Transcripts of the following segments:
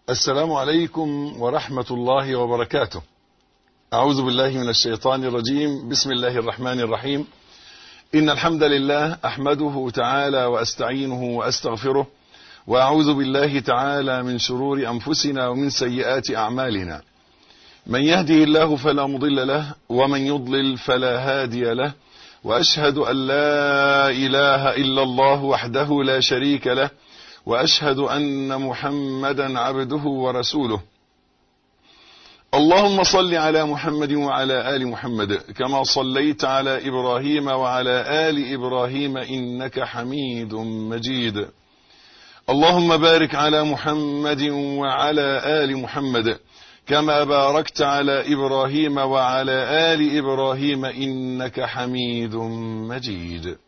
السلام عليكم ورحمة الله وبركاته أعوذ بالله من الشيطان الرجيم بسم الله الرحمن الرحيم إن الحمد لله أحمده تعالى وأستعينه وأستغفره وأعوذ بالله تعالى من شرور أنفسنا ومن سيئات أعمالنا من يهده الله فلا مضل له ومن يضلل فلا هادي له وأشهد أن لا إله إلا الله وحده لا شريك له وأشهد أن محمدا عبده ورسوله اللهم صل على محمد وعلى آل محمد كما صليت على إبراهيم وعلى آل إبراهيم إنك حميد مجيد اللهم بارك على محمد وعلى آل محمد كما باركت على إبراهيم وعلى آل إبراهيم إنك حميد مجيد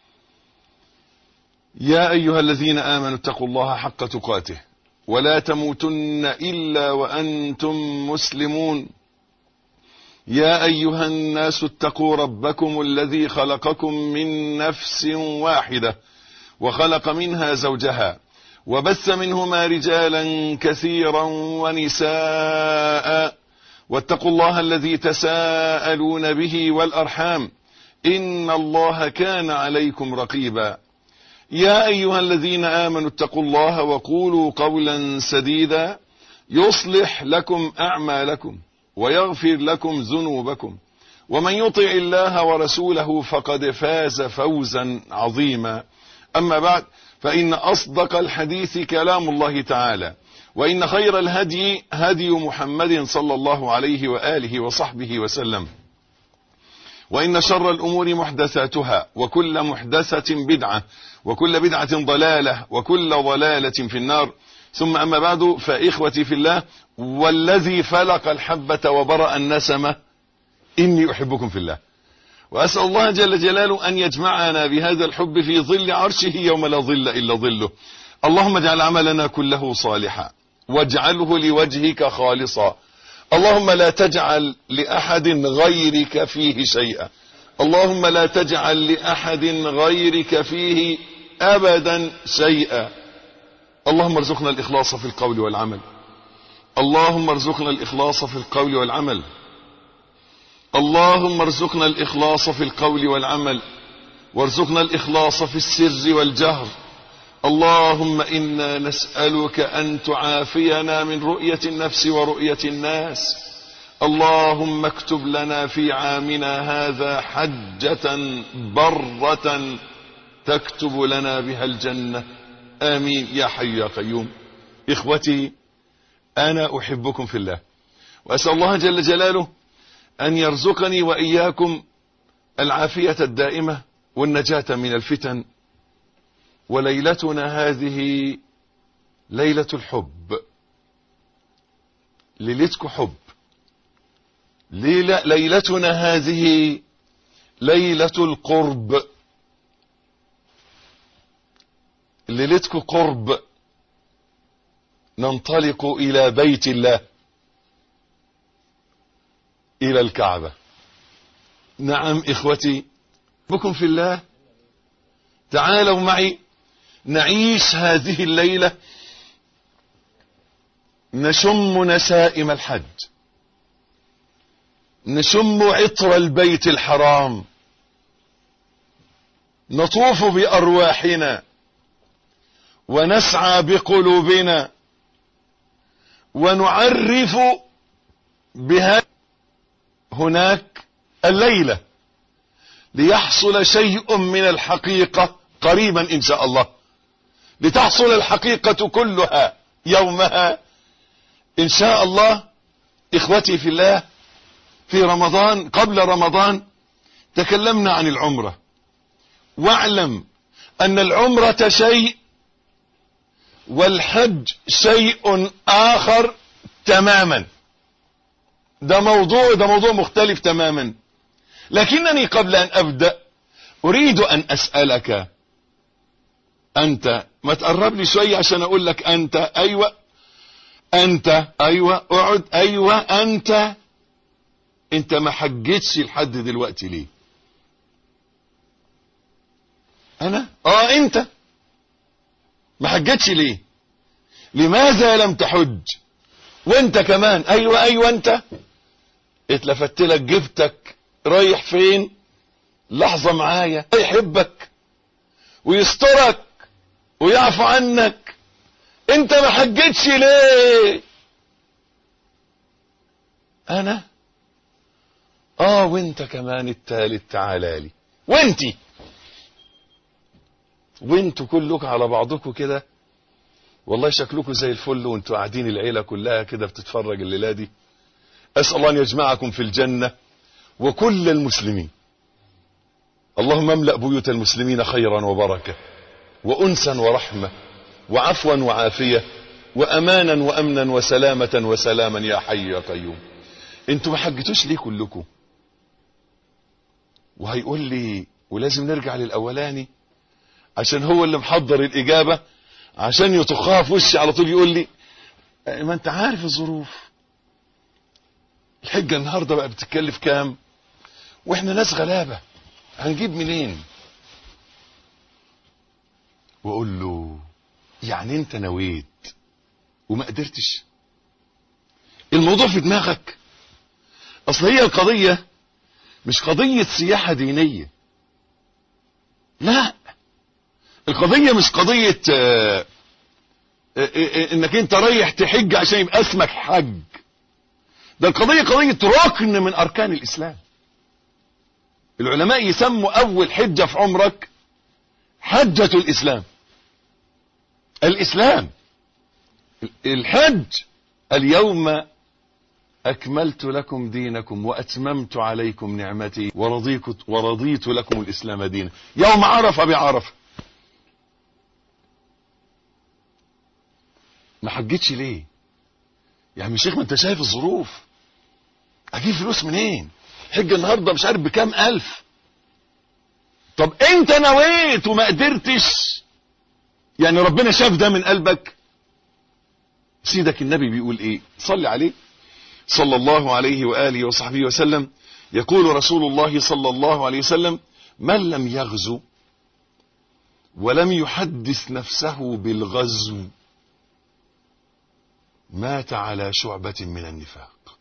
يا أيها الذين آمنوا اتقوا الله حق تقاته ولا تموتن إلا وأنتم مسلمون يا أيها الناس اتقوا ربكم الذي خلقكم من نفس واحدة وخلق منها زوجها وبث منهما رجالا كثيرا ونساء واتقوا الله الذي تساءلون به والأرحام إن الله كان عليكم رقيبا يا أيها الذين آمنوا اتقوا الله وقولوا قولا سديدا يصلح لكم أعمالكم ويغفر لكم ذنوبكم ومن يطع الله ورسوله فقد فاز فوزا عظيما أما بعد فإن أصدق الحديث كلام الله تعالى وإن خير الهدي هدي محمد صلى الله عليه وآله وصحبه وسلم وإن شر الأمور محدثاتها وكل محدثة بدعة وكل بدعة ضلالة وكل ضلالة في النار ثم أما بعد فإخوتي في الله والذي فلق الحبة وبرأ النسمة إني أحبكم في الله وأسأل الله جل جلاله أن يجمعنا بهذا الحب في ظل عرشه يوم لا ظل إلا ظله اللهم اجعل عملنا كله صالحا واجعله لوجهك خالصا اللهم لا تجعل لأحد غيرك فيه شيئا اللهم لا تجعل لأحد غيرك فيه أبدا شيئا اللهم ارزقنا الإخلاص في القول والعمل اللهم ارزقنا الإخلاص في القول والعمل اللهم ارزقنا الإخلاص في القول والعمل وارزقنا الإخلاص في السر والجهر اللهم إنا نسألك أن تعافينا من رؤية النفس ورؤية الناس اللهم اكتب لنا في عامنا هذا حجة برة تكتب لنا بها الجنة آمين يا حي يا قيوم إخوتي أنا أحبكم في الله وأسأل الله جل جلاله أن يرزقني وإياكم العافية الدائمة والنجاة من الفتن وليلتنا هذه ليلة الحب ليلتكم حب ليلة ليلتنا هذه ليلة القرب ليلتكم قرب ننطلق إلى بيت الله إلى الكعبة نعم إخوتي بكم في الله تعالوا معي نعيش هذه الليلة نشم نسائم الحج نشم عطر البيت الحرام نطوف بأرواحنا ونسعى بقلوبنا ونعرف بها هناك الليلة ليحصل شيء من الحقيقة قريبا إن شاء الله لتحصل الحقيقة كلها يومها إن شاء الله إخوتي في الله في رمضان قبل رمضان تكلمنا عن العمرة واعلم أن العمرة شيء والحج شيء آخر تماما ده موضوع ده موضوع مختلف تماما لكنني قبل أن أبدأ أريد أن أسألك أنت ما تقرب لي شوية عشان أقول لك أنت أيوة أنت أيوة اقعد أيوة أنت أنت ما حجتش لحد دلوقتي ليه أنا آه أنت ما حجتش ليه لماذا لم تحج وانت كمان ايوه ايوه انت اتلفت لك جبتك رايح فين لحظة معايا يحبك ويسترك ويعفو عنك انت ما حجتش ليه انا اه وانت كمان التالت تعالى لي وانتي وانتوا كلكم على بعضكم كده والله شكلكم زي الفل وانتوا قاعدين العيلة كلها كده بتتفرج الليلة دي اسأل الله ان يجمعكم في الجنة وكل المسلمين اللهم املأ بيوت المسلمين خيرا وبركة وأنسا ورحمة وعفوا وعافية وأمانا وأمنا وسلامة وسلاما يا حي يا قيوم انتوا ما حجتوش ليه كلكم وهيقول لي ولازم نرجع للأولاني عشان هو اللي محضر الإجابة عشان يطخها في وشي على طول يقول لي ما انت عارف الظروف الحجة النهاردة بقى بتتكلف كام واحنا ناس غلابة هنجيب منين واقول له يعني انت نويت وما قدرتش الموضوع في دماغك اصل هي القضية مش قضية سياحة دينية لا القضية مش قضية آه، آه، آه، انك انت رايح تحج عشان يبقى اسمك حج ده القضية قضية ركن من اركان الاسلام العلماء يسموا اول حجة في عمرك حجة الاسلام الاسلام الحج اليوم اكملت لكم دينكم واتممت عليكم نعمتي ورضيت, ورضيت لكم الاسلام دينا يوم عرف بعرفه ما حجتش ليه يا عم الشيخ ما انت شايف الظروف اجيب فلوس منين حج النهارده مش عارف بكام الف طب انت نويت وما قدرتش يعني ربنا شاف ده من قلبك سيدك النبي بيقول ايه صلي عليه صلى الله عليه وآله وصحبه وسلم يقول رسول الله صلى الله عليه وسلم من لم يغزو ولم يحدث نفسه بالغزو مات على شعبة من النفاق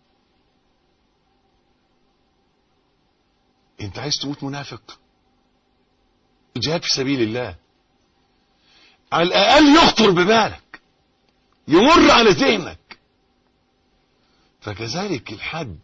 انت عايز تموت منافق جهاد في سبيل الله على الاقل يخطر ببالك يمر على ذهنك فكذلك الحج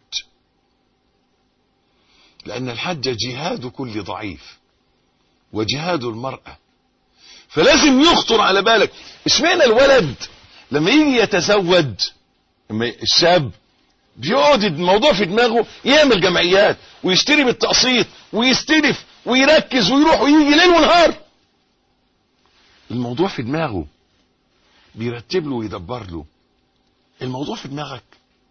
لان الحج جهاد كل ضعيف وجهاد المرأة فلازم يخطر على بالك اشمعنى الولد لما يجي يتزوج لما الشاب بيقعد الموضوع في دماغه يعمل جمعيات ويشتري بالتقسيط ويستلف ويركز ويروح ويجي ليل ونهار الموضوع في دماغه بيرتب له ويدبر له الموضوع في دماغك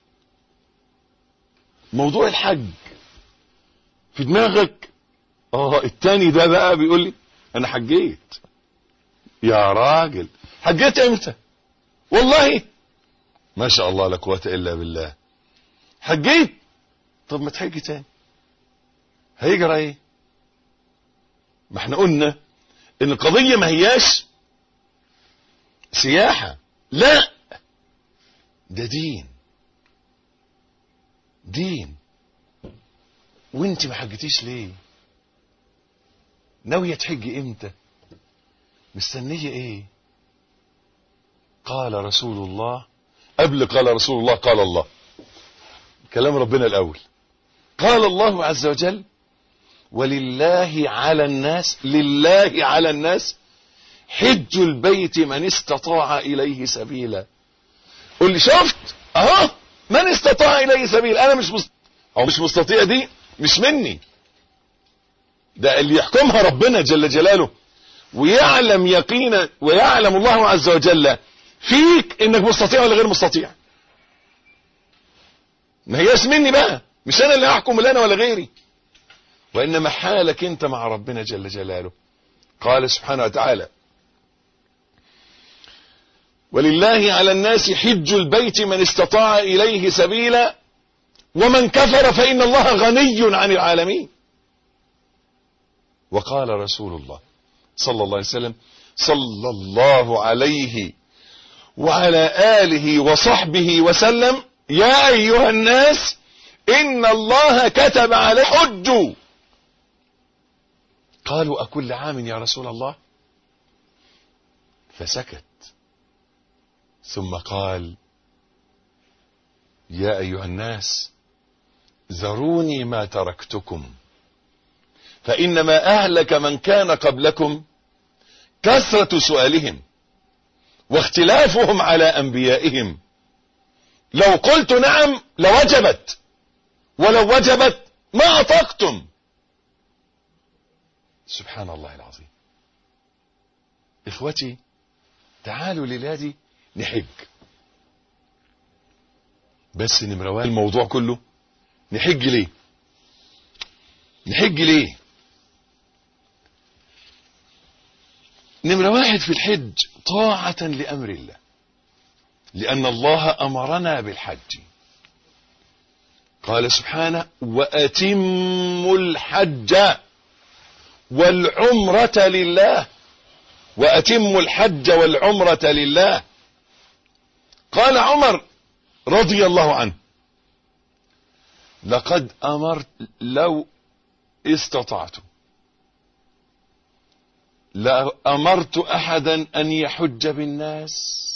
موضوع الحج في دماغك اه التاني ده بقى بيقول لي انا حجيت يا راجل حجيت امتى والله ما شاء الله لا قوه الا بالله حجيت طب ما تحجي تاني هيجرى ايه ما احنا قلنا ان القضيه ما هياش سياحه لا ده دين دين وانت ما حجتيش ليه ناويه تحجي امتى مستنيه ايه قال رسول الله قبل قال رسول الله قال الله كلام ربنا الاول قال الله عز وجل ولله على الناس لله على الناس حج البيت من استطاع اليه سبيلا قل لي شفت اهو من استطاع اليه سبيل انا مش مست... او مش مستطيع دي مش مني ده اللي يحكمها ربنا جل جلاله ويعلم يقينا ويعلم الله عز وجل فيك انك مستطيع ولا غير مستطيع ما هياش مني بقى مش انا اللي احكم لا انا ولا غيري وانما حالك انت مع ربنا جل جلاله قال سبحانه وتعالى ولله على الناس حج البيت من استطاع اليه سبيلا ومن كفر فان الله غني عن العالمين وقال رسول الله صلى الله عليه وسلم صلى الله عليه وعلى آله وصحبه وسلم يا أيها الناس إن الله كتب على حج قالوا أكل عام يا رسول الله فسكت ثم قال يا أيها الناس ذروني ما تركتكم فإنما أهلك من كان قبلكم كثرة سؤالهم واختلافهم على أنبيائهم لو قلت نعم لوجبت ولو وجبت ما أطقتم سبحان الله العظيم إخوتي تعالوا للادي نحج بس نمرة واحد الموضوع كله نحج ليه نحج ليه نمرة واحد في الحج طاعة لأمر الله لأن الله أمرنا بالحج قال سبحانه وأتموا الحج والعمرة لله وأتموا الحج والعمرة لله قال عمر رضي الله عنه لقد أمرت لو استطعت لأمرت أحدا أن يحج بالناس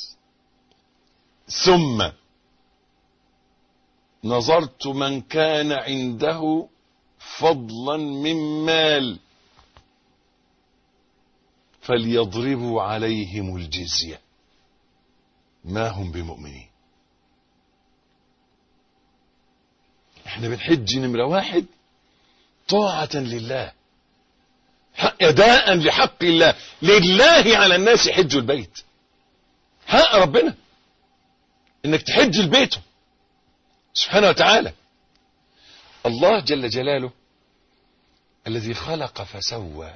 ثم نظرت من كان عنده فضلا من مال فليضربوا عليهم الجزية ما هم بمؤمنين احنا بنحج نمرة واحد طاعة لله أداء لحق الله لله على الناس حج البيت حق ربنا انك تحج البيت سبحانه وتعالى الله جل جلاله الذي خلق فسوى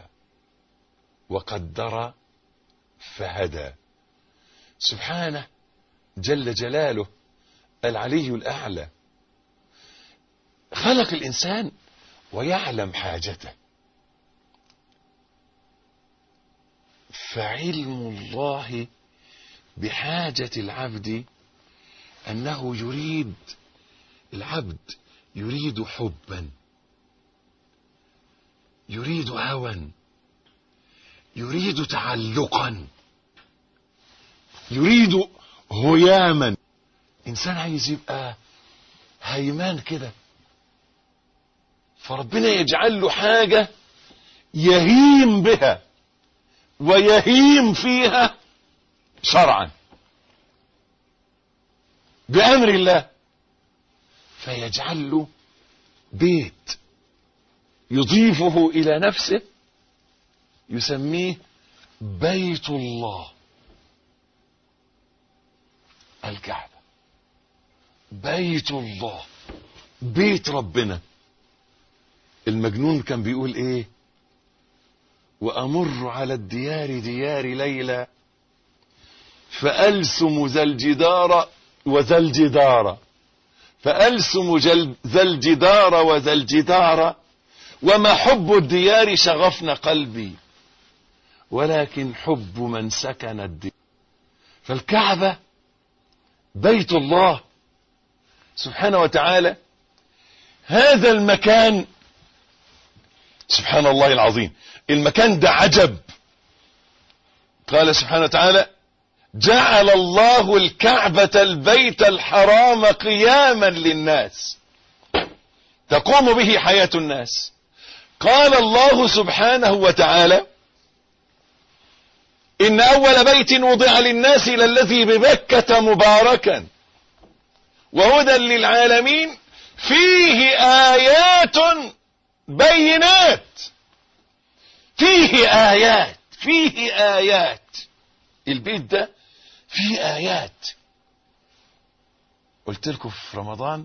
وقدر فهدى سبحانه جل جلاله العلي الأعلى خلق الإنسان ويعلم حاجته فعلم الله بحاجة العبد أنه يريد العبد يريد حبا يريد هوى يريد تعلقا يريد هياما انسان عايز يبقى هيمان كده فربنا يجعل له حاجة يهيم بها ويهيم فيها شرعا بأمر الله فيجعل له بيت يضيفه إلى نفسه يسميه بيت الله الكعبة بيت الله بيت ربنا المجنون كان بيقول ايه وامر على الديار ديار ليلى فالسم ذا الجدار وذا الجدار فالسم جل- ذا الجدار وذا الجدار وما حب الديار شغفن قلبي ولكن حب من سكن الديار فالكعبة بيت الله سبحانه وتعالى هذا المكان سبحان الله العظيم المكان ده عجب قال سبحانه وتعالى جعل الله الكعبة البيت الحرام قياما للناس تقوم به حياة الناس قال الله سبحانه وتعالى إن أول بيت وضع للناس للذي ببكة مباركا وهدى للعالمين فيه آيات بينات فيه آيات فيه آيات البيت ده فيه آيات قلت لكم في رمضان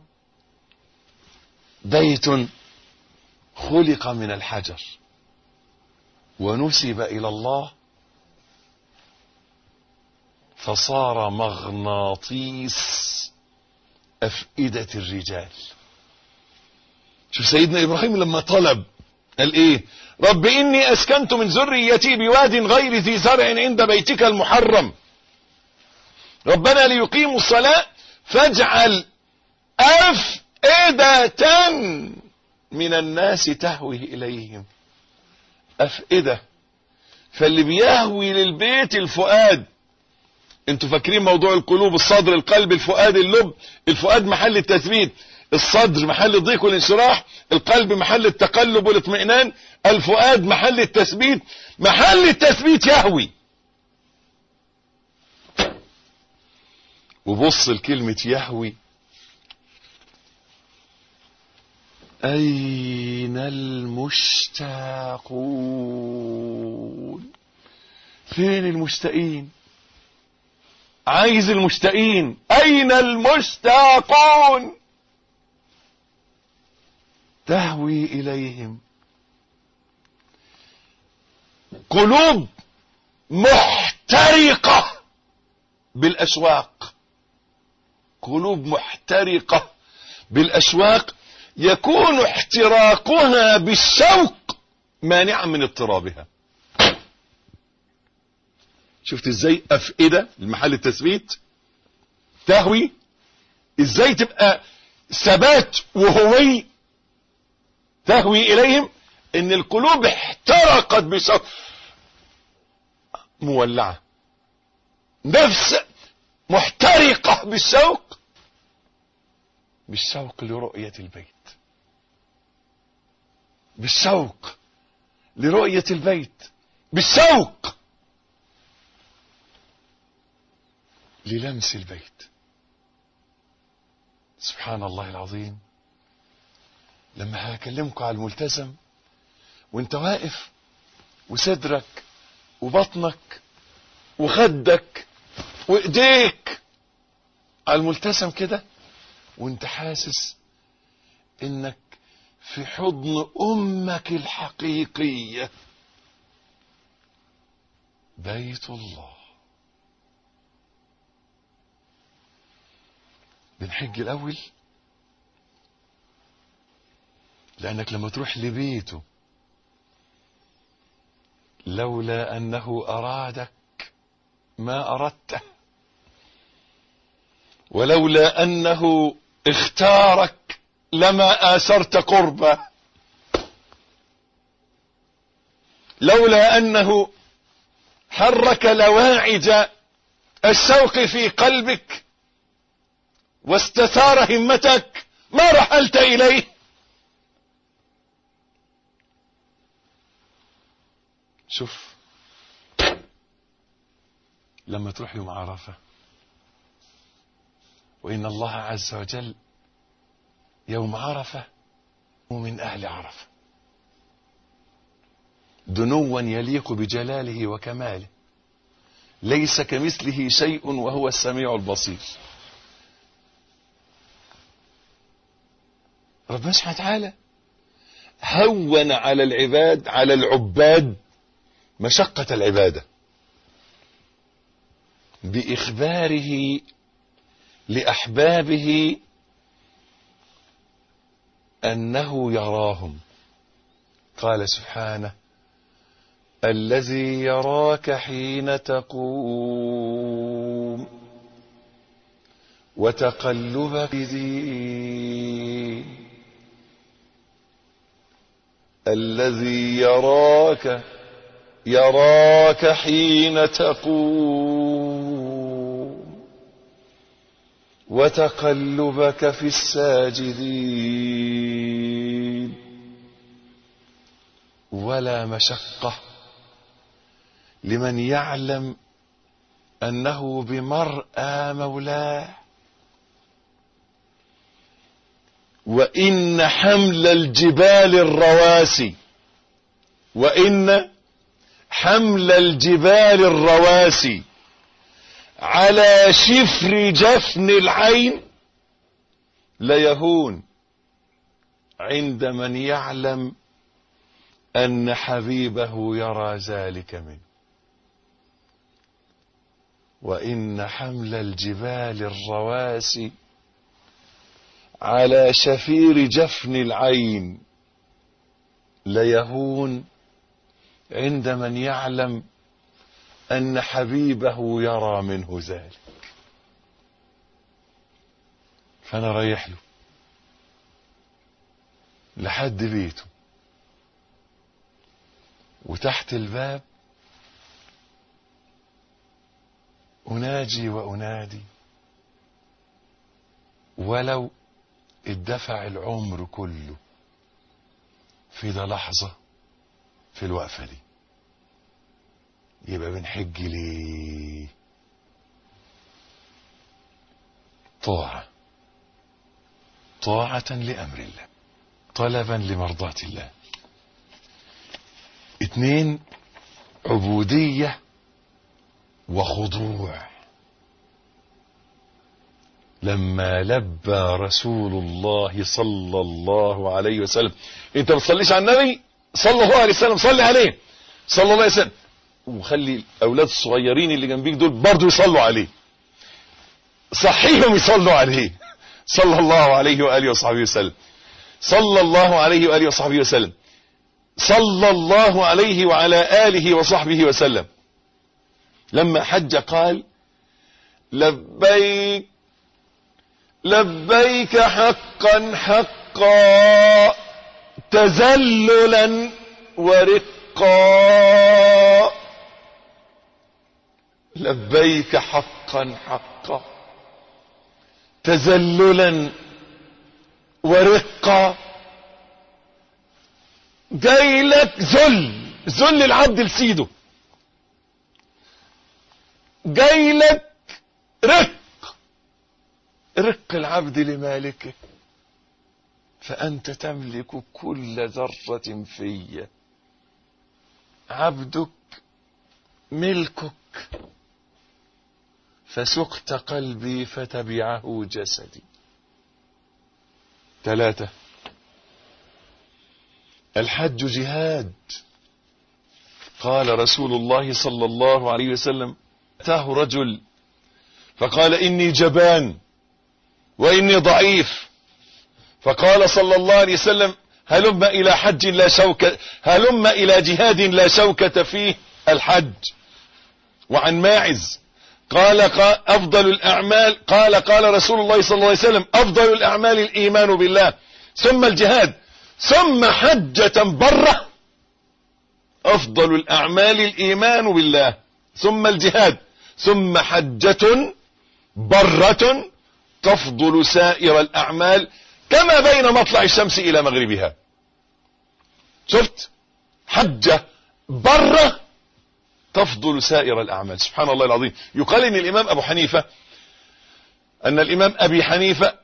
بيت خلق من الحجر ونسب إلى الله فصار مغناطيس أفئدة الرجال شوف سيدنا إبراهيم لما طلب قال إيه رب إني أسكنت من ذريتي بواد غير ذي زرع عند بيتك المحرم ربنا ليقيموا الصلاة فاجعل أفئدة من الناس تهوي إليهم أفئدة فاللي بيهوي للبيت الفؤاد انتوا فاكرين موضوع القلوب الصدر القلب الفؤاد اللب الفؤاد محل التثبيت الصدر محل الضيق والانشراح القلب محل التقلب والاطمئنان الفؤاد محل التثبيت محل التثبيت يهوي وبص لكلمة يهوي أين المشتاقون فين المشتاقين عايز المشتاقين أين المشتاقون تهوي إليهم قلوب محترقة بالأشواق قلوب محترقة بالأشواق يكون احتراقها بالشوق مانعا من اضطرابها شفت ازاي افئدة المحل التثبيت تهوي ازاي تبقى ثبات وهوي تهوي اليهم ان القلوب احترقت بشوق مولعة نفس محترقة بالشوق بالشوق لرؤية البيت بالشوق لرؤية البيت بالشوق للمس البيت سبحان الله العظيم لما هكلمكم على الملتزم وانت واقف وصدرك وبطنك وخدك وايديك على الملتزم كده وانت حاسس انك في حضن امك الحقيقية بيت الله بنحج الاول لانك لما تروح لبيته لولا انه ارادك ما اردته ولولا انه اختارك لما اثرت قربه لولا انه حرك لواعج الشوق في قلبك واستثار همتك ما رحلت اليه شوف لما تروح يوم عرفه وإن الله عز وجل يوم عرفة من أهل عرفة دنوا يليق بجلاله وكماله ليس كمثله شيء وهو السميع البصير ربنا سبحانه وتعالى هون على العباد على العباد مشقة العبادة بإخباره لأحبابه أنه يراهم قال سبحانه الذي يراك حين تقوم وتقلبك ذي الذي يراك يراك حين تقوم وتقلبك في الساجدين ولا مشقة لمن يعلم أنه بمرأى مولاه وإن حمل الجبال الرواسي وإن حمل الجبال الرواسي على شفر جفن العين ليهون عند من يعلم أن حبيبه يرى ذلك منه وإن حمل الجبال الرواسي على شفير جفن العين ليهون عند من يعلم أن حبيبه يرى منه ذلك فانا رايح له لحد بيته وتحت الباب اناجي وانادي ولو اتدفع العمر كله في ده لحظة في الوقفة دي يبقى بنحج ليه طاعة طاعة لأمر الله طلبا لمرضاة الله اتنين عبودية وخضوع لما لبى رسول الله صلى الله عليه وسلم انت ما تصليش على النبي صلى الله عليه وسلم صلي عليه صلى الله عليه وسلم وخلي الاولاد الصغيرين اللي جنبيك دول برضو يصلوا عليه صحيهم يصلوا عليه صلى الله عليه واله وصحبه وسلم صلى الله عليه واله وصحبه وسلم صلى الله عليه وعلى اله وصحبه وسلم لما حج قال لبيك لبيك حقا حقا تذللا ورقا لبيك حقا حقا تذللا ورقا جاي لك ذل ذل العبد لسيده جاي لك رق رق العبد لمالكه فأنت تملك كل ذرة في عبدك ملكك فسقت قلبي فتبعه جسدي ثلاثة الحج جهاد قال رسول الله صلى الله عليه وسلم أتاه رجل فقال إني جبان وإني ضعيف فقال صلى الله عليه وسلم هلم إلى حج لا شوكة هلم إلى جهاد لا شوكة فيه الحج وعن ماعز قال, قال أفضل الأعمال قال قال رسول الله صلى الله عليه وسلم أفضل الأعمال الإيمان بالله ثم الجهاد ثم حجة برة أفضل الأعمال الإيمان بالله ثم الجهاد ثم حجة برة تفضل سائر الأعمال كما بين مطلع الشمس إلى مغربها شفت حجة برة تفضل سائر الأعمال سبحان الله العظيم يقال إن الإمام أبو حنيفة أن الإمام أبي حنيفة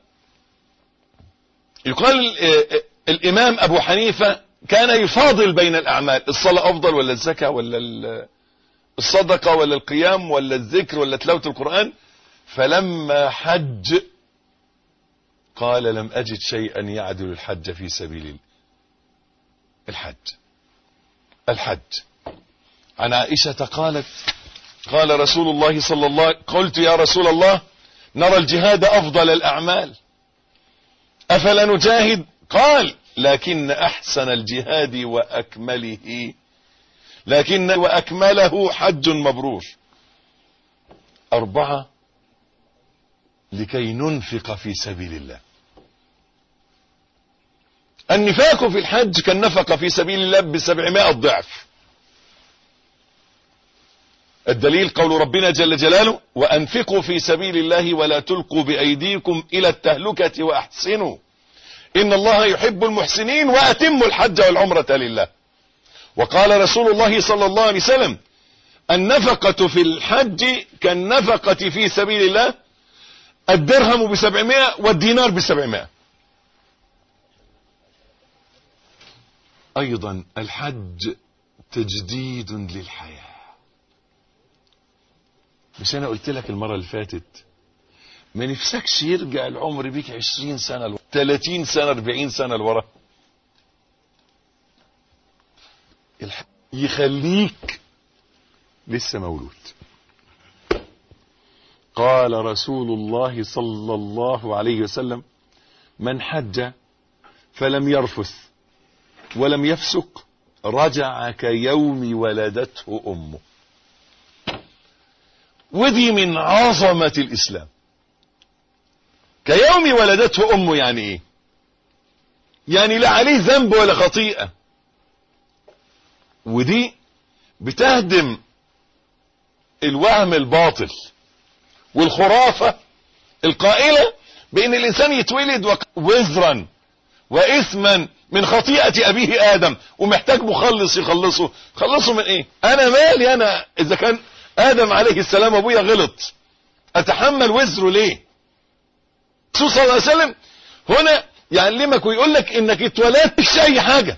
يقال الإمام أبو حنيفة كان يفاضل بين الأعمال الصلاة أفضل ولا الزكاة ولا الصدقة ولا القيام ولا الذكر ولا تلاوة القرآن فلما حج قال لم أجد شيئا يعدل الحج في سبيل الحج الحج عن عائشة قالت قال رسول الله صلى الله قلت يا رسول الله نرى الجهاد أفضل الأعمال أفلا نجاهد قال لكن أحسن الجهاد وأكمله لكن وأكمله حج مبرور أربعة لكي ننفق في سبيل الله النفاق في الحج كالنفقة في سبيل الله بسبعمائة ضعف الدليل قول ربنا جل جلاله وأنفقوا في سبيل الله ولا تلقوا بأيديكم إلى التهلكة وأحسنوا إن الله يحب المحسنين وأتموا الحج والعمرة لله وقال رسول الله صلى الله عليه وسلم النفقة في الحج كالنفقة في سبيل الله الدرهم بسبعمائة والدينار بسبعمائة أيضا الحج تجديد للحياة مش أنا قلت لك المرة اللي فاتت ما نفسكش يرجع العمر بيك عشرين سنة لورا تلاتين سنة اربعين سنة لورا يخليك لسه مولود قال رسول الله صلى الله عليه وسلم من حج فلم يرفث ولم يفسق رجع كيوم ولدته امه ودي من عظمة الاسلام كيوم ولدته امه يعني ايه يعني لا عليه ذنب ولا خطيئة ودي بتهدم الوهم الباطل والخرافة القائلة بان الانسان يتولد وزرا واثما من خطيئة ابيه ادم ومحتاج مخلص يخلصه خلصه من ايه انا مالي انا اذا كان ادم عليه السلام ابويا غلط اتحمل وزره ليه الرسول صلى الله عليه وسلم هنا يعلمك ويقول لك انك اتولدت مش اي حاجة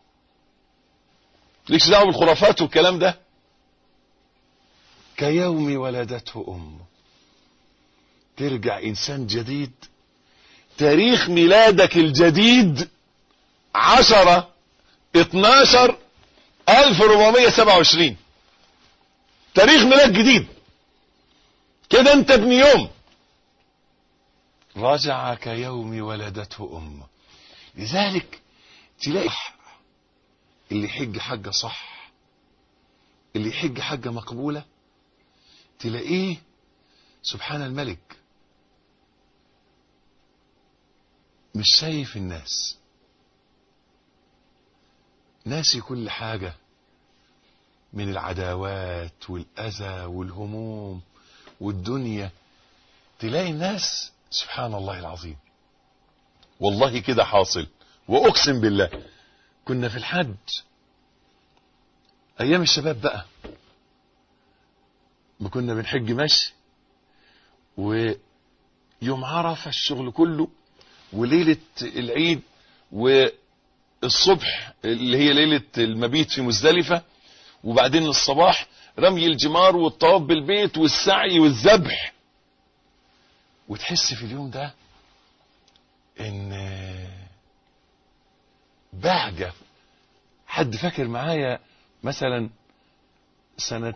ليش دعوه بالخرافات والكلام ده كيوم ولدته امه ترجع انسان جديد تاريخ ميلادك الجديد عشرة اتناشر الف ربعمية سبعة وعشرين تاريخ ميلاد جديد كده انت ابن يوم رجع كيوم ولدته امه لذلك تلاقي اللي يحج حاجة صح اللي يحج حاجة مقبولة تلاقيه سبحان الملك مش شايف الناس ناسي كل حاجة من العداوات والأذى والهموم والدنيا تلاقي الناس سبحان الله العظيم والله كده حاصل وأقسم بالله كنا في الحج أيام الشباب بقى ما كنا بنحج مشي ويوم عرفة الشغل كله وليلة العيد والصبح اللي هي ليلة المبيت في مزدلفة وبعدين الصباح رمي الجمار والطواف بالبيت والسعي والذبح وتحس في اليوم ده ان بهجة حد فاكر معايا مثلا سنة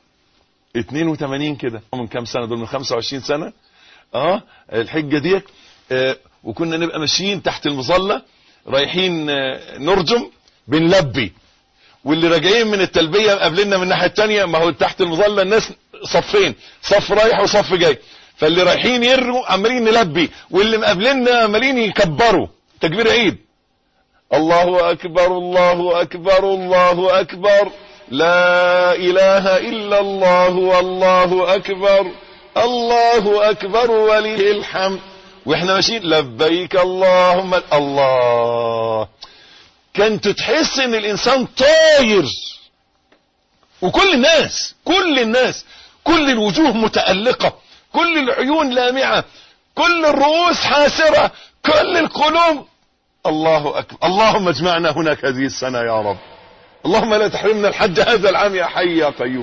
82 كده من كام سنة دول من 25 سنة اه الحجة ديت آه وكنا نبقى ماشيين تحت المظلة رايحين آه نرجم بنلبي واللي راجعين من التلبية قابلنا من الناحية التانية ما هو تحت المظلة الناس صفين صف رايح وصف جاي فاللي رايحين يرجوا عمالين نلبي واللي مقابلنا عمالين يكبروا تكبير عيد الله اكبر الله اكبر الله اكبر لا اله الا الله والله اكبر الله اكبر ولله الحمد واحنا ماشيين لبيك اللهم الله كنت تحس ان الانسان طاير وكل الناس كل الناس كل الوجوه متألقة كل العيون لامعة كل الرؤوس حاسرة كل القلوب الله أكبر اللهم اجمعنا هناك هذه السنة يا رب اللهم لا تحرمنا الحج هذا العام يا حي يا قيوم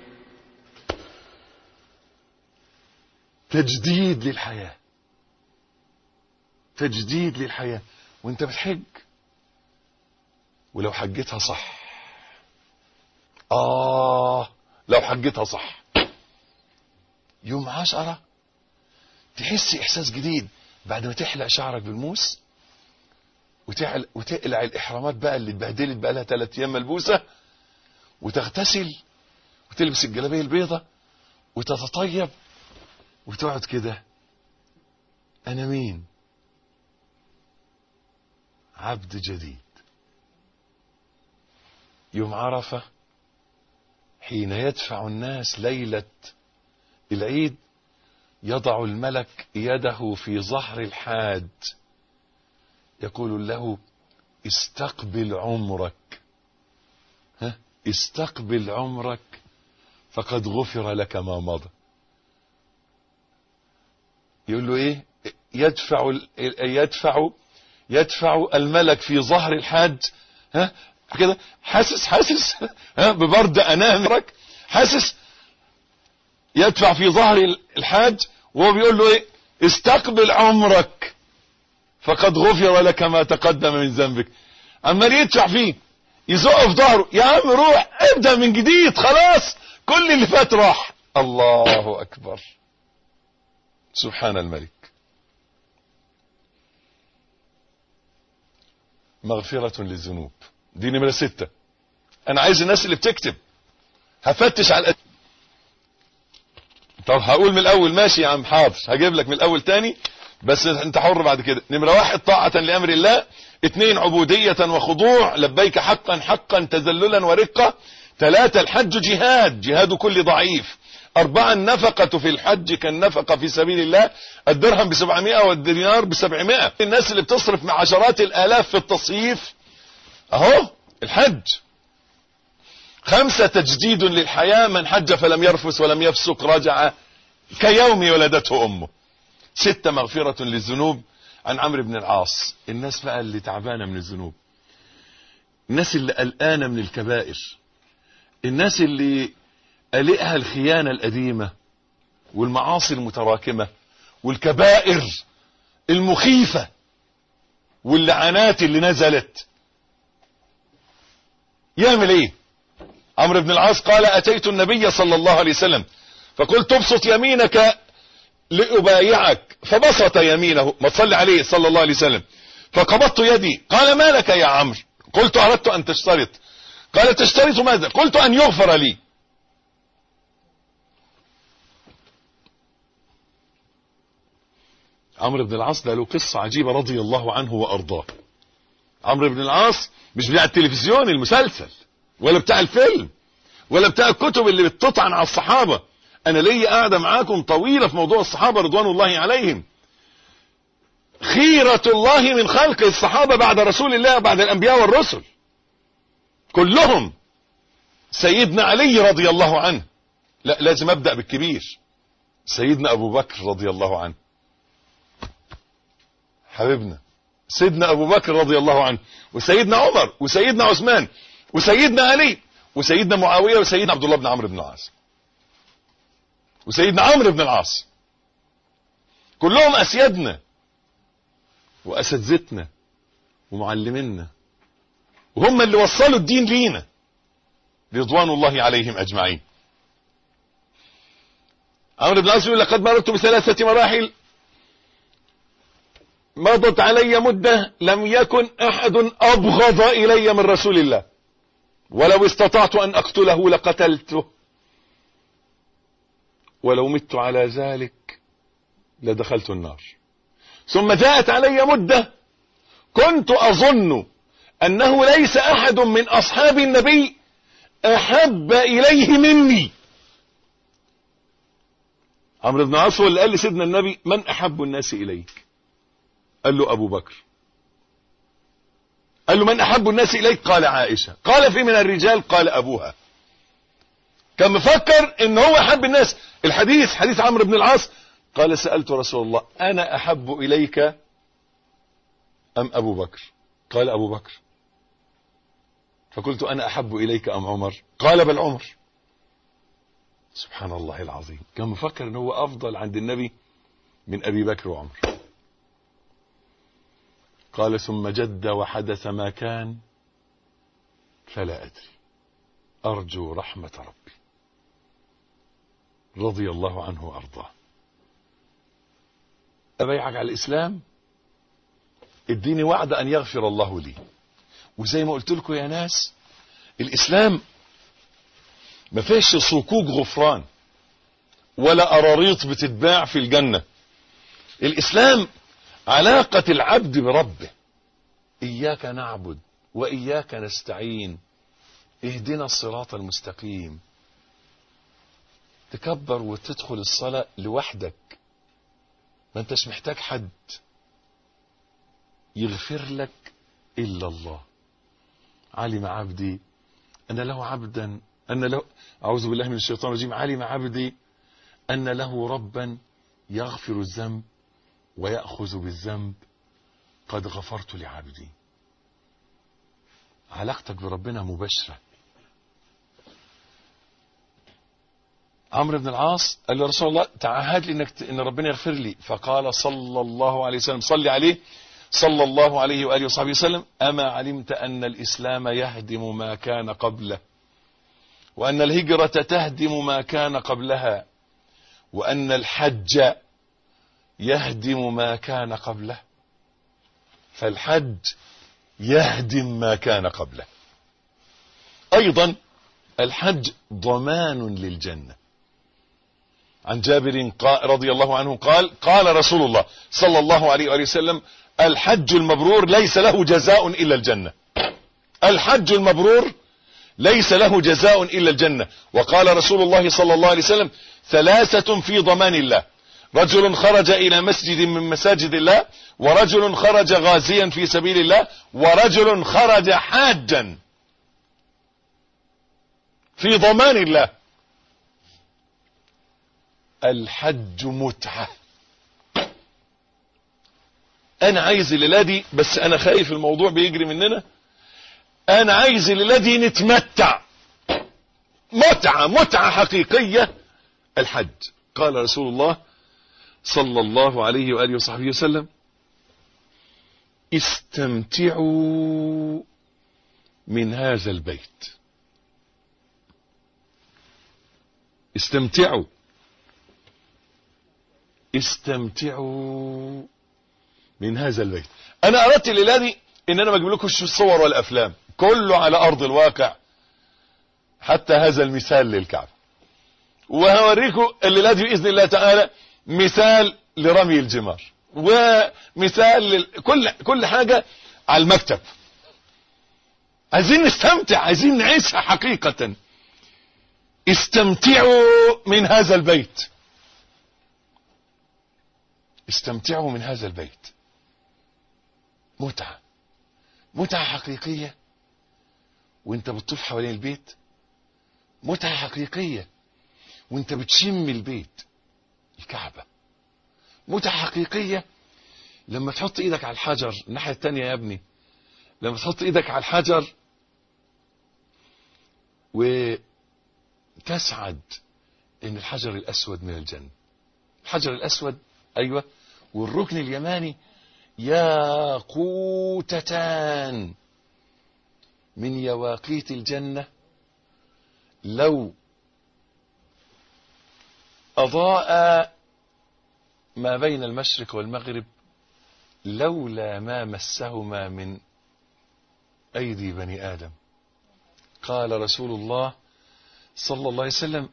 تجديد للحياة تجديد للحياة وانت بتحج ولو حجتها صح آه لو حجتها صح يوم عشرة تحس إحساس جديد بعد ما تحلق شعرك بالموس وتعل وتقلع الإحرامات بقى اللي اتبهدلت بقى لها ثلاث أيام ملبوسة وتغتسل وتلبس الجلابية البيضة وتتطيب وتقعد كده أنا مين؟ عبد جديد يوم عرفة حين يدفع الناس ليلة العيد يضع الملك يده في ظهر الحاج يقول له استقبل عمرك ها استقبل عمرك فقد غفر لك ما مضى يقول له ايه يدفع يدفع يدفع الملك في ظهر الحاج ها كده حاسس حاسس ها ببرد انامرك حاسس يدفع في ظهر الحاج وهو بيقول له ايه استقبل عمرك فقد غفر لك ما تقدم من ذنبك عمال يدفع فيه يزقه في ظهره يا عم روح ابدا من جديد خلاص كل اللي فات راح الله اكبر سبحان الملك مغفرة للذنوب دي نمرة ستة انا عايز الناس اللي بتكتب هفتش على الأد... طب هقول من الاول ماشي يا عم حاضر هجيب لك من الاول تاني بس انت حر بعد كده نمرة واحد طاعة لأمر الله اثنين عبودية وخضوع لبيك حقا حقا تذللا ورقة ثلاثة الحج جهاد جهاد كل ضعيف أربعة النفقة في الحج كالنفقة في سبيل الله الدرهم بسبعمائة والدينار بسبعمائة الناس اللي بتصرف مع عشرات الآلاف في التصيف أهو الحج خمسة تجديد للحياة من حج فلم يرفس ولم يفسق رجع كيوم ولدته أمه ستة مغفرة للذنوب عن عمرو بن العاص الناس بقى اللي تعبانة من الذنوب الناس اللي قلقانة من الكبائر الناس اللي قلقها الخيانة القديمة والمعاصي المتراكمة والكبائر المخيفة واللعنات اللي نزلت يعمل ايه عمرو بن العاص قال اتيت النبي صلى الله عليه وسلم فقلت ابسط يمينك لأبايعك فبسط يمينه ما تصلي عليه صلى الله عليه وسلم فقبضت يدي قال ما لك يا عمرو قلت أردت أن تشترط قال تشترط ماذا قلت أن يغفر لي عمرو بن العاص ده له قصة عجيبة رضي الله عنه وأرضاه عمرو بن العاص مش بتاع التلفزيون المسلسل ولا بتاع الفيلم ولا بتاع الكتب اللي بتطعن على الصحابة انا ليا قاعدة معاكم طويلة في موضوع الصحابة رضوان الله عليهم خيرة الله من خلق الصحابة بعد رسول الله بعد الانبياء والرسل كلهم سيدنا علي رضي الله عنه لا لازم ابدأ بالكبير سيدنا ابو بكر رضي الله عنه حبيبنا سيدنا ابو بكر رضي الله عنه وسيدنا عمر وسيدنا عثمان وسيدنا علي وسيدنا معاوية وسيدنا عبد الله بن عمرو بن العاص وسيدنا عمرو بن العاص كلهم اسيادنا واساتذتنا ومعلمينا وهم اللي وصلوا الدين لينا رضوان الله عليهم اجمعين عمرو بن العاص يقول لقد مررت بثلاثة مراحل مضت علي مدة لم يكن احد ابغض الي من رسول الله ولو استطعت ان اقتله لقتلته ولو مت على ذلك لدخلت النار ثم جاءت علي مدة كنت اظن انه ليس احد من اصحاب النبي احب اليه مني عمرو بن عاص هو اللي قال لسيدنا النبي من احب الناس اليك قال له ابو بكر قال له من احب الناس اليك قال عائشة قال في من الرجال قال ابوها كان مفكر ان هو احب الناس الحديث حديث عمرو بن العاص قال سألت رسول الله انا احب اليك ام ابو بكر قال ابو بكر فقلت انا احب اليك ام عمر قال بل عمر سبحان الله العظيم كان مفكر ان هو افضل عند النبي من ابي بكر وعمر قال ثم جد وحدث ما كان فلا ادري ارجو رحمة ربي رضي الله عنه وارضاه ابيعك على الاسلام اديني وعد ان يغفر الله لي وزي ما قلت لكم يا ناس الاسلام ما فيش صكوك غفران ولا قراريط بتتباع في الجنة الاسلام علاقة العبد بربه اياك نعبد واياك نستعين اهدنا الصراط المستقيم تكبر وتدخل الصلاة لوحدك ما انتش محتاج حد يغفر لك الا الله علم عبدي ان له عبدا ان له اعوذ بالله من الشيطان الرجيم علم عبدي ان له ربا يغفر الذنب ويأخذ بالذنب قد غفرت لعبدي علاقتك بربنا مباشرة عمرو بن العاص قال له رسول الله تعهد لي انك ان ربنا يغفر لي فقال صلى الله عليه وسلم صلي عليه صلى الله عليه واله وصحبه وسلم اما علمت ان الاسلام يهدم ما كان قبله وان الهجرة تهدم ما كان قبلها وان الحج يهدم ما كان قبله فالحج يهدم ما كان قبله ايضا الحج ضمان للجنة عن جابر رضي الله عنه قال قال رسول الله صلى الله عليه وآله وسلم الحج المبرور ليس له جزاء إلا الجنة الحج المبرور ليس له جزاء إلا الجنة وقال رسول الله صلى الله عليه وسلم ثلاثة في ضمان الله رجل خرج إلى مسجد من مساجد الله ورجل خرج غازيا في سبيل الله ورجل خرج حاجا في ضمان الله الحج متعة انا عايز الليلة دي بس انا خايف الموضوع بيجري مننا انا عايز الليلة دي نتمتع متعة متعة حقيقية الحج قال رسول الله صلى الله عليه وآله وصحبه وسلم استمتعوا من هذا البيت استمتعوا استمتعوا من هذا البيت انا اردت الليله دي ان انا ما اجيب لكم الصور والافلام كله على ارض الواقع حتى هذا المثال للكعبه وهوريكم الليله دي باذن الله تعالى مثال لرمي الجمار ومثال لل... كل كل حاجه على المكتب عايزين نستمتع عايزين نعيشها حقيقه استمتعوا من هذا البيت استمتعوا من هذا البيت متعة متعة حقيقية وانت بتطوف حوالين البيت متعة حقيقية وانت بتشم البيت الكعبة متعة حقيقية لما تحط ايدك على الحجر الناحية التانية يا ابني لما تحط ايدك على الحجر وتسعد ان الحجر الاسود من الجنة الحجر الاسود ايوه والركن اليماني ياقوتتان من يواقيت الجنة لو أضاء ما بين المشرق والمغرب لولا ما مسهما من أيدي بني آدم قال رسول الله صلى الله عليه وسلم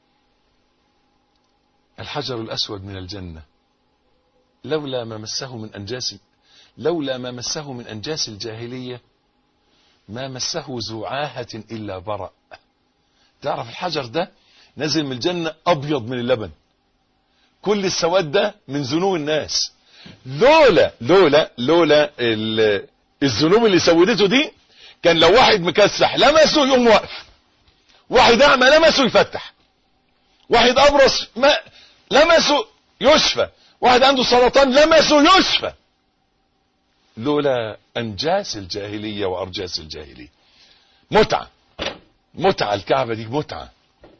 الحجر الأسود من الجنة لولا ما مسه من أنجاس لولا ما مسه من أنجاس الجاهلية ما مسه ذو عاهة إلا برأ تعرف الحجر ده نزل من الجنة أبيض من اللبن كل السواد ده من ذنوب الناس لولا لولا لولا الذنوب اللي سودته دي كان لو واحد مكسح لمسه يقوم واقف واحد اعمى لمسه يفتح واحد ابرص ما لمسه يشفى واحد عنده سرطان لمسه يشفى لولا انجاس الجاهليه وارجاس الجاهليه متعه متعه الكعبه دي متعه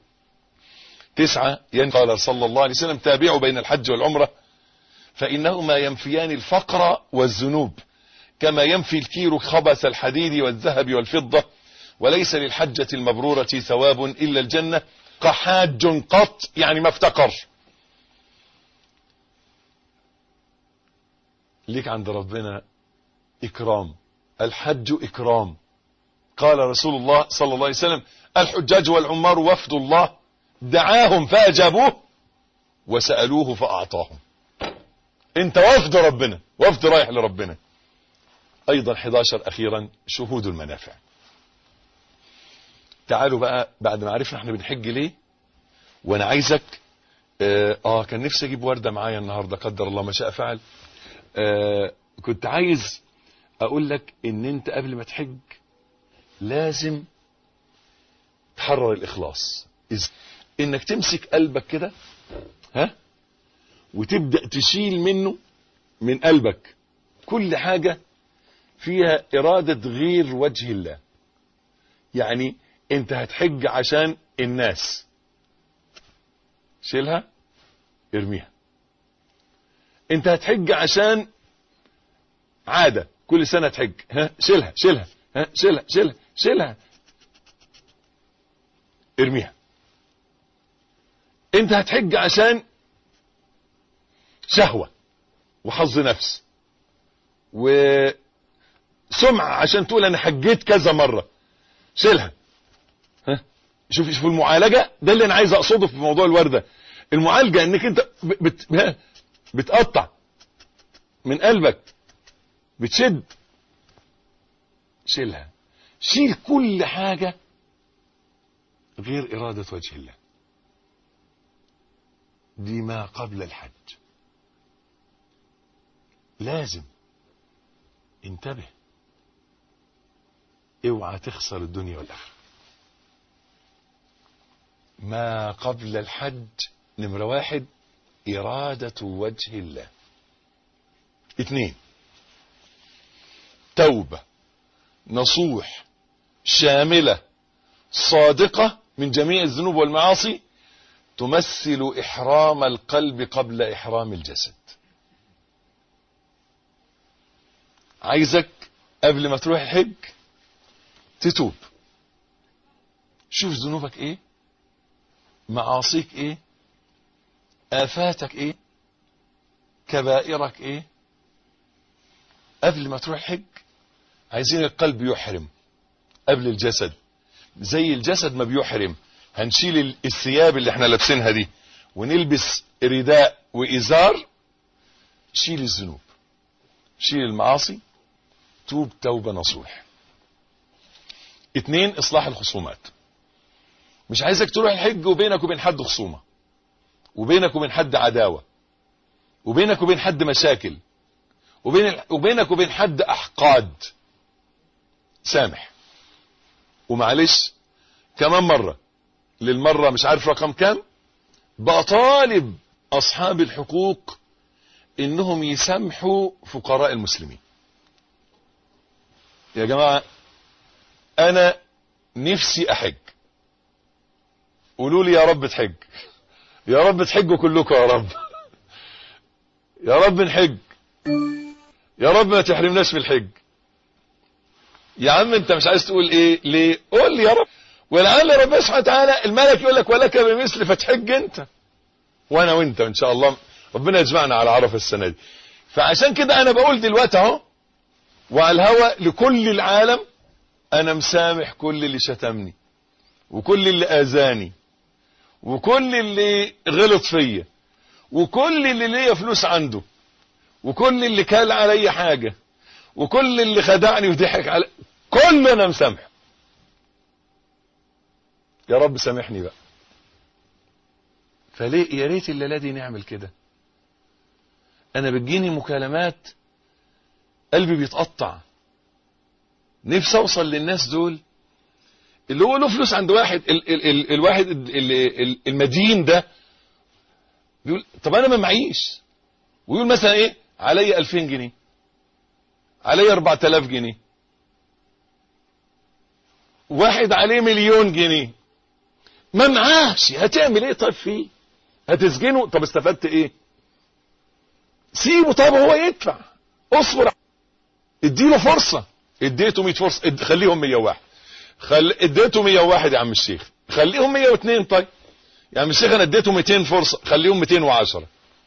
تسعة قال صلى الله عليه وسلم تابعوا بين الحج والعمرة فإنهما ينفيان الفقر والذنوب كما ينفي الكير خبث الحديد والذهب والفضة وليس للحجة المبرورة ثواب إلا الجنة قحاج قط يعني ما افتقر ليك عند ربنا إكرام الحج إكرام قال رسول الله صلى الله عليه وسلم الحجاج والعمار وفد الله دعاهم فأجابوه وسألوه فأعطاهم انت وفد ربنا وفد رايح لربنا ايضا 11 اخيرا شهود المنافع تعالوا بقى بعد ما عرفنا احنا بنحج ليه وانا عايزك اه, آه كان نفسي اجيب وردة معايا النهاردة قدر الله ما شاء فعل آه كنت عايز اقول لك ان انت قبل ما تحج لازم تحرر الاخلاص إز... انك تمسك قلبك كده ها وتبدأ تشيل منه من قلبك كل حاجة فيها إرادة غير وجه الله يعني انت هتحج عشان الناس شيلها ارميها انت هتحج عشان عادة كل سنة تحج ها شيلها شيلها ها شيلها شيلها شيلها ارميها انت هتحج عشان شهوة وحظ نفس وسمعة عشان تقول انا حجيت كذا مرة شيلها ها شوف شوف المعالجة ده اللي انا عايز اقصده في موضوع الوردة المعالجة انك انت بت بتقطع من قلبك بتشد شيلها شيل كل حاجة غير إرادة وجه الله دي ما قبل الحج لازم انتبه اوعى تخسر الدنيا والآخرة ما قبل الحج نمرة واحد إرادة وجه الله اثنين توبة نصوح شاملة صادقة من جميع الذنوب والمعاصي تمثل إحرام القلب قبل إحرام الجسد عايزك قبل ما تروح الحج تتوب شوف ذنوبك ايه معاصيك ايه آفاتك ايه كبائرك ايه قبل ما تروح الحج عايزين القلب يحرم قبل الجسد زي الجسد ما بيحرم هنشيل الثياب اللي احنا لابسينها دي ونلبس رداء وإزار شيل الذنوب شيل المعاصي توب توبة نصوح اتنين اصلاح الخصومات مش عايزك تروح الحج وبينك وبين حد خصومة وبينك وبين حد عداوة وبينك وبين حد مشاكل وبين وبينك وبين حد احقاد سامح ومعلش كمان مرة للمرة مش عارف رقم كام بطالب اصحاب الحقوق انهم يسامحوا فقراء المسلمين يا جماعة انا نفسي احج قولوا لي يا رب تحج يا رب تحجوا كلكم يا رب يا رب نحج يا رب ما تحرمناش من الحج يا عم انت مش عايز تقول ايه ليه قول لي يا رب ولعل ربنا سبحانه وتعالى الملك يقول لك ولك بمثل فتحج انت وانا وانت ان شاء الله ربنا يجمعنا على عرفه السنه دي فعشان كده انا بقول دلوقتي اهو وعلى الهوى لكل العالم انا مسامح كل اللي شتمني وكل اللي اذاني وكل اللي غلط فيا وكل اللي ليا فلوس عنده وكل اللي كال علي حاجة وكل اللي خدعني وضحك علي كل انا مسامحه يا رب سامحني بقى فليه يا ريت الليله دي نعمل كده انا بتجيني مكالمات قلبي بيتقطع نفسي اوصل للناس دول اللي هو له فلوس عند واحد ال ال ال الواحد ال ال المدين ده بيقول طب انا ما معيش ويقول مثلا ايه عليا 2000 جنيه عليا 4000 جنيه واحد عليه مليون جنيه ما معاش هتعمل ايه طيب فيه هتسجنه طب استفدت ايه سيبه طب هو يدفع اصبر اديله فرصة اديته 100 فرصة اد... خليهم 101 خل... اديته 101 يا عم الشيخ خليهم 102 طيب يا عم الشيخ انا اديته 200 فرصة خليهم 210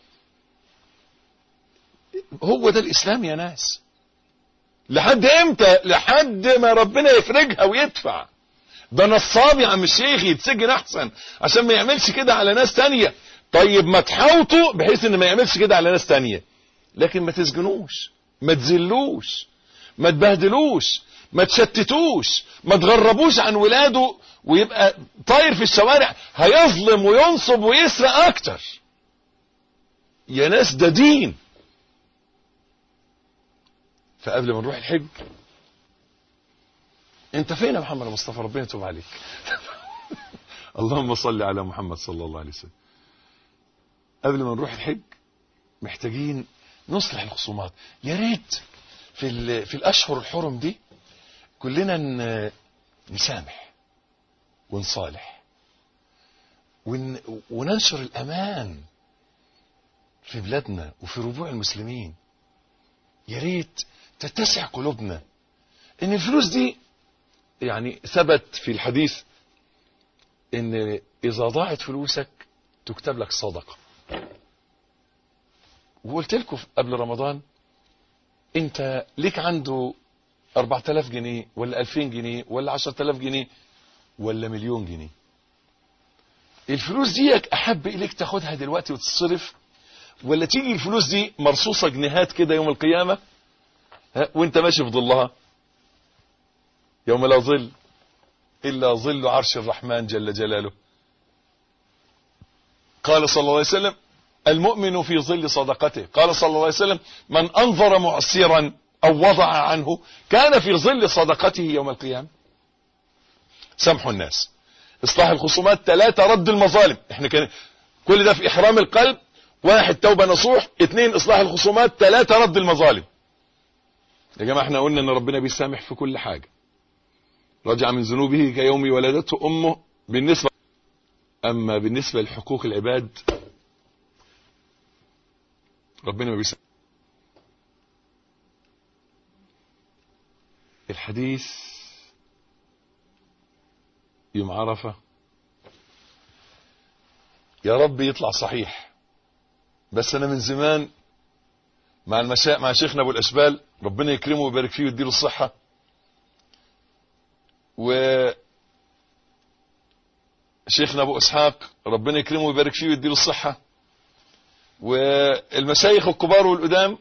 هو ده الاسلام يا ناس لحد امتى لحد ما ربنا يفرجها ويدفع ده نصاب يا عم الشيخ يتسجن احسن عشان ما يعملش كده على ناس تانية طيب ما تحوطه بحيث ان ما يعملش كده على ناس تانية لكن ما تسجنوش ما تذلوش ما تبهدلوش ما تشتتوش ما تغربوش عن ولاده ويبقى طاير في الشوارع هيظلم وينصب ويسرق اكتر يا ناس ده دين فقبل ما نروح الحج انت فين يا محمد مصطفى ربنا يتوب عليك اللهم صل على محمد صلى الله عليه وسلم قبل ما نروح الحج محتاجين نصلح الخصومات يا ريت في في الاشهر الحرم دي كلنا نسامح ونصالح ون وننشر الامان في بلادنا وفي ربوع المسلمين يا ريت تتسع قلوبنا ان الفلوس دي يعني ثبت في الحديث ان اذا ضاعت فلوسك تكتب لك صدقة وقلت لكم قبل رمضان انت ليك عنده 4000 جنيه ولا 2000 جنيه ولا 10000 جنيه ولا مليون جنيه الفلوس ديك احب اليك تاخدها دلوقتي وتتصرف ولا تيجي الفلوس دي مرصوصه جنيهات كده يوم القيامه ها وانت ماشي في ظلها يوم لا ظل الا ظل عرش الرحمن جل جلاله قال صلى الله عليه وسلم المؤمن في ظل صدقته قال صلى الله عليه وسلم من انظر معسرا او وضع عنه كان في ظل صدقته يوم القيامه سامحوا الناس اصلاح الخصومات ثلاثة رد المظالم احنا كان كل ده في احرام القلب واحد توبة نصوح اثنين اصلاح الخصومات ثلاثة رد المظالم يا جماعة احنا قلنا ان ربنا بيسامح في كل حاجة رجع من ذنوبه كيوم ولدته امه بالنسبة اما بالنسبة لحقوق العباد ربنا ما بيسامح الحديث يوم عرفة يا رب يطلع صحيح بس انا من زمان مع المشاء مع شيخنا ابو الاشبال ربنا يكرمه ويبارك فيه ويديله الصحة و شيخنا ابو اسحاق ربنا يكرمه ويبارك فيه ويديله الصحة والمشايخ الكبار والقدام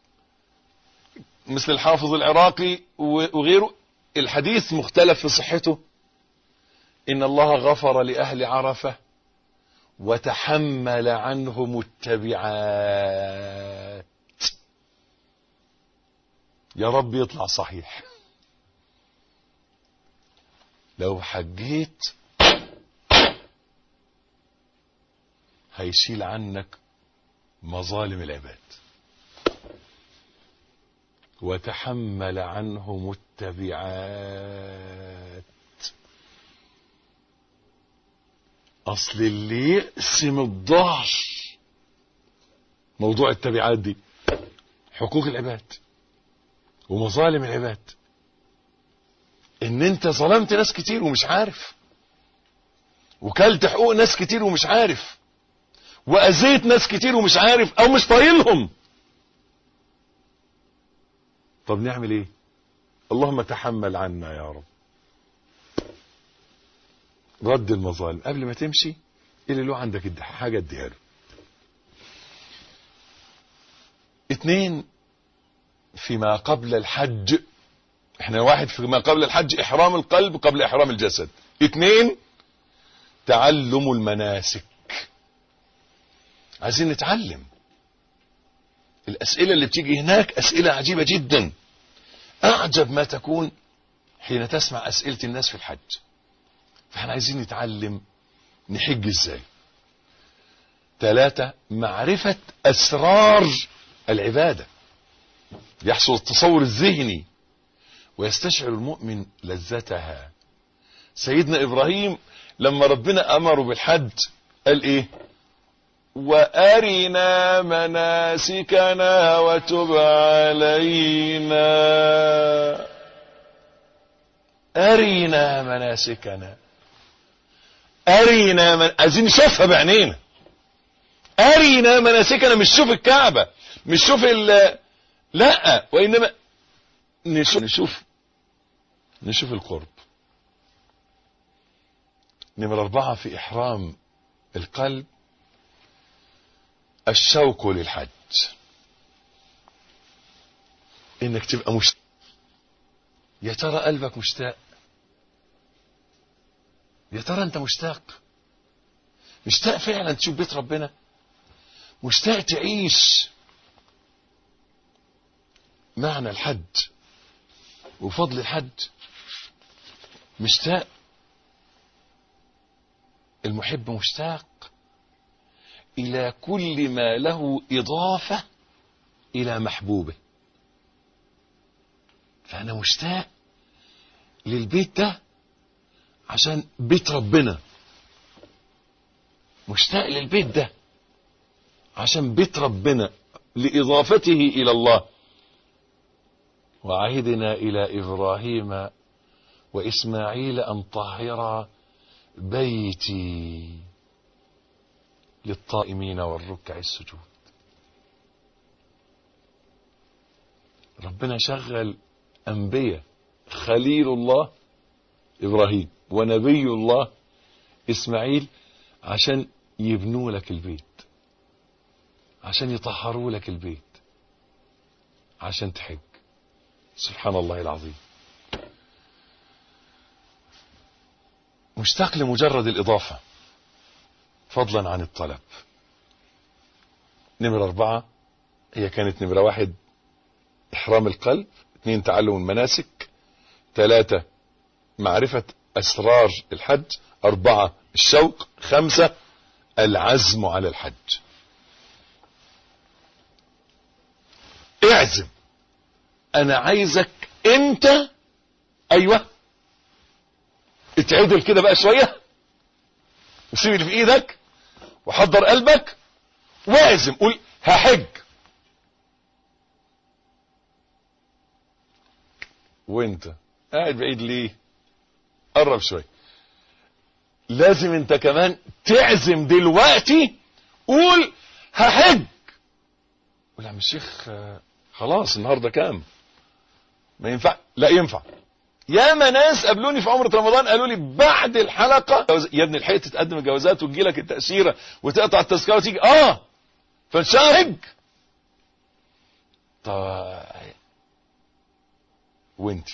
مثل الحافظ العراقي وغيره الحديث مختلف في صحته إن الله غفر لأهل عرفة وتحمل عنهم التبعات يا رب يطلع صحيح لو حجيت هيشيل عنك مظالم العباد وتحمل عنهم التبعات اصل اللي يقسم الظهر موضوع التبعات دي حقوق العباد ومظالم العباد ان انت ظلمت ناس كتير ومش عارف وكلت حقوق ناس كتير ومش عارف واذيت ناس كتير ومش عارف او مش طايلهم طب نعمل ايه اللهم تحمل عنا يا رب رد المظالم قبل ما تمشي اللي له عندك حاجة اديها له اتنين فيما قبل الحج احنا واحد فيما قبل الحج احرام القلب قبل احرام الجسد اتنين تعلم المناسك عايزين نتعلم الاسئلة اللي بتيجي هناك اسئلة عجيبة جدا اعجب ما تكون حين تسمع اسئلة الناس في الحج فاحنا عايزين نتعلم نحج ازاي ثلاثة معرفة اسرار العبادة يحصل التصور الذهني ويستشعر المؤمن لذتها سيدنا ابراهيم لما ربنا امره بالحج قال ايه وارنا مناسكنا وتب علينا ارنا مناسكنا ارنا من... عايزين نشوفها بعينينا ارنا مناسكنا مش شوف الكعبة مش شوف ال لا وانما نشوف نشوف نشوف القرب نمرة أربعة في إحرام القلب الشوق للحج إنك تبقى مشتاق يا ترى قلبك مشتاق يا ترى أنت مشتاق مشتاق فعلا تشوف بيت ربنا مشتاق تعيش معنى الحج وفضل الحج مشتاق المحب مشتاق إلى كل ما له إضافة إلى محبوبه فأنا مشتاق للبيت ده عشان بيت ربنا مشتاق للبيت ده عشان بيت ربنا لإضافته إلى الله وعهدنا إلى إبراهيم وإسماعيل أن طهر بيتي للطائمين والركع السجود ربنا شغل أنبياء خليل الله إبراهيم ونبي الله إسماعيل عشان يبنوا لك البيت عشان يطهروا لك البيت عشان تحج سبحان الله العظيم مشتاق لمجرد الإضافة فضلا عن الطلب نمرة أربعة هي كانت نمرة واحد إحرام القلب اثنين تعلم المناسك ثلاثة معرفة أسرار الحج أربعة الشوق خمسة العزم على الحج اعزم أنا عايزك أنت أيوة اتعدل كده بقى شوية وسيب اللي في إيدك وحضر قلبك واعزم قول هحج وانت قاعد بعيد ليه قرب شوية لازم انت كمان تعزم دلوقتي قول هحج قول يا عم الشيخ آه، خلاص النهارده كام ما ينفع لا ينفع ياما ناس قابلوني في عمرة رمضان قالوا لي بعد الحلقة يا ابني لحقت تقدم الجوازات وتجي لك التأشيرة وتقطع التذكرة وتيجي اه فان شاء الله هج طب وانتي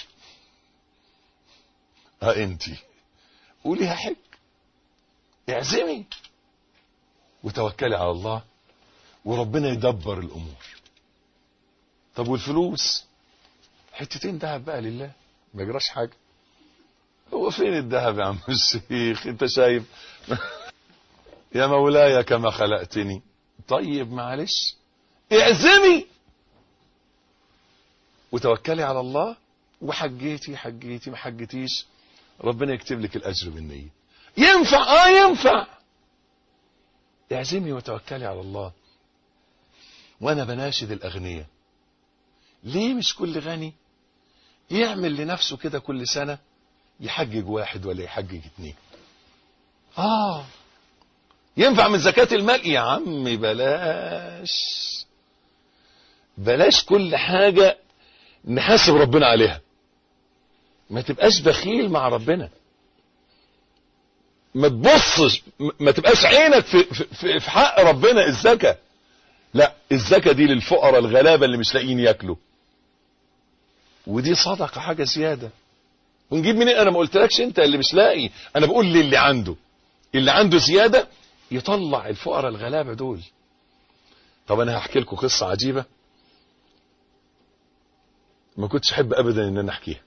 ها انتي قولي هحج اعزمي وتوكلي على الله وربنا يدبر الامور طب والفلوس حتتين دهب بقى لله ما يجراش حاجه هو فين الذهب يا عم الشيخ انت شايف يا مولاي كما خلقتني طيب معلش اعزمي وتوكلي على الله وحجيتي حجيتي ما حجيتيش ربنا يكتب لك الاجر بالنيه ينفع اه ينفع اعزمي وتوكلي على الله وانا بناشد الاغنياء ليه مش كل غني يعمل لنفسه كده كل سنة يحجج واحد ولا يحجج اتنين اه ينفع من زكاة المال يا عم بلاش بلاش كل حاجة نحاسب ربنا عليها ما تبقاش بخيل مع ربنا ما تبصش ما تبقاش عينك في, في, في حق ربنا الزكاة لا الزكاة دي للفقراء الغلابة اللي مش لاقيين ياكلوا ودي صدقة حاجة زيادة ونجيب منين انا ما قلتلكش انت اللي مش لاقي انا بقول للي عنده اللي عنده زيادة يطلع الفقراء الغلابة دول طب انا هحكي لكم قصة عجيبة ما كنتش احب ابدا ان انا احكيها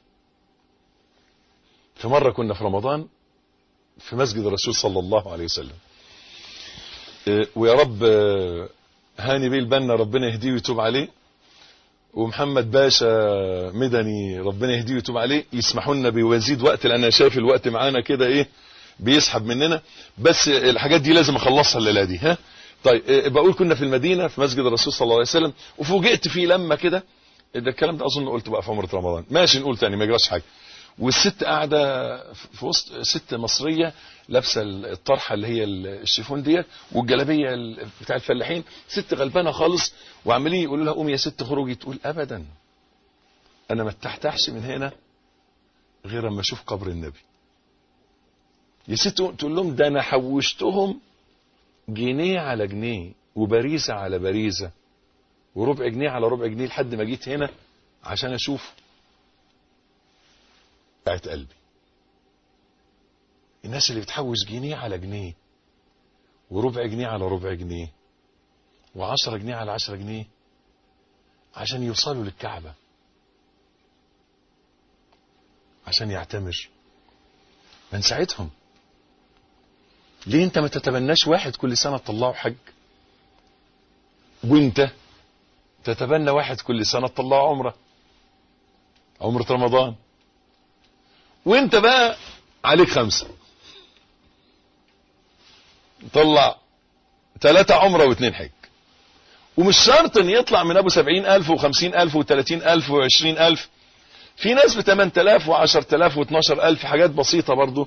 في مرة كنا في رمضان في مسجد الرسول صلى الله عليه وسلم اه، ويا رب اه، هاني بيه البنا ربنا يهديه ويتوب عليه ومحمد باشا مدني ربنا يهديه ويتوب عليه يسمحوا لنا بيزيد وقت لان انا شايف الوقت معانا كده ايه بيسحب مننا بس الحاجات دي لازم اخلصها الليله دي ها طيب اه، بقول كنا في المدينه في مسجد الرسول صلى الله عليه وسلم وفوجئت فيه لما كده ده الكلام ده اظن قلته بقى في عمره رمضان ماشي نقول تاني ما يجراش حاجه والست قاعده في وسط ست مصريه لابسه الطرحه اللي هي الشيفون ديت والجلابيه ال- بتاع الفلاحين ست غلبانه خالص وعمالين يقولوا لها قومي يا ست خروجي تقول ابدا انا ما ارتحتش من هنا غير اما اشوف قبر النبي يا ست تقول لهم ده انا حوشتهم جنيه على جنيه وبريزه على بريزه وربع جنيه على ربع جنيه لحد ما جيت هنا عشان اشوف بتاعت قلبي الناس اللي بتحوش جنيه على جنيه وربع جنيه على ربع جنيه وعشرة جنيه على عشرة جنيه عشان يوصلوا للكعبة عشان يعتمر من ساعتهم ليه انت ما تتبناش واحد كل سنة تطلعه حج وانت تتبنى واحد كل سنة تطلعه عمرة عمرة رمضان وانت بقى عليك خمسة طلع ثلاثة عمرة واثنين حج ومش شرط ان يطلع من ابو سبعين الف وخمسين الف وثلاثين الف وعشرين الف في ناس بثمان تلاف وعشر تلاف واتناشر الف حاجات بسيطة برضو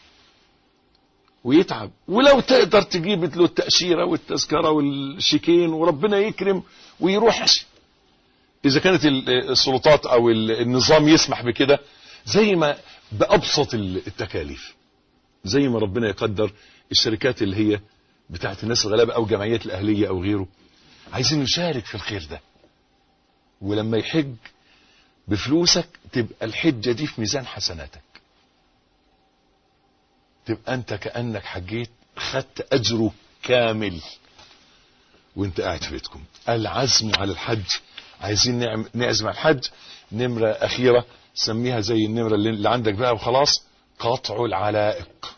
ويتعب ولو تقدر تجيب له التأشيرة والتذكرة والشيكين وربنا يكرم ويروح اذا كانت السلطات او النظام يسمح بكده زي ما بأبسط التكاليف زي ما ربنا يقدر الشركات اللي هي بتاعت الناس الغلابة او جمعيات الاهلية او غيره عايزين نشارك في الخير ده ولما يحج بفلوسك تبقى الحجة دي في ميزان حسناتك تبقى انت كأنك حجيت خدت اجره كامل وانت قاعد في بيتكم العزم على الحج عايزين نعم نعزم على الحج نمرة اخيرة سميها زي النمرة اللي اللي عندك بقى وخلاص قطع العلائق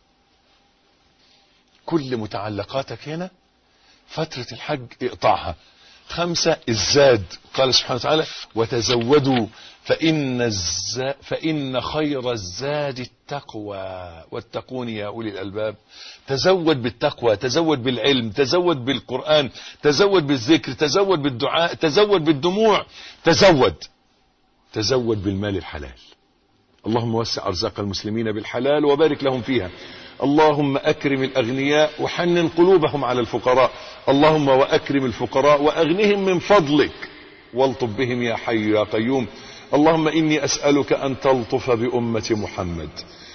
كل متعلقاتك هنا فترة الحج اقطعها خمسة الزاد قال سبحانه وتعالى وتزودوا فإن, الز... فإن خير الزاد التقوى واتقون يا أولي الألباب تزود بالتقوى تزود بالعلم تزود بالقرآن تزود بالذكر تزود بالدعاء تزود بالدموع تزود تزود بالمال الحلال اللهم وسع أرزاق المسلمين بالحلال وبارك لهم فيها اللهم أكرم الأغنياء وحنن قلوبهم على الفقراء اللهم وأكرم الفقراء وأغنهم من فضلك والطب بهم يا حي يا قيوم اللهم إني أسألك أن تلطف بأمة محمد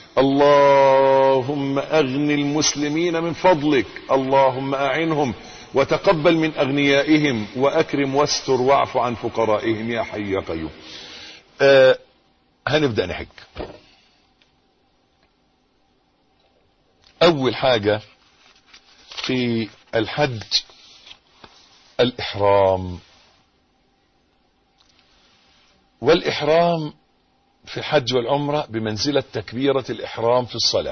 اللهم أغن المسلمين من فضلك اللهم أعنهم وتقبل من أغنيائهم وأكرم واستر واعف عن فقرائهم يا حي يا قيوم آه هنبدأ نحج أول حاجة في الحج الإحرام والإحرام في الحج والعمرة بمنزلة تكبيرة الإحرام في الصلاة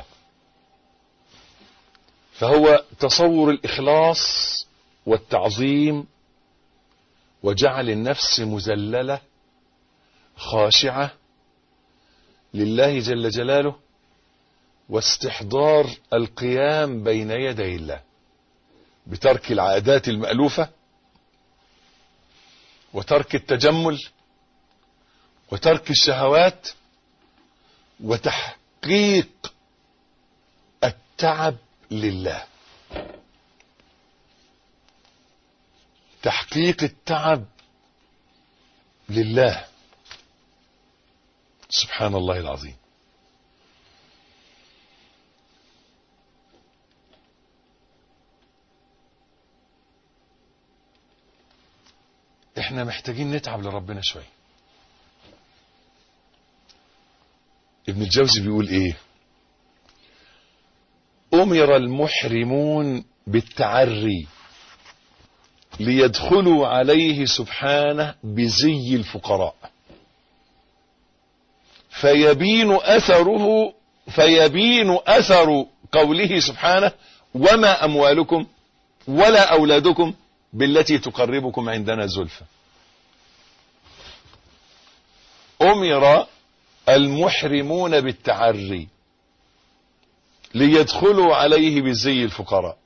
فهو تصور الإخلاص والتعظيم وجعل النفس مذللة خاشعة لله جل جلاله واستحضار القيام بين يدي الله بترك العادات المألوفة وترك التجمل وترك الشهوات وتحقيق التعب لله تحقيق التعب لله سبحان الله العظيم احنا محتاجين نتعب لربنا شوية ابن الجوزي بيقول ايه امر المحرمون بالتعري ليدخلوا عليه سبحانه بزي الفقراء فيبين اثره فيبين اثر قوله سبحانه وما اموالكم ولا اولادكم بالتي تقربكم عندنا زلفى امر المحرمون بالتعري ليدخلوا عليه بزي الفقراء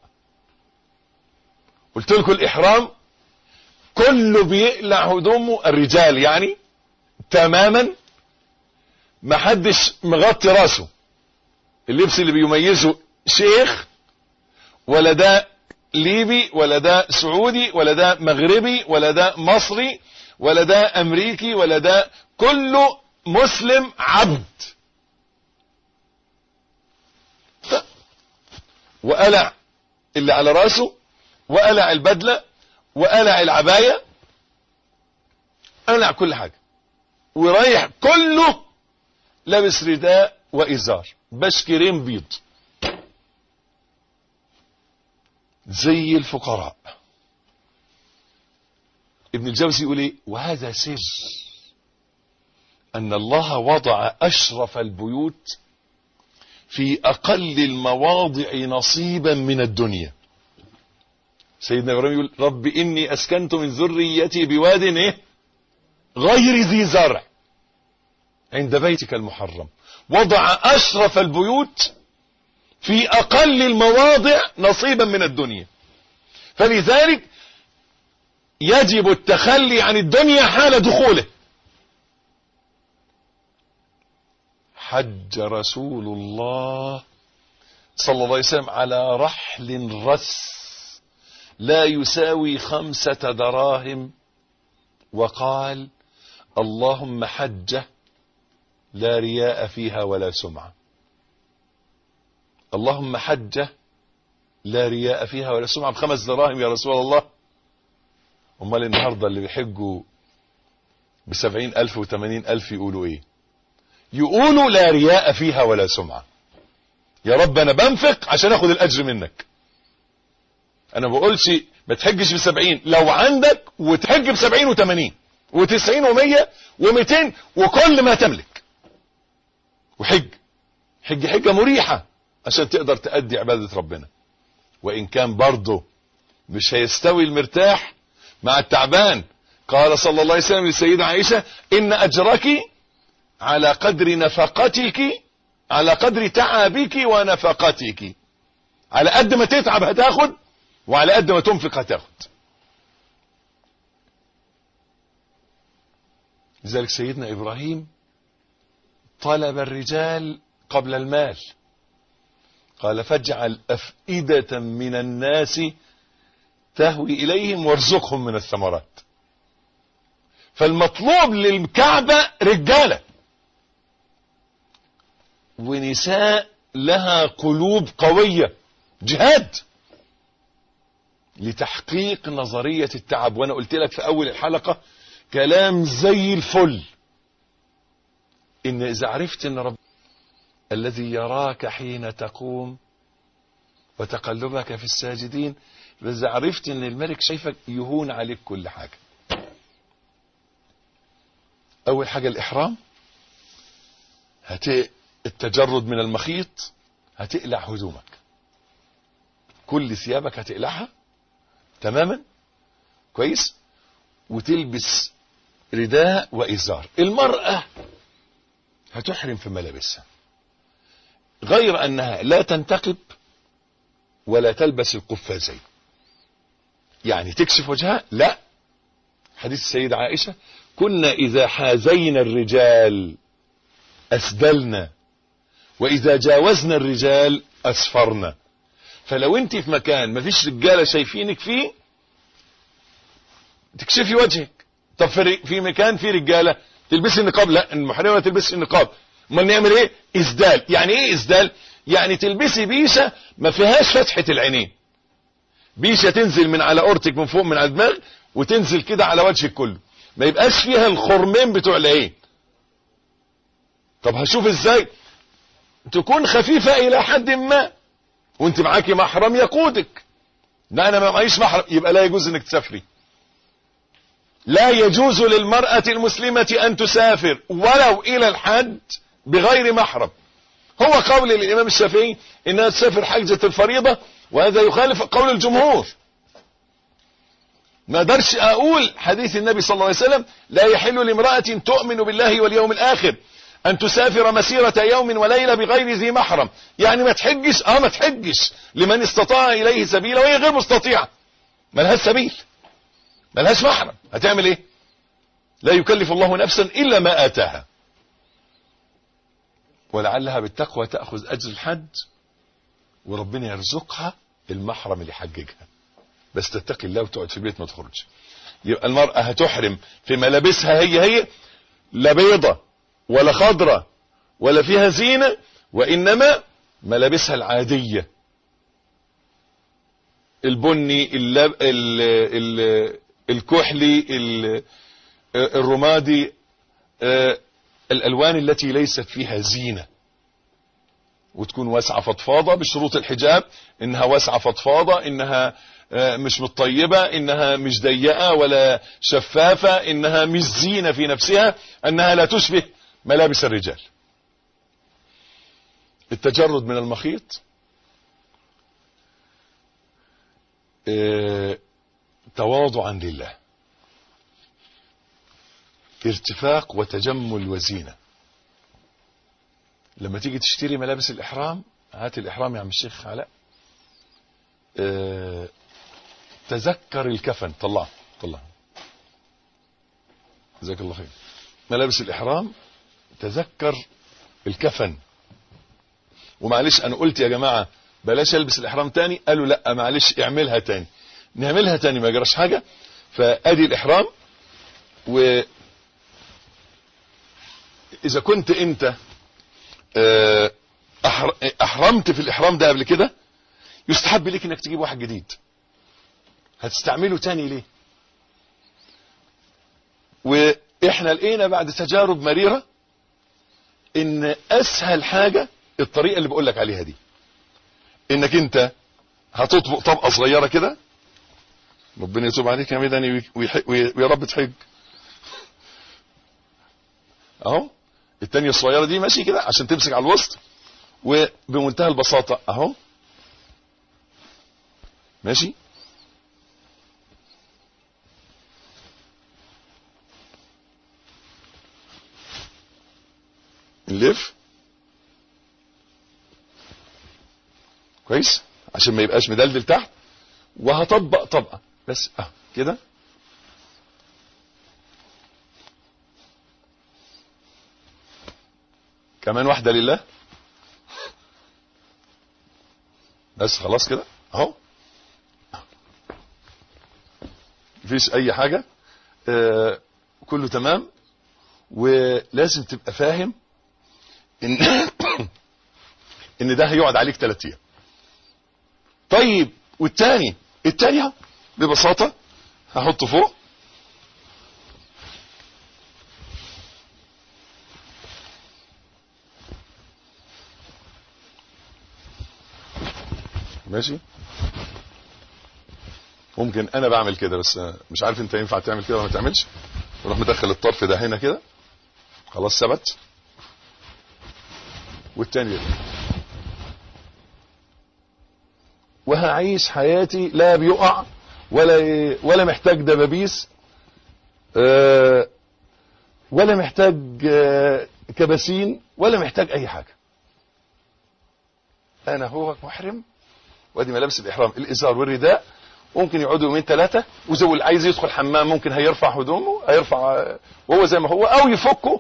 قلت لكم الاحرام كله بيقلع هدومه الرجال يعني تماما ما حدش مغطي راسه اللبس اللي بيميزه شيخ ولا ده ليبي ولا ده سعودي ولا ده مغربي ولا ده مصري ولا ده امريكي ولا ده كله مسلم عبد وقلع اللي على راسه وقلع البدلة وقلع العباية قلع كل حاجة ورايح كله لابس رداء وإزار بشكرين بيض زي الفقراء ابن الجوزي يقول ايه وهذا سر ان الله وضع اشرف البيوت في اقل المواضع نصيبا من الدنيا سيدنا ابراهيم يقول رب اني اسكنت من ذريتي بواد ايه غير ذي زرع عند بيتك المحرم وضع اشرف البيوت في اقل المواضع نصيبا من الدنيا فلذلك يجب التخلي عن الدنيا حال دخوله حج رسول الله صلى الله عليه وسلم على رحل رس لا يساوي خمسة دراهم وقال اللهم حجه لا رياء فيها ولا سمعة اللهم حجه لا رياء فيها ولا سمعة بخمس دراهم يا رسول الله امال النهاردة اللي بيحجوا بسبعين الف وثمانين الف يقولوا ايه يقولوا لا رياء فيها ولا سمعة يا رب انا بنفق عشان اخد الاجر منك انا ما بقولش ما تحجش بسبعين لو عندك وتحج بسبعين وثمانين وتسعين ومية ومتين وكل ما تملك وحج حج حجة مريحة عشان تقدر تأدي عبادة ربنا وإن كان برضه مش هيستوي المرتاح مع التعبان قال صلى الله عليه وسلم للسيدة عائشة إن أجرك على قدر نفقتك على قدر تعبك ونفقتك على قد ما تتعب هتاخد وعلى قد ما تنفق هتاخد لذلك سيدنا إبراهيم طلب الرجال قبل المال قال فاجعل أفئدة من الناس تهوي إليهم وارزقهم من الثمرات فالمطلوب للكعبة رجالة ونساء لها قلوب قوية جهاد لتحقيق نظرية التعب وانا قلت لك في اول الحلقة كلام زي الفل ان اذا عرفت ان رب الذي يراك حين تقوم وتقلبك في الساجدين اذا عرفت ان الملك شايفك يهون عليك كل حاجة اول حاجة الاحرام هت التجرد من المخيط هتقلع هدومك كل ثيابك هتقلعها تماما كويس وتلبس رداء وإزار المرأة هتحرم في ملابسها غير أنها لا تنتقب ولا تلبس القفازين يعني تكشف وجهها لا حديث السيدة عائشة كنا إذا حازينا الرجال أسدلنا وإذا جاوزنا الرجال أسفرنا فلو انت في مكان مفيش رجالة شايفينك فيه تكشفي وجهك طب في مكان فيه رجالة تلبسي النقاب لا المحرمة تلبسي النقاب امال نعمل ايه اسدال يعني ايه اسدال يعني تلبسي بيشة ما فيهاش فتحة العينين بيشة تنزل من على اورتك من فوق من على الدماغ وتنزل كده على وجهك كله ما يبقاش فيها الخرمين بتوع العين طب هشوف ازاي تكون خفيفة الى حد ما وانت معاكي محرم يقودك لا انا ما معيش محرم يبقى لا يجوز انك تسافري لا يجوز للمرأة المسلمة ان تسافر ولو الى الحج بغير محرم هو قول الامام الشافعي انها تسافر حجة الفريضة وهذا يخالف قول الجمهور ما اقدرش اقول حديث النبي صلى الله عليه وسلم لا يحل لامرأة تؤمن بالله واليوم الاخر ان تسافر مسيرة يوم وليلة بغير ذي محرم يعني ما تحجش اه ما تحجش لمن استطاع اليه سبيلا وهي غير مستطيعة ملهاش سبيل ملهاش محرم هتعمل ايه لا يكلف الله نفسا الا ما اتاها ولعلها بالتقوى تأخذ اجر الحج وربنا يرزقها المحرم اللي يحججها بس تتقي الله وتقعد في البيت ما تخرج يبقى المرأة هتحرم في ملابسها هي هي لا بيضة ولا خضرة ولا فيها زينة وإنما ملابسها العادية البني اللب... ال... ال... الكحلي ال... الرمادي الألوان التي ليست فيها زينة وتكون واسعة فضفاضة بشروط الحجاب انها واسعة فضفاضة انها مش متطيبة انها مش ضيقة ولا شفافة انها مش زينة في نفسها انها لا تشبه ملابس الرجال التجرد من المخيط اه تواضعا لله ارتفاق وتجمل وزينة لما تيجي تشتري ملابس الإحرام هات الإحرام يا عم الشيخ علاء اه تذكر الكفن طلع طلع جزاك الله خير ملابس الإحرام تذكر الكفن ومعلش انا قلت يا جماعة بلاش البس الاحرام تاني قالوا لا معلش اعملها تاني نعملها تاني ما يجراش حاجة فادي الاحرام و اذا كنت انت احرمت في الاحرام ده قبل كده يستحب لك انك تجيب واحد جديد هتستعمله تاني ليه واحنا لقينا بعد تجارب مريرة ان اسهل حاجة الطريقة اللي بقولك عليها دي انك انت هتطبق طبقة صغيرة كده ربنا يتوب عليك يا ميداني ويا رب تحج اهو التانية الصغيرة دي ماشي كده عشان تمسك على الوسط وبمنتهى البساطة اهو ماشي نلف كويس عشان ما يبقاش مدلدل تحت وهطبق طبقة بس اه كده كمان واحدة لله بس خلاص كده اهو مفيش اي حاجة آه كله تمام ولازم تبقى فاهم ان ان ده هيقعد عليك ثلاث ايام طيب والتاني التاني اهو ببساطة هحطه فوق ماشي ممكن انا بعمل كده بس مش عارف انت ينفع تعمل كده ولا ما تعملش نروح مدخل الطرف ده هنا كده خلاص ثبت والتاني ده وهعيش حياتي لا بيقع ولا ولا محتاج دبابيس أه ولا محتاج أه كباسين ولا محتاج اي حاجة انا هو محرم وادي ملابس الاحرام الازار والرداء ممكن يقعدوا يومين ثلاثة وزو اللي عايز يدخل حمام ممكن هيرفع هدومه هيرفع وهو زي ما هو او يفكه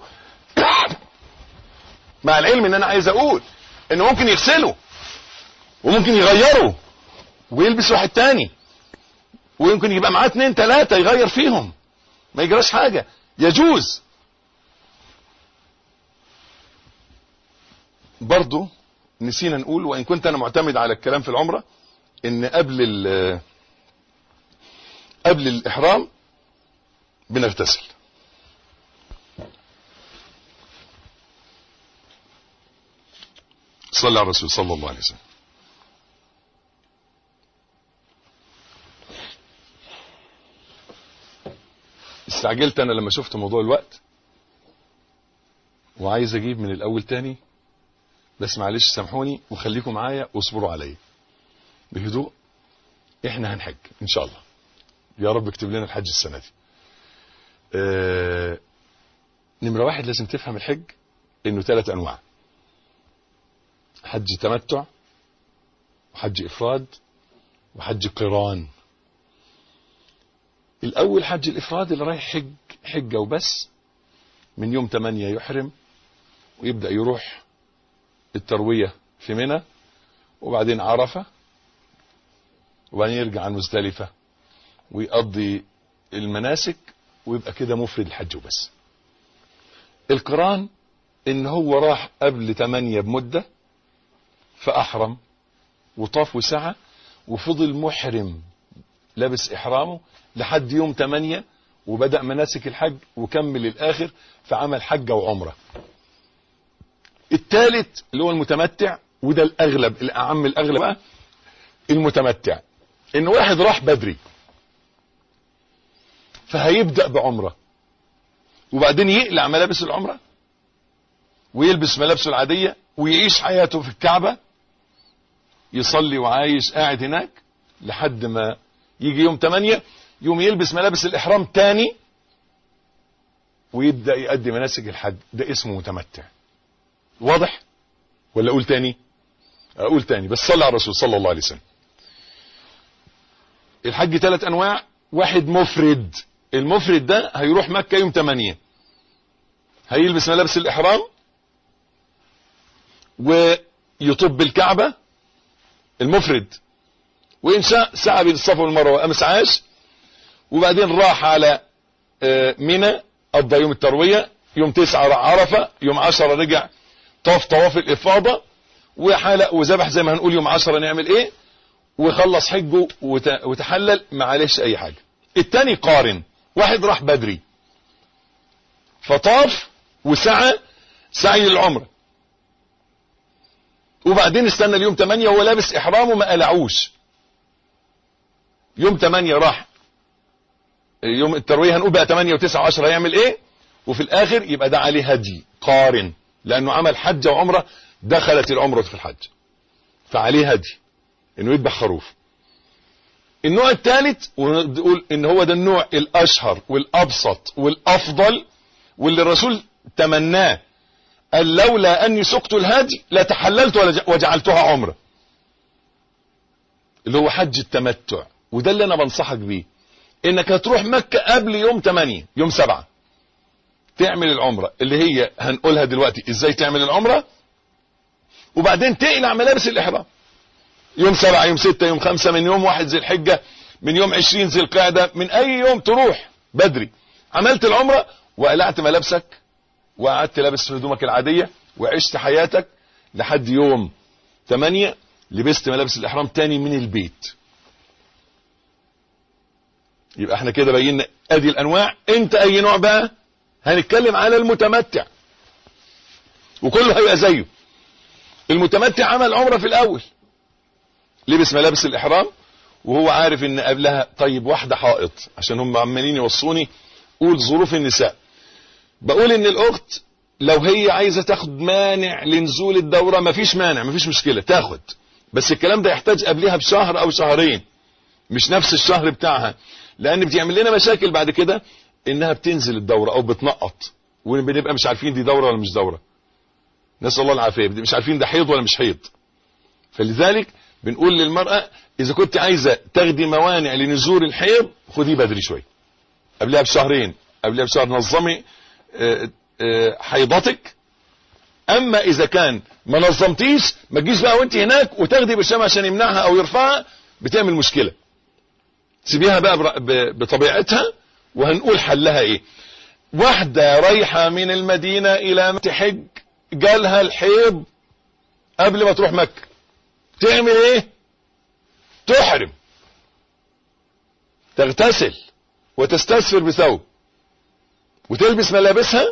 مع العلم ان انا عايز اقول انه ممكن يغسله وممكن يغيره ويلبس واحد تاني ويمكن يبقى معاه اتنين تلاتة يغير فيهم ما يجراش حاجة يجوز برضو نسينا نقول وان كنت انا معتمد على الكلام في العمرة ان قبل قبل الاحرام بنغتسل صلى على الرسول صلى الله عليه وسلم استعجلت انا لما شفت موضوع الوقت وعايز اجيب من الاول تاني بس معلش سامحوني وخليكم معايا واصبروا عليا بهدوء احنا هنحج ان شاء الله يا رب اكتب لنا الحج السنه دي اه نمره واحد لازم تفهم الحج انه ثلاث انواع حج تمتع وحج افراد وحج قران الاول حج الافراد اللي رايح حج حجه وبس من يوم 8 يحرم ويبدا يروح الترويه في منى وبعدين عرفه وبعدين يرجع عن مزدلفه ويقضي المناسك ويبقى كده مفرد الحج وبس القران ان هو راح قبل 8 بمده فاحرم وطاف وسعى وفضل محرم لابس احرامه لحد يوم 8 وبدأ مناسك الحج وكمل الاخر فعمل حجة وعمرة الثالث اللي هو المتمتع وده الاغلب الاعم الاغلب بقى المتمتع ان واحد راح بدري فهيبدأ بعمرة وبعدين يقلع ملابس العمرة ويلبس ملابسه العادية ويعيش حياته في الكعبة يصلي وعايش قاعد هناك لحد ما يجي يوم 8 يوم يلبس ملابس الإحرام تاني ويبدأ يؤدي مناسك الحج ده اسمه متمتع واضح ولا أقول تاني أقول تاني بس صلى على الرسول صلى الله عليه وسلم الحج ثلاث أنواع واحد مفرد المفرد ده هيروح مكة يوم 8 هيلبس ملابس الإحرام ويطب الكعبة المفرد وإن شاء سعى بين الصفا والمروة أمس عاش وبعدين راح على منى قضى يوم التروية يوم تسعة عرفة يوم عشرة رجع طاف طواف الإفاضة وحلق وذبح زي ما هنقول يوم عشرة نعمل إيه وخلص حجه وت- وتحلل معلش اي حاجة التاني قارن واحد راح بدري فطاف وسعى سعي العمره وبعدين استنى اليوم 8 وهو لابس احرامه ما قلعوش يوم 8 راح يوم الترويه هنقول بقى 8 و9 و10 هيعمل ايه وفي الاخر يبقى ده عليه هدي قارن لانه عمل حج وعمره دخلت العمره في الحج فعليه هدي انه يذبح خروف النوع الثالث ونقول ان هو ده النوع الاشهر والابسط والافضل واللي الرسول تمناه قال لولا اني سقت الهدي لتحللت ولج- وجعلتها عمره اللي هو حج التمتع وده اللي انا بنصحك بيه انك هتروح مكة قبل يوم 8 يوم 7 تعمل العمرة اللي هي هنقولها دلوقتي ازاي تعمل العمرة وبعدين تقلع ملابس الاحرام يوم 7 يوم 6 يوم 5 من يوم 1 ذي الحجة من يوم 20 ذي القعدة من اي يوم تروح بدري عملت العمرة وقلعت ملابسك وقعدت لابس هدومك العادية وعشت حياتك لحد يوم 8 لبست ملابس الاحرام تاني من البيت يبقى احنا كده بينا ادي الانواع انت اي نوع بقى هنتكلم على المتمتع وكله هيبقى زيه المتمتع عمل عمره في الاول لبس ملابس الاحرام وهو عارف ان قبلها طيب واحده حائط عشان هم عمالين يوصوني قول ظروف النساء بقول ان الاخت لو هي عايزه تاخد مانع لنزول الدوره مفيش مانع مفيش مشكله تاخد بس الكلام ده يحتاج قبلها بشهر او شهرين مش نفس الشهر بتاعها لان بتعمل لنا مشاكل بعد كده انها بتنزل الدوره او بتنقط وبنبقى مش عارفين دي دوره ولا مش دوره نسال الله العافيه مش عارفين ده حيض ولا مش حيض فلذلك بنقول للمراه اذا كنت عايزه تاخدي موانع لنزول الحيض خديه بدري شويه قبلها بشهرين قبلها بشهر نظمي آه، آه، حيضتك اما اذا كان ما نظمتيش ما تجيش بقى وانت هناك وتاخدي بالشمع عشان يمنعها او يرفعها بتعمل مشكله سيبيها بقى بر- ب- بطبيعتها وهنقول حلها ايه واحدة رايحة من المدينة الى تحج جالها الحيض قبل ما تروح مكة تعمل ايه تحرم تغتسل وتستسفر بثوب وتلبس ملابسها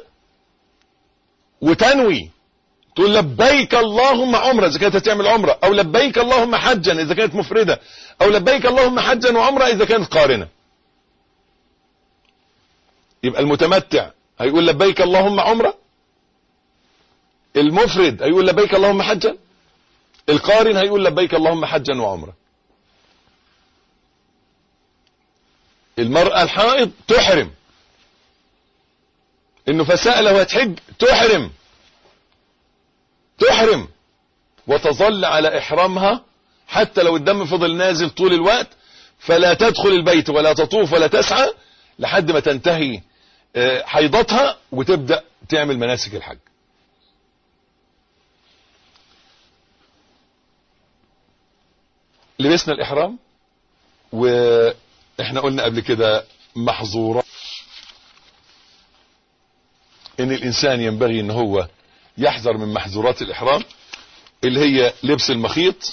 وتنوي تقول لبيك اللهم عمرة إذا كانت هتعمل عمرة أو لبيك اللهم حجا إذا كانت مفردة أو لبيك اللهم حجا وعمرة إذا كانت قارنة يبقى المتمتع هيقول لبيك اللهم عمرة المفرد هيقول لبيك اللهم حجا القارن هيقول لبيك اللهم حجا وعمرة المرأة الحائض تحرم النفساء لو هتحج تحرم تحرم وتظل على احرامها حتى لو الدم فضل نازل طول الوقت فلا تدخل البيت ولا تطوف ولا تسعى لحد ما تنتهي آه، حيضتها وتبدأ تعمل مناسك الحج لبسنا الاحرام واحنا قلنا قبل كده محظورات ان الانسان ينبغي ان هو يحذر من محظورات الاحرام اللي هي لبس المخيط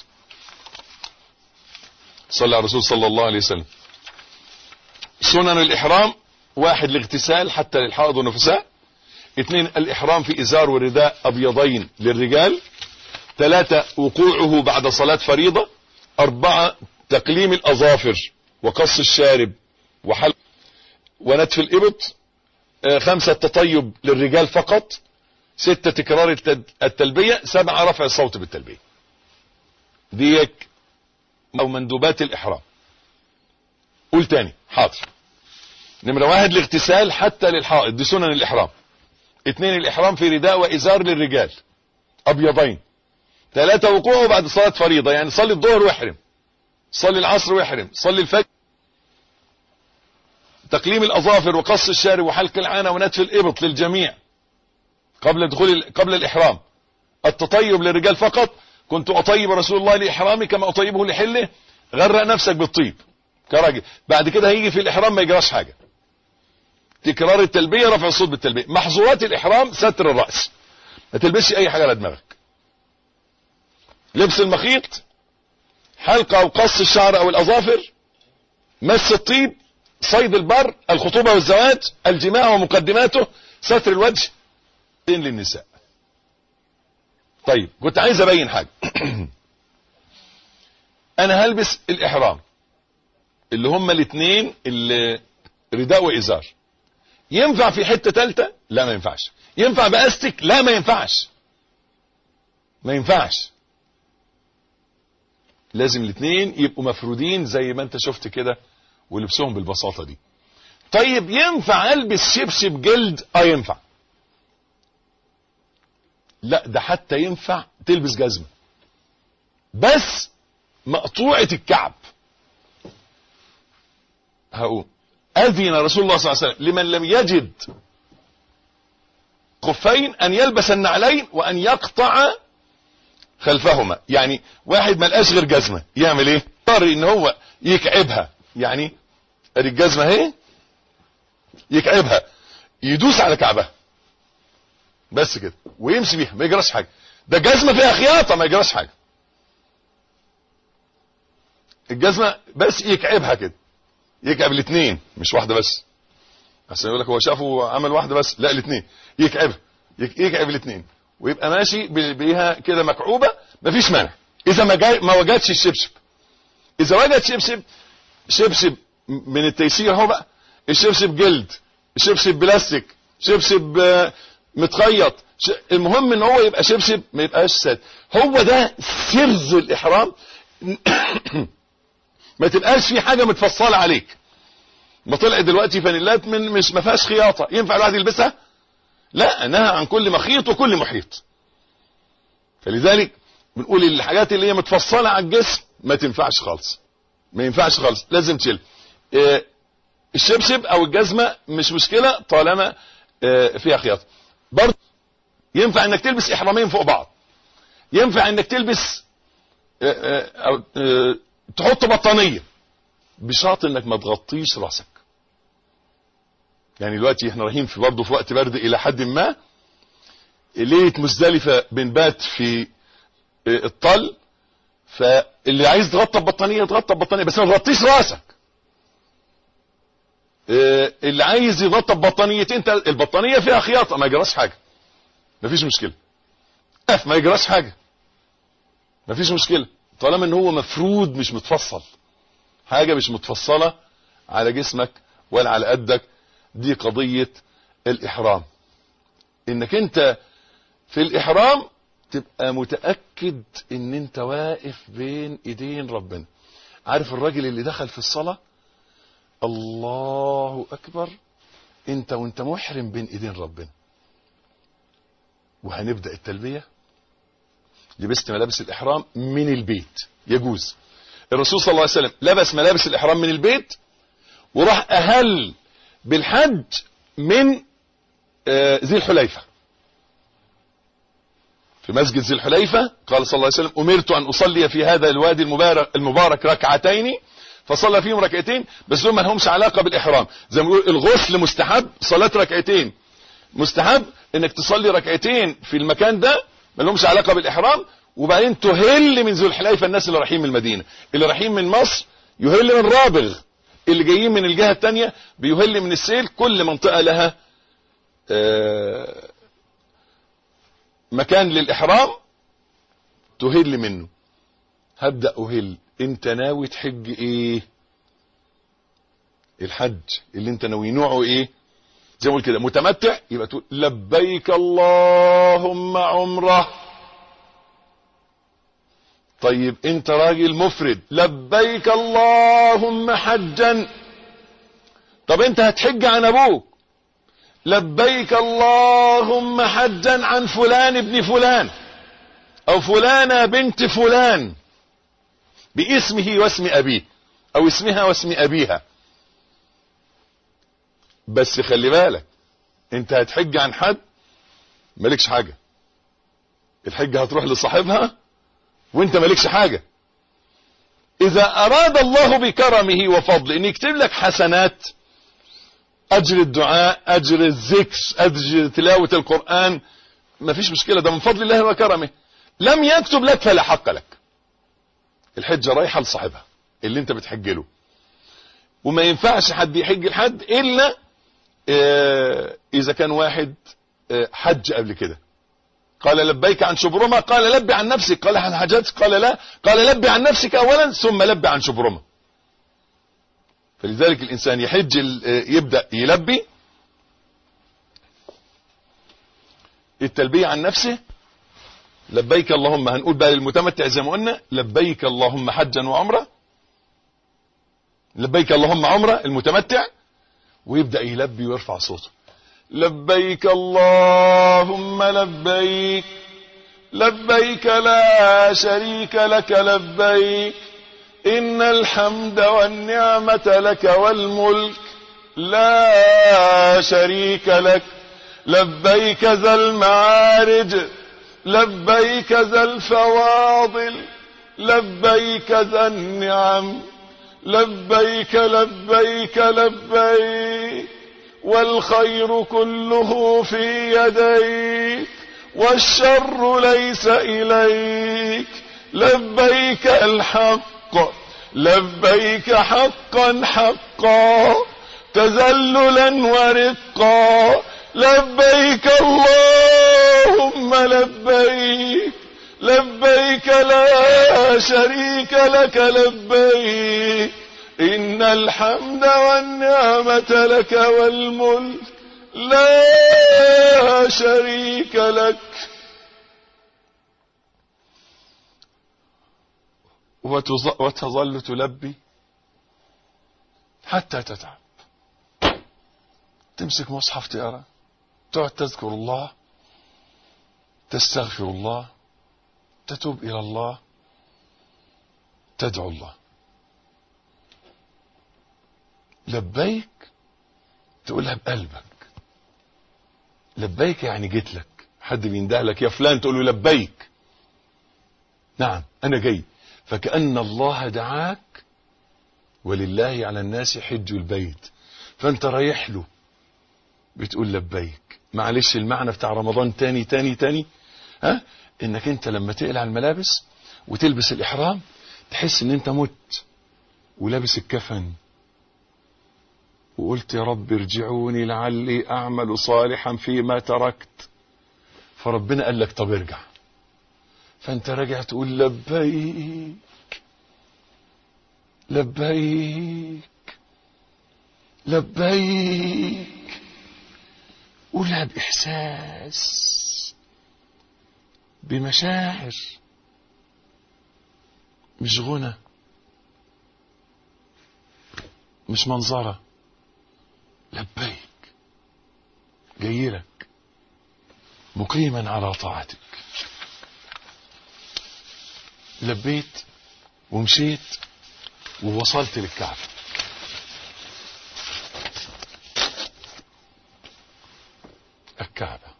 صلى على الرسول صلى الله عليه وسلم سنن الاحرام واحد الاغتسال حتى للحائض والنفساء اثنين الاحرام في ازار ورداء ابيضين للرجال ثلاثة وقوعه بعد صلاة فريضة اربعة تقليم الاظافر وقص الشارب وحلق ونتف الابط آه، خمسة التطيب للرجال فقط ستة تكرار التد- التلبية سبعة رفع الصوت بالتلبية ديك او مندوبات الاحرام قول تاني حاضر نمرة واحد الاغتسال حتى للحائط دي سنن الاحرام اتنين الاحرام في رداء وازار للرجال ابيضين ثلاثة وقوعه بعد صلاة فريضة يعني صلي الظهر واحرم صلي العصر واحرم صلي الفجر تقليم الاظافر وقص الشارب وحلق العانة ونتف الابط للجميع قبل دخول قبل الاحرام التطيب للرجال فقط كنت اطيب رسول الله لاحرامي كما اطيبه لحله غرق نفسك بالطيب كراجل بعد كده هيجي في الاحرام ما يجراش حاجه تكرار التلبيه رفع الصوت بالتلبيه محظورات الاحرام ستر الراس ما تلبسش اي حاجه على دماغك لبس المخيط حلقة او قص الشعر او الاظافر مس الطيب صيد البر الخطوبة والزواج الجماع ومقدماته ستر الوجه دين للنساء طيب كنت عايز ابين حاجة انا هلبس الاحرام اللي هما الاثنين اللي رداء وازار ينفع في حتة تالتة لا ما ينفعش ينفع باستك لا ما ينفعش ما ينفعش لازم الاثنين يبقوا مفرودين زي ما انت شفت كده ولبسهم بالبساطة دي طيب ينفع البس شبشب جلد اه ينفع لا ده حتى ينفع تلبس جزمة بس مقطوعة الكعب هقول أذن رسول الله صلى الله عليه وسلم لمن لم يجد خفين أن يلبس النعلين وأن يقطع خلفهما يعني واحد ما لقاش غير جزمة يعمل ايه اضطر ان هو يكعبها يعني ادي الجزمة اهي يكعبها يدوس على كعبها بس كده ويمشي بيها ما يجراش حاجة ده جزمة فيها خياطة ما يجراش حاجة الجزمة بس يكعبها كده يكعب الاثنين مش واحدة بس عشان يقول لك هو شافه عمل واحدة بس لا الاثنين يكعبها يكعب الاثنين ويبقى ماشي بيها كده مكعوبة مفيش مانع اذا ما جاي ما وجدش الشبشب اذا وجد شبشب شبشب من التيسير اهو بقى الشبشب جلد شبشب بلاستيك شبشب متخيط المهم ان هو يبقى شبشب ما يبقاش ساد هو ده سر الاحرام ما تبقاش في حاجة متفصلة عليك ما طلع دلوقتي فانيلات من مش ما فيهاش خياطة ينفع الواحد يلبسها لا نهى عن كل مخيط وكل محيط فلذلك بنقول الحاجات اللي هي متفصلة على الجسم ما تنفعش خالص ما ينفعش خالص لازم تشيل اه الشبشب او الجزمة مش مشكلة طالما اه فيها خياطة برضه ينفع انك تلبس احرامين فوق بعض ينفع انك تلبس اه او تحط بطانية بشرط انك ما تغطيش راسك يعني دلوقتي احنا رايحين في برضه في وقت برد الى حد ما ليله مزدلفه بنبات في الطل فاللي عايز تغطى ببطانيه تغطى ببطانيه بس ما تغطيش راسك اللي عايز يغطى ببطانيتين البطانيه فيها خياطه ما يجراش حاجه مفيش مشكله ما يجراش حاجه مفيش مشكله طالما ان هو مفرود مش متفصل حاجه مش متفصله على جسمك ولا على قدك دي قضية الإحرام إنك أنت في الإحرام تبقى متأكد إن أنت واقف بين إيدين ربنا عارف الراجل اللي دخل في الصلاة الله أكبر أنت وأنت محرم بين إيدين ربنا وهنبدأ التلبية لبست ملابس الإحرام من البيت يجوز الرسول صلى الله عليه وسلم لبس ملابس الإحرام من البيت وراح أهل بالحج من ذي الحليفة في مسجد ذي الحليفة قال صلى الله عليه وسلم أمرت أن أصلي في هذا الوادي المبارك, المبارك ركعتين فصلى فيهم ركعتين بس دول ما لهمش علاقة بالإحرام زي ما بيقول الغسل مستحب صلاة ركعتين مستحب انك تصلي ركعتين في المكان ده ما لهمش علاقة بالإحرام وبعدين تهل من ذو الحليفة الناس اللي رايحين من المدينة اللي رايحين من مصر يهل من رابغ اللي جايين من الجهة التانية بيهل من السيل كل منطقة لها مكان للإحرام تهل منه هبدأ أهل انت ناوي تحج ايه الحج اللي انت ناوي نوعه ايه زي ما قلت كده متمتع يبقى تقول لبيك اللهم عمره طيب انت راجل مفرد لبيك اللهم حجا طب انت هتحج عن ابوك لبيك اللهم حجا عن فلان ابن فلان او فلانة بنت فلان باسمه واسم ابيه او اسمها واسم ابيها بس خلي بالك انت هتحج عن حد مالكش حاجة الحجة هتروح لصاحبها وانت مالكش حاجة اذا اراد الله بكرمه وفضله ان يكتب لك حسنات اجر الدعاء اجر الذكر اجر تلاوة القرآن ما فيش مشكلة ده من فضل الله وكرمه لم يكتب لك فلا حق لك الحجة رايحة لصاحبها اللي انت بتحج له وما ينفعش حد يحج لحد الا اه اذا كان واحد اه حج قبل كده قال لبيك عن شبرمة قال لبي عن نفسك قال عن حجتك قال لا قال لبي عن نفسك اولا ثم لبي عن شبرمة فلذلك الانسان يحج يبدأ يلبي التلبية عن نفسه لبيك اللهم هنقول بقى للمتمتع زي ما قلنا لبيك اللهم حجا وعمرة لبيك اللهم عمرة المتمتع ويبدأ يلبي ويرفع صوته لبيك اللهم لبيك لبيك لا شريك لك لبيك إن الحمد والنعمة لك والملك لا شريك لك لبيك ذا المعارج لبيك ذا الفواضل لبيك ذا النعم لبيك لبيك لبيك والخير كله في يديك والشر ليس إليك لبيك الحق لبيك حقا حقا تذللا ورقا لبيك اللهم لبيك لبيك لا شريك لك لبيك إن الحمد والنعمة لك والملك لا شريك لك وتظل تلبي حتى تتعب تمسك مصحف تقرا تقعد تذكر الله تستغفر الله تتوب إلى الله تدعو الله لبيك تقولها بقلبك لبيك يعني جيت لك حد بينده لك يا فلان تقول له لبيك نعم أنا جاي فكأن الله دعاك ولله على الناس حج البيت فأنت رايح له بتقول لبيك معلش المعنى بتاع رمضان تاني تاني تاني ها انك انت لما تقلع الملابس وتلبس الاحرام تحس ان انت مت ولابس الكفن وقلت يا رب ارجعوني لعلي اعمل صالحا فيما تركت فربنا قال لك طب ارجع فانت راجع تقول لبيك لبيك لبيك قولها بإحساس بمشاعر مش غنى مش منظرة لبيك جايلك مقيما على طاعتك لبيت ومشيت ووصلت للكعبة الكعبة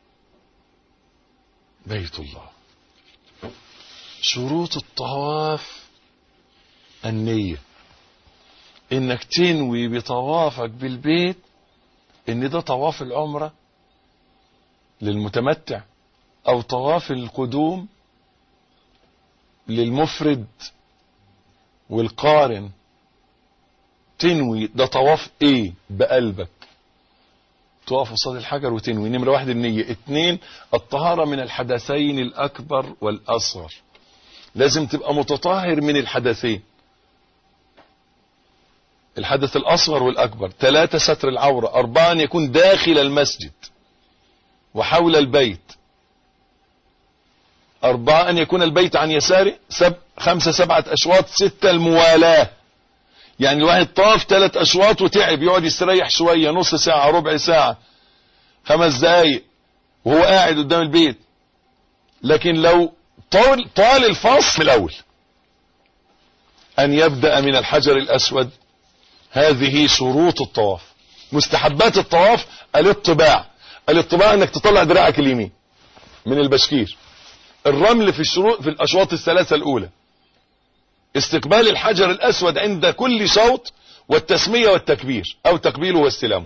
بيت الله شروط الطواف النية انك تنوي بطوافك بالبيت ان ده طواف العمرة للمتمتع او طواف القدوم للمفرد والقارن تنوي ده طواف ايه بقلبك تقف قصاد الحجر وتنوي نمرة واحد النية اتنين الطهارة من الحدثين الأكبر والأصغر لازم تبقى متطهر من الحدثين الحدث الأصغر والأكبر ثلاثة ستر العورة أربعة أن يكون داخل المسجد وحول البيت أربعة أن يكون البيت عن يساره سب خمسة سبعة أشواط ستة الموالاة يعني الواحد طاف ثلاث أشواط وتعب يقعد يستريح شوية نص ساعة ربع ساعة خمس دقايق وهو قاعد قدام البيت لكن لو طال, طال الفصل من الأول أن يبدأ من الحجر الأسود هذه شروط الطواف مستحبات الطواف الاطباع الاطباع انك تطلع دراعك اليمين من البشكير الرمل في الشروط في الاشواط الثلاثة الاولى استقبال الحجر الاسود عند كل شوط والتسمية والتكبير او تقبيله واستلامه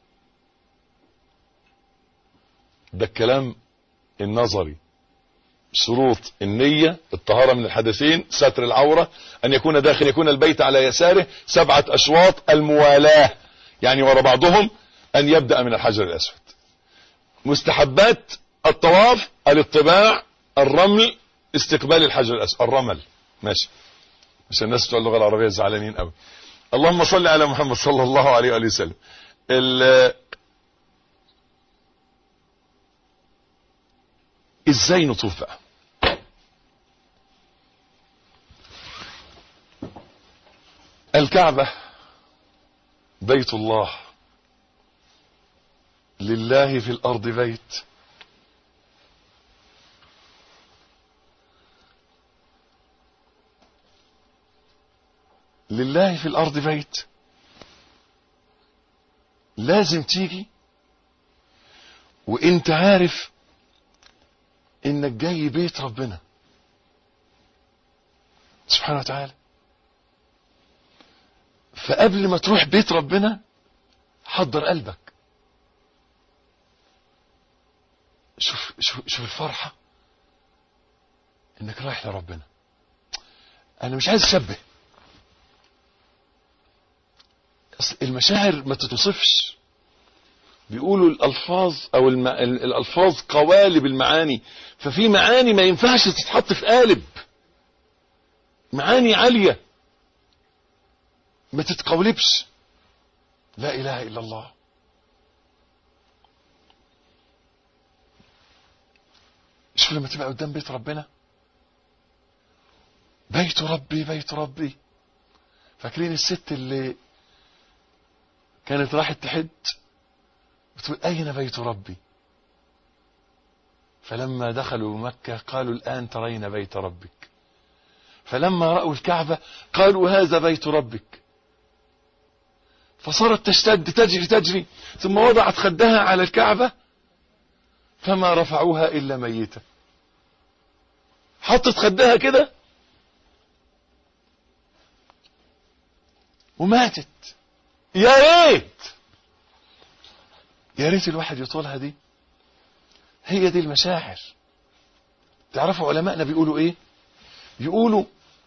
ده الكلام النظري شروط النية الطهارة من الحدثين ستر العورة أن يكون داخل يكون البيت على يساره سبعة أشواط الموالاة يعني ورا بعضهم أن يبدأ من الحجر الأسود مستحبات الطواف الاطباع الرمل استقبال الحجر الأسود الرمل ماشي عشان الناس بتوع اللغة العربية زعلانين قوي اللهم صل على محمد صلى الله عليه وآله وسلم ازاي نطوف بقى الكعبة بيت الله لله في الارض بيت لله في الارض بيت لازم تيجي وانت عارف انك جاي بيت ربنا سبحانه وتعالى فقبل ما تروح بيت ربنا حضر قلبك شوف شوف شوف الفرحة انك رايح لربنا انا مش عايز اشبه المشاعر ما تتوصفش بيقولوا الالفاظ او الم... الالفاظ قوالب المعاني ففي معاني ما ينفعش تتحط في قالب معاني عالية ما تتقولبش لا اله الا الله شوف لما تبقى قدام بيت ربنا بيت ربي بيت ربي فاكرين الست اللي كانت راحت تحج بتقول أين بيت ربي فلما دخلوا مكة قالوا الآن ترين بيت ربك فلما رأوا الكعبة قالوا هذا بيت ربك فصارت تشتد تجري تجري ثم وضعت خدها على الكعبة فما رفعوها إلا ميتة حطت خدها كده وماتت يا ريت يا ريت الواحد يطولها دي هي دي المشاعر تعرفوا علماءنا بيقولوا ايه يقولوا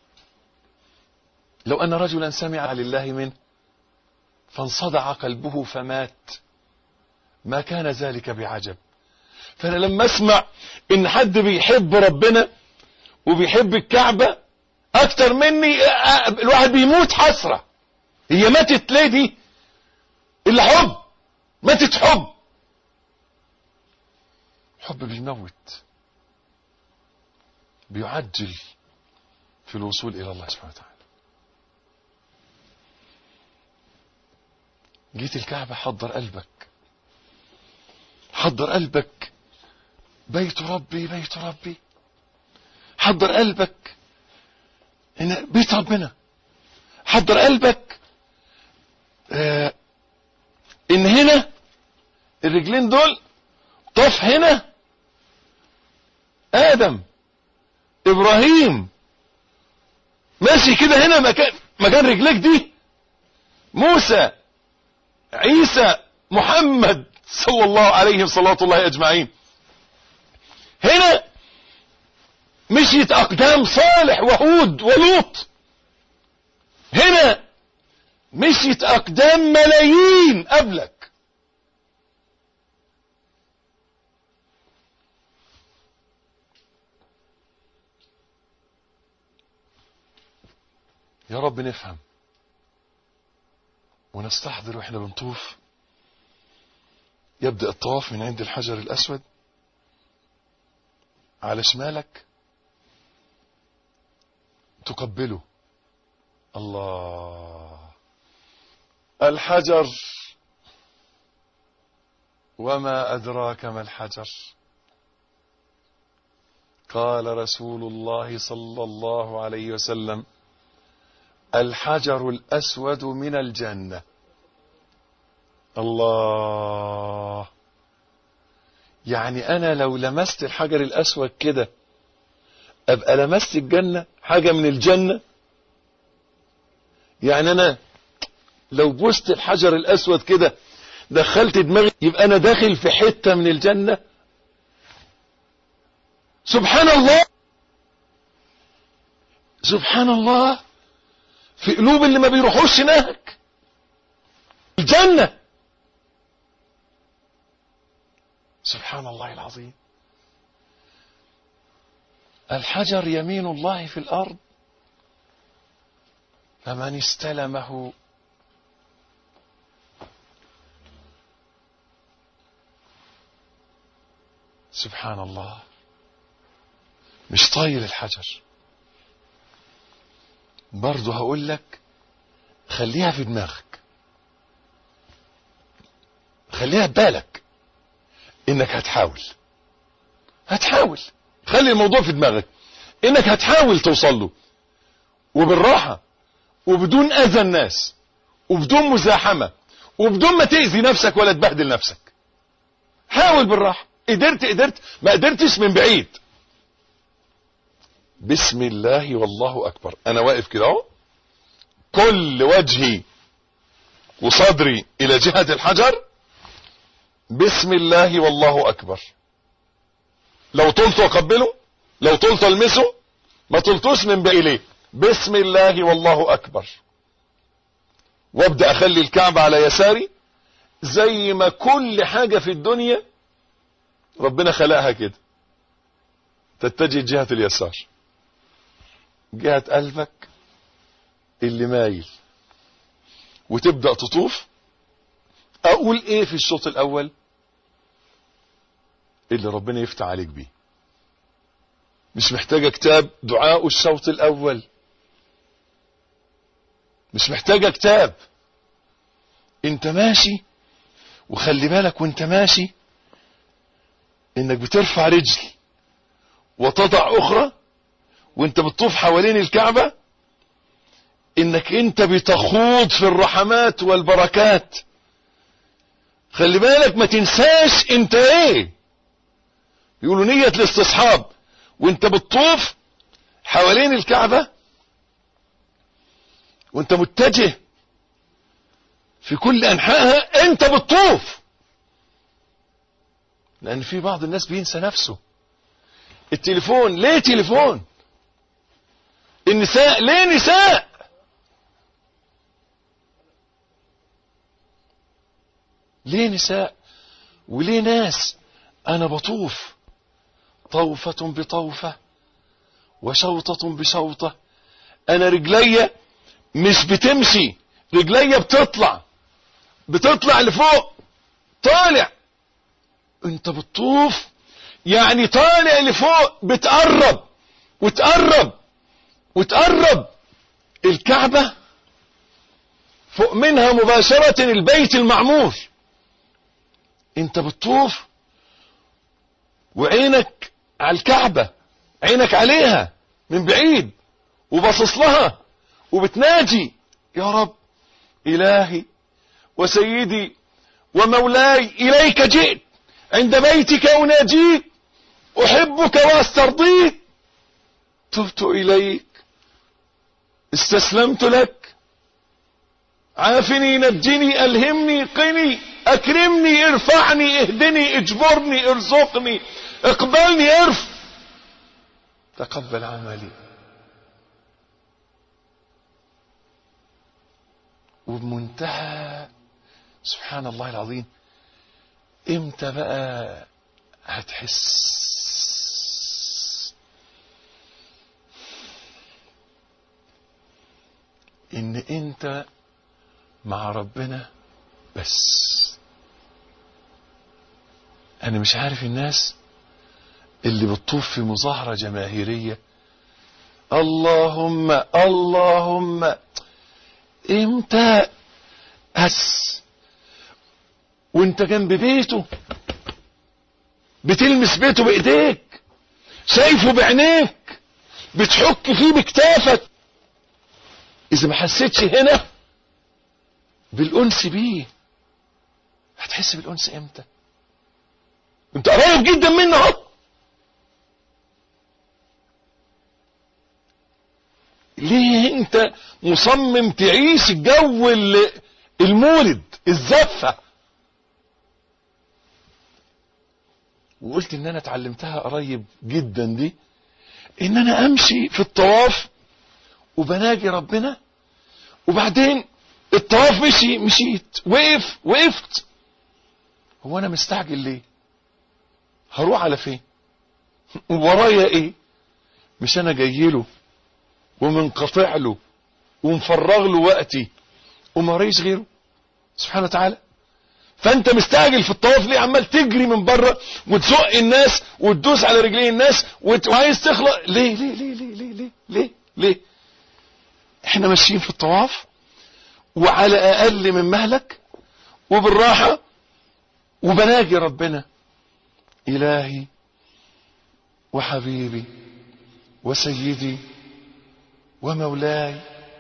لو ان رجلا سمع لله منه فانصدع قلبه فمات ما كان ذلك بعجب فانا لما اسمع ان حد بيحب ربنا وبيحب الكعبة اكتر مني الواحد بيموت حسرة هي ماتت ليه دي الا حب ماتت حب حب بيموت بيعجل في الوصول الى الله سبحانه وتعالى جيت الكعبة حضر قلبك حضر قلبك بيت ربي بيت ربي حضر قلبك هنا بيت ربنا حضر قلبك آه ان هنا الرجلين دول طف هنا ادم ابراهيم ماشي كده هنا مكان مكان رجليك دي موسى عيسى محمد صلى الله عليه صلاة الله اجمعين هنا مشيت اقدام صالح وهود ولوط هنا مشيت اقدام ملايين قبلك يا رب نفهم ونستحضر واحنا بنطوف يبدأ الطواف من عند الحجر الأسود على شمالك تقبله الله الحجر وما أدراك ما الحجر قال رسول الله صلى الله عليه وسلم الحجر الأسود من الجنة الله يعني أنا لو لمست الحجر الأسود كده أبقى لمست الجنة حاجة من الجنة يعني أنا لو بوست الحجر الأسود كده دخلت دماغي يبقى أنا داخل في حتة من الجنة سبحان الله سبحان الله في قلوب اللي ما بيروحوش هناك الجنة سبحان الله العظيم الحجر يمين الله في الأرض فمن استلمه سبحان الله مش طاير الحجر برضه هقول لك خليها في دماغك خليها في بالك انك هتحاول هتحاول خلي الموضوع في دماغك انك هتحاول توصل له وبالراحة وبدون اذى الناس وبدون مزاحمة وبدون ما تأذي نفسك ولا تبهدل نفسك حاول بالراحة قدرت قدرت ما قدرتش من بعيد بسم الله والله اكبر انا واقف كده اهو كل وجهي وصدري الى جهة الحجر بسم الله والله اكبر لو طلت اقبله لو طلت المسه ما طلتوش من بقى ليه بسم الله والله اكبر وابدا اخلي الكعبة على يساري زي ما كل حاجة في الدنيا ربنا خلقها كده تتجه جهة اليسار جهة قلبك اللي مايل وتبدأ تطوف اقول ايه في الشوط الاول اللي ربنا يفتح عليك بيه مش محتاجة كتاب دعاء الشوط الاول مش محتاجة كتاب انت ماشي وخلي بالك وانت ماشي انك بترفع رجل وتضع اخرى وانت بتطوف حوالين الكعبة انك انت بتخوض في الرحمات والبركات خلي بالك ما تنساش انت ايه يقولوا نية الاستصحاب وانت بتطوف حوالين الكعبة وانت متجه في كل انحائها انت بتطوف لان في بعض الناس بينسى نفسه التليفون ليه تليفون النساء ليه نساء ليه نساء وليه ناس انا بطوف طوفة بطوفة وشوطة بشوطة انا رجلي مش بتمشي رجلي بتطلع بتطلع لفوق طالع انت بتطوف يعني طالع لفوق بتقرب وتقرب وتقرب الكعبة فوق منها مباشرة البيت المعمور انت بتطوف وعينك على الكعبة عينك عليها من بعيد وبصص لها وبتناجي يا رب إلهي وسيدي ومولاي إليك جئت عند بيتك أناجيك أحبك واسترضيك تبت إليك استسلمت لك عافني نجني ألهمني قني أكرمني ارفعني اهدني اجبرني ارزقني اقبلني ارف تقبل عملي وبمنتهى سبحان الله العظيم امتى بقى هتحس ان انت مع ربنا بس انا مش عارف الناس اللي بتطوف في مظاهرة جماهيرية اللهم اللهم امتى بس وانت جنب بيته بتلمس بيته بايديك شايفه بعينيك بتحك فيه بكتافك اذا ما حسيتش هنا بالانس بيه هتحس بالانس امتى انت قريب جدا منه اهو ليه انت مصمم تعيش الجو المولد الزفة وقلت ان انا اتعلمتها قريب جدا دي ان انا امشي في الطواف وبناجي ربنا وبعدين الطواف مشي مشيت وقف وقفت هو انا مستعجل ليه هروح على فين ورايا ايه مش انا جاي له ومنقطع له ومفرغ له وقتي وما ريش غيره سبحانه وتعالى فانت مستعجل في الطواف ليه عمال تجري من بره وتزق الناس وتدوس على رجلين الناس وت- وعايز تخلق ليه ليه ليه ليه ليه ليه ليه ليه احنا ماشيين في الطواف وعلى اقل من مهلك وبالراحة وبناجي ربنا الهي وحبيبي وسيدي ومولاي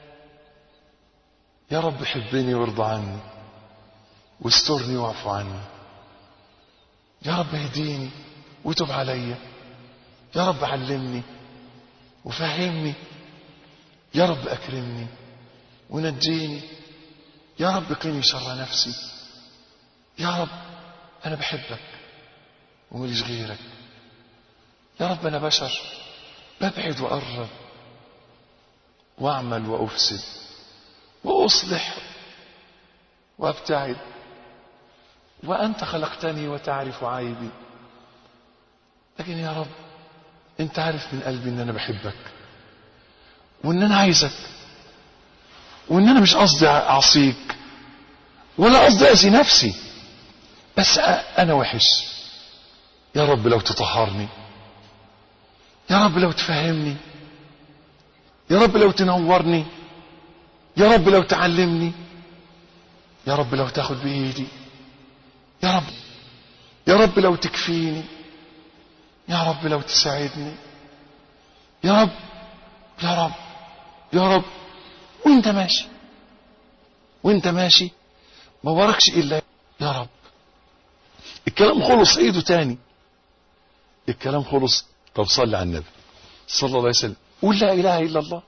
يا رب حبني وارضى عني واسترني واعف عني يا رب اهديني وتب عليا يا رب علمني وفهمني يا رب اكرمني ونجيني يا رب قني شر نفسي يا رب انا بحبك ومليش غيرك يا رب انا بشر ببعد واقرب واعمل وافسد واصلح وابتعد وانت خلقتني وتعرف عيبي لكن يا رب انت عارف من قلبي ان انا بحبك وان انا عايزك وان انا مش قصدي اعصيك ولا قصدي اذي نفسي بس أ- انا وحش يا رب لو تطهرني يا رب لو تفهمني يا رب لو تنورني يا رب لو تعلمني يا رب لو تاخد بايدي يا رب يا رب لو تكفيني يا رب لو تساعدني يا رب يا رب يا رب وانت ماشي وانت ماشي ما وراكش الا يا رب الكلام خلص ايده تاني الكلام خلص طب صلي على النبي صلى الله عليه وسلم قول لا اله الا الله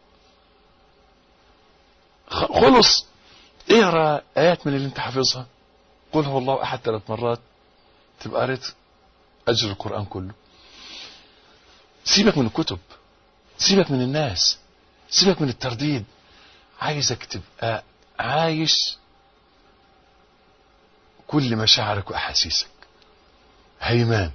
خ- خلص اقرا ايات من اللي انت حافظها قل هو الله احد ثلاث مرات تبقى قريت اجر القران كله سيبك من الكتب سيبك من الناس سيبك من الترديد عايزك تبقى عايش كل مشاعرك واحاسيسك هيمان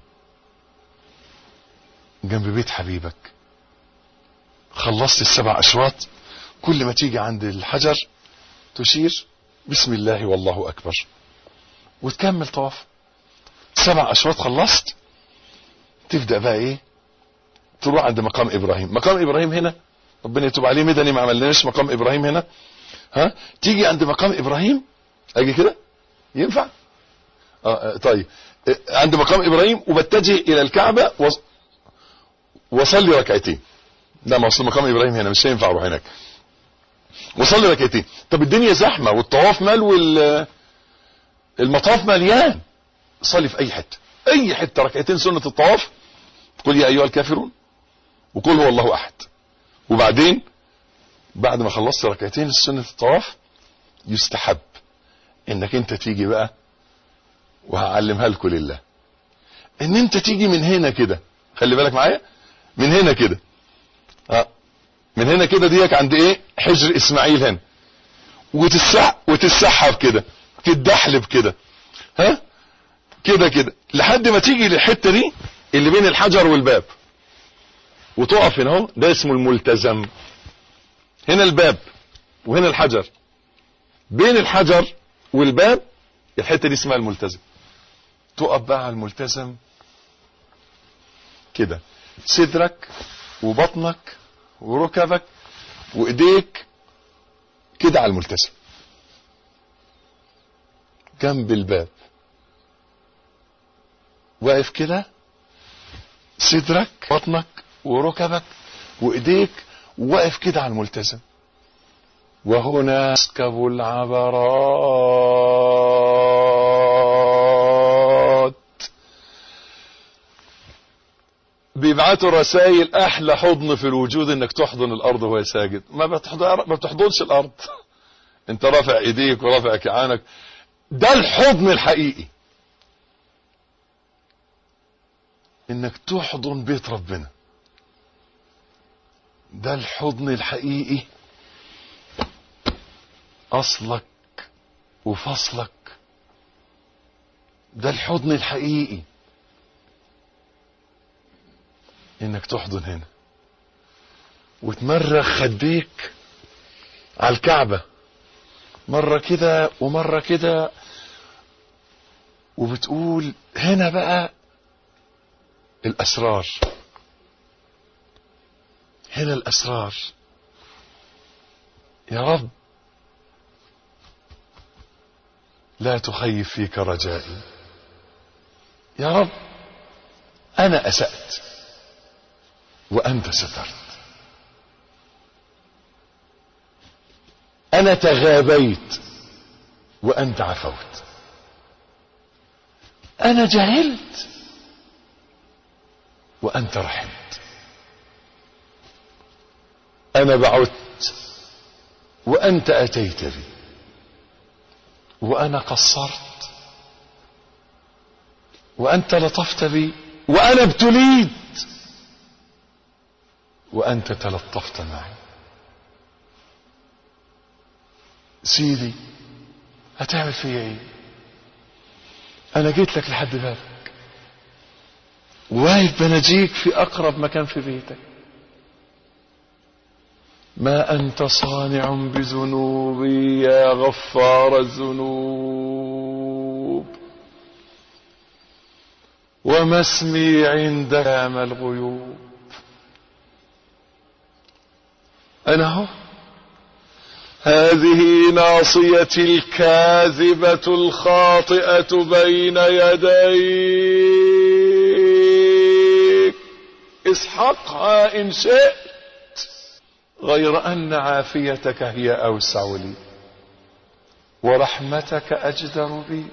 جنب بيت حبيبك خلصت السبع اشواط كل ما تيجي عند الحجر تشير بسم الله والله اكبر وتكمل طواف سبع اشواط خلصت تبدا بقى ايه تروح عند مقام ابراهيم مقام ابراهيم هنا ربنا يتوب عليه مدني ما عملناش مقام ابراهيم هنا ها تيجي عند مقام ابراهيم اجي كده ينفع اه آه، طيب آه، عند مقام ابراهيم وبتجه الى الكعبه وص- وصلي ركعتين لا ما اصل مقام ابراهيم هنا مش هينفع اروح هناك وصلي ركعتين طب الدنيا زحمه والطواف مال وال المطاف مليان صلي في اي حته اي حته ركعتين سنه الطواف قل يا ايها الكافرون وقل هو الله احد وبعدين بعد ما خلصت ركعتين سنه الطواف يستحب انك انت تيجي بقى وهعلمها لكم لله ان انت تيجي من هنا كده خلي بالك معايا من هنا كده اه من هنا كده ديك عند ايه حجر اسماعيل هنا وتسح وتسحب كده تتدحلب كده ها كده كده لحد ما تيجي للحته دي اللي بين الحجر والباب وتقف هنا اهو ده اسمه الملتزم هنا الباب وهنا الحجر بين الحجر والباب الحته دي اسمها الملتزم تقف بقى على الملتزم كده صدرك وبطنك وركبك وايديك كده على الملتزم جنب الباب واقف كده صدرك بطنك وركبك وايديك واقف كده على الملتزم وهنا يسكب العبرات بيبعتوا رسائل احلى حضن في الوجود انك تحضن الارض وهي ساجد ما بتحضر ما بتحضنش الارض انت رافع ايديك ورافع كعانك ده الحضن الحقيقي انك تحضن بيت ربنا ده الحضن الحقيقي اصلك وفصلك ده الحضن الحقيقي انك تحضن هنا وتمرغ خديك على الكعبة مرة كده ومرة كده وبتقول هنا بقى الأسرار هنا الأسرار يا رب لا تخيب فيك رجائي يا رب أنا أسأت وأنت سترت أنا تغابيت وأنت عفوت أنا جهلت وأنت رحمت أنا بعدت وأنت أتيت بي وأنا قصرت وأنت لطفت بي وأنا ابتليت وأنت تلطفت معي سيدي هتعمل فيا ايه انا جيت لك لحد بابك واقف بناجيك في اقرب مكان في بيتك ما انت صانع بذنوبي يا غفار الذنوب وما اسمي عندك ما الغيوب انا هو هذه ناصيتي الكاذبة الخاطئة بين يديك اسحقها إن شئت غير أن عافيتك هي أوسع لي ورحمتك أجدر بي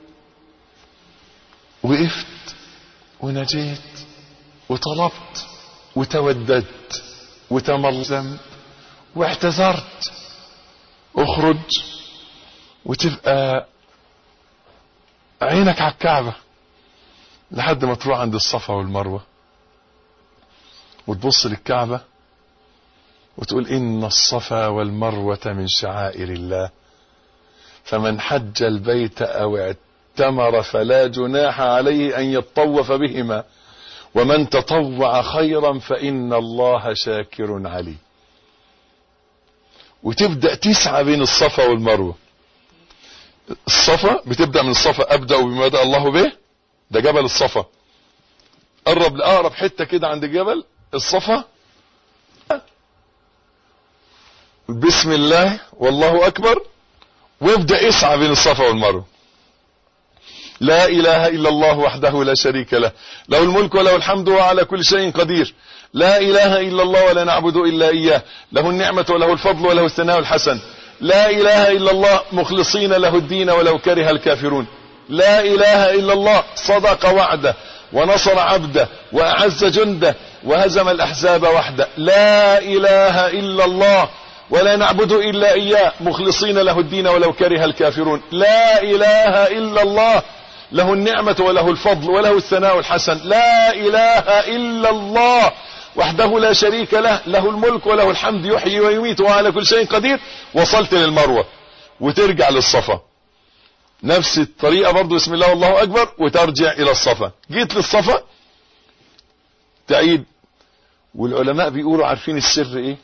وقفت ونجيت وطلبت وتوددت وتملزمت واعتذرت اخرج وتبقى عينك على الكعبة لحد ما تروح عند الصفا والمروة وتبص للكعبة وتقول إن الصفا والمروة من شعائر الله فمن حج البيت أو اعتمر فلا جناح عليه أن يطوف بهما ومن تطوع خيرا فإن الله شاكر عليم وتبدأ تسعى بين الصفا والمروة الصفا بتبدأ من الصفا أبدأ بما بدأ الله به ده جبل الصفا قرب لأقرب حتة كده عند جبل الصفا بسم الله والله أكبر وابدأ اسعى بين الصفا والمروة لا إله إلا الله وحده لا شريك له له الملك وله الحمد وعلى كل شيء قدير لا إله إلا الله ولا نعبد إلا إياه له النعمة وله الفضل وله الثناء الحسن لا إله إلا الله مخلصين له الدين ولو كره الكافرون لا إله إلا الله صدق وعده ونصر عبده وأعز جنده وهزم الأحزاب وحده لا إله إلا الله ولا نعبد إلا إياه مخلصين له الدين ولو كره الكافرون لا إله إلا الله له النعمة وله الفضل وله الثناء الحسن لا إله إلا الله وحده لا شريك له له الملك وله الحمد يحيي ويميت وعلى كل شيء قدير وصلت للمروة وترجع للصفا نفس الطريقة برضو بسم الله والله أكبر وترجع إلى الصفا جيت للصفا تعيد والعلماء بيقولوا عارفين السر ايه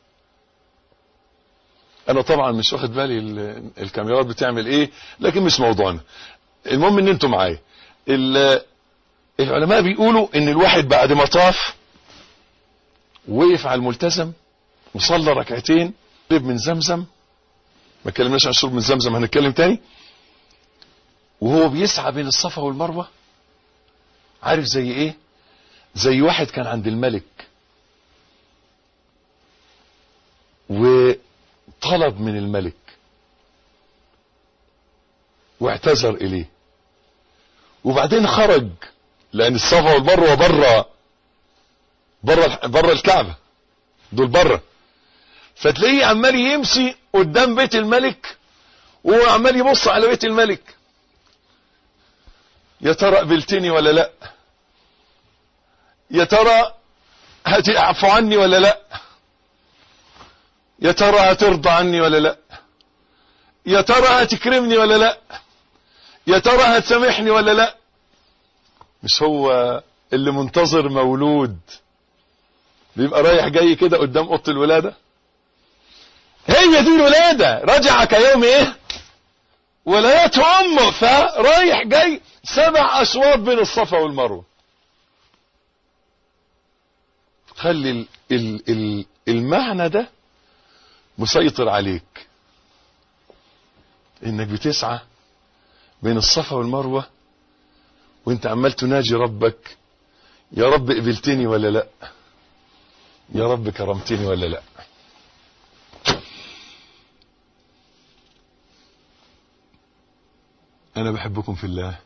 انا طبعا مش واخد بالي الكاميرات بتعمل ايه لكن مش موضوعنا المهم ان انتم معايا العلماء بيقولوا ان الواحد بعد ما طاف وقف على الملتزم وصلى ركعتين شرب من زمزم ما اتكلمناش عن الشرب من زمزم هنتكلم تاني وهو بيسعى بين الصفا والمروه عارف زي ايه زي واحد كان عند الملك وطلب من الملك واعتذر اليه وبعدين خرج لان الصفا والمروه بره بره بره الكعبه دول بره فتلاقيه عمال يمشي قدام بيت الملك وهو عمال يبص على بيت الملك يا ترى قبلتني ولا لا يا ترى هتعفو عني ولا لا يا ترى هترضى عني ولا لا يا ترى هتكرمني ولا لا يا ترى هتسامحني ولا لا مش هو اللي منتظر مولود بيبقى رايح جاي كده قدام اوضه الولاده هي دي الولاده رجع كيوم ايه ولايته امه فرايح جاي سبع اشواط بين الصفا والمروه خلي ال ال ال المعنى ده مسيطر عليك انك بتسعى بين الصفا والمروه وانت عمال تناجي ربك يا رب قبلتني ولا لا يا رب كرمتني ولا لا انا بحبكم في الله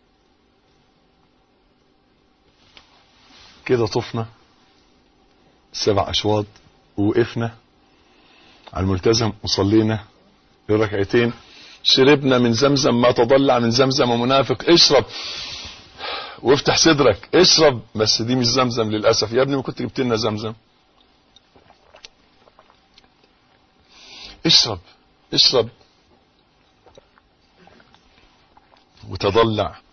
كده طفنا سبع اشواط ووقفنا على الملتزم وصلينا الركعتين شربنا من زمزم ما تضلع من زمزم ومنافق اشرب وافتح صدرك اشرب بس دي مش زمزم للاسف يا ابني ما كنت جبت لنا زمزم اشرب اشرب وتضلع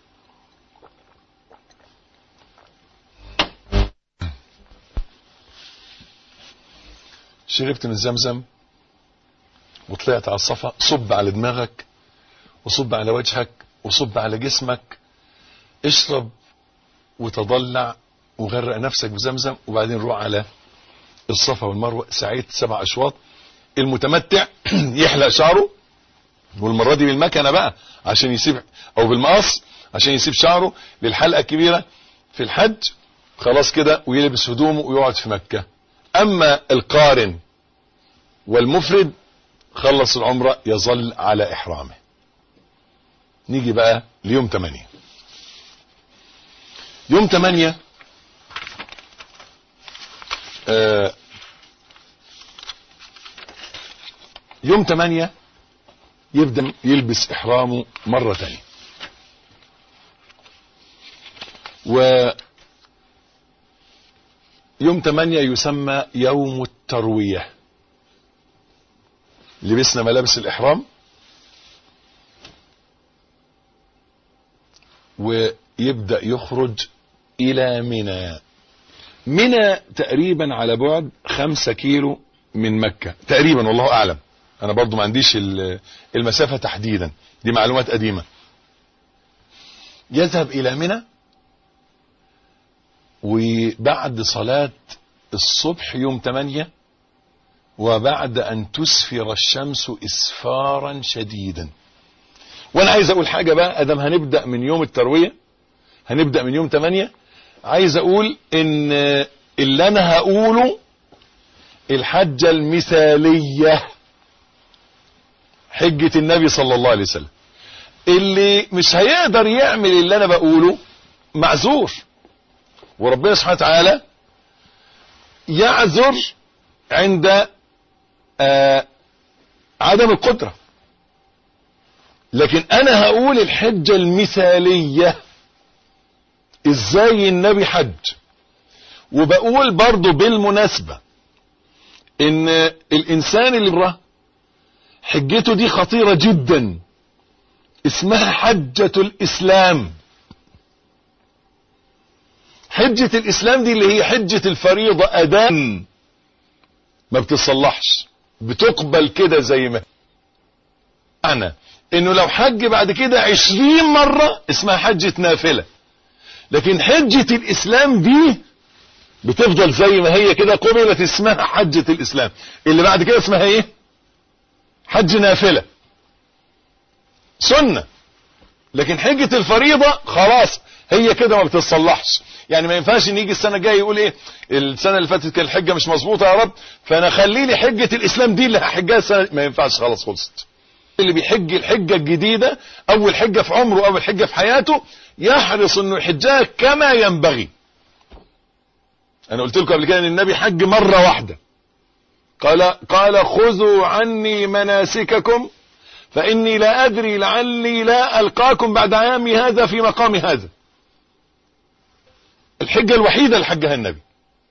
شربت من زمزم وطلعت على الصفا صب على دماغك وصب على وجهك وصب على جسمك اشرب وتضلع وغرق نفسك بزمزم وبعدين روح على الصفا والمروه سعيت سبع اشواط المتمتع يحلق شعره والمره دي بالمكنه بقى عشان يسيب او بالمقص عشان يسيب شعره للحلقه الكبيره في الحج خلاص كده ويلبس هدومه ويقعد في مكه اما القارن والمفرد خلص العمره يظل على احرامه نيجي بقى ليوم 8 يوم 8 آه يوم 8 يبدأ يلبس إحرامه مرة تانية و يوم 8 يسمى يوم التروية لبسنا ملابس الإحرام ويبدأ يخرج إلى منى منى تقريبا على بعد خمسة كيلو من مكة تقريبا والله أعلم أنا برضو ما عنديش المسافة تحديدا دي معلومات قديمة يذهب إلى منى وبعد صلاة الصبح يوم 8 وبعد أن تسفر الشمس إسفارا شديدا وانا عايز اقول حاجة بقى ادم هنبدأ من يوم التروية هنبدأ من يوم 8 عايز اقول ان اللي انا هقوله الحجة المثالية حجة النبي صلى الله عليه وسلم اللي مش هيقدر يعمل اللي انا بقوله معذور وربنا سبحانه وتعالى يعذر عند آه عدم القدرة لكن انا هقول الحجة المثالية ازاي النبي حج وبقول برضو بالمناسبة ان الانسان اللي براه حجته دي خطيرة جدا اسمها حجة الاسلام حجة الاسلام دي اللي هي حجة الفريضة اداء ما بتصلحش بتقبل كده زي ما معنى انه لو حج بعد كده عشرين مرة اسمها حجة نافلة لكن حجة الاسلام دي بتفضل زي ما هي كده قبلت اسمها حجة الاسلام اللي بعد كده اسمها ايه حج نافلة سنة لكن حجة الفريضة خلاص هي كده ما بتتصلحش يعني ما ينفعش ان يجي السنة الجاية يقول ايه السنة اللي فاتت كان الحجة مش مظبوطة يا رب فانا خلي لي حجة الاسلام دي اللي هحجها السنة ما ينفعش خلاص خلصت اللي بيحج الحجة الجديدة اول حجة في عمره اول حجة في حياته يحرص انه يحجها كما ينبغي انا قلت لكم قبل كده ان النبي حج مرة واحدة قال قال خذوا عني مناسككم فاني لا ادري لعلي لا القاكم بعد عامي هذا في مقام هذا الحجة الوحيدة اللي حجها النبي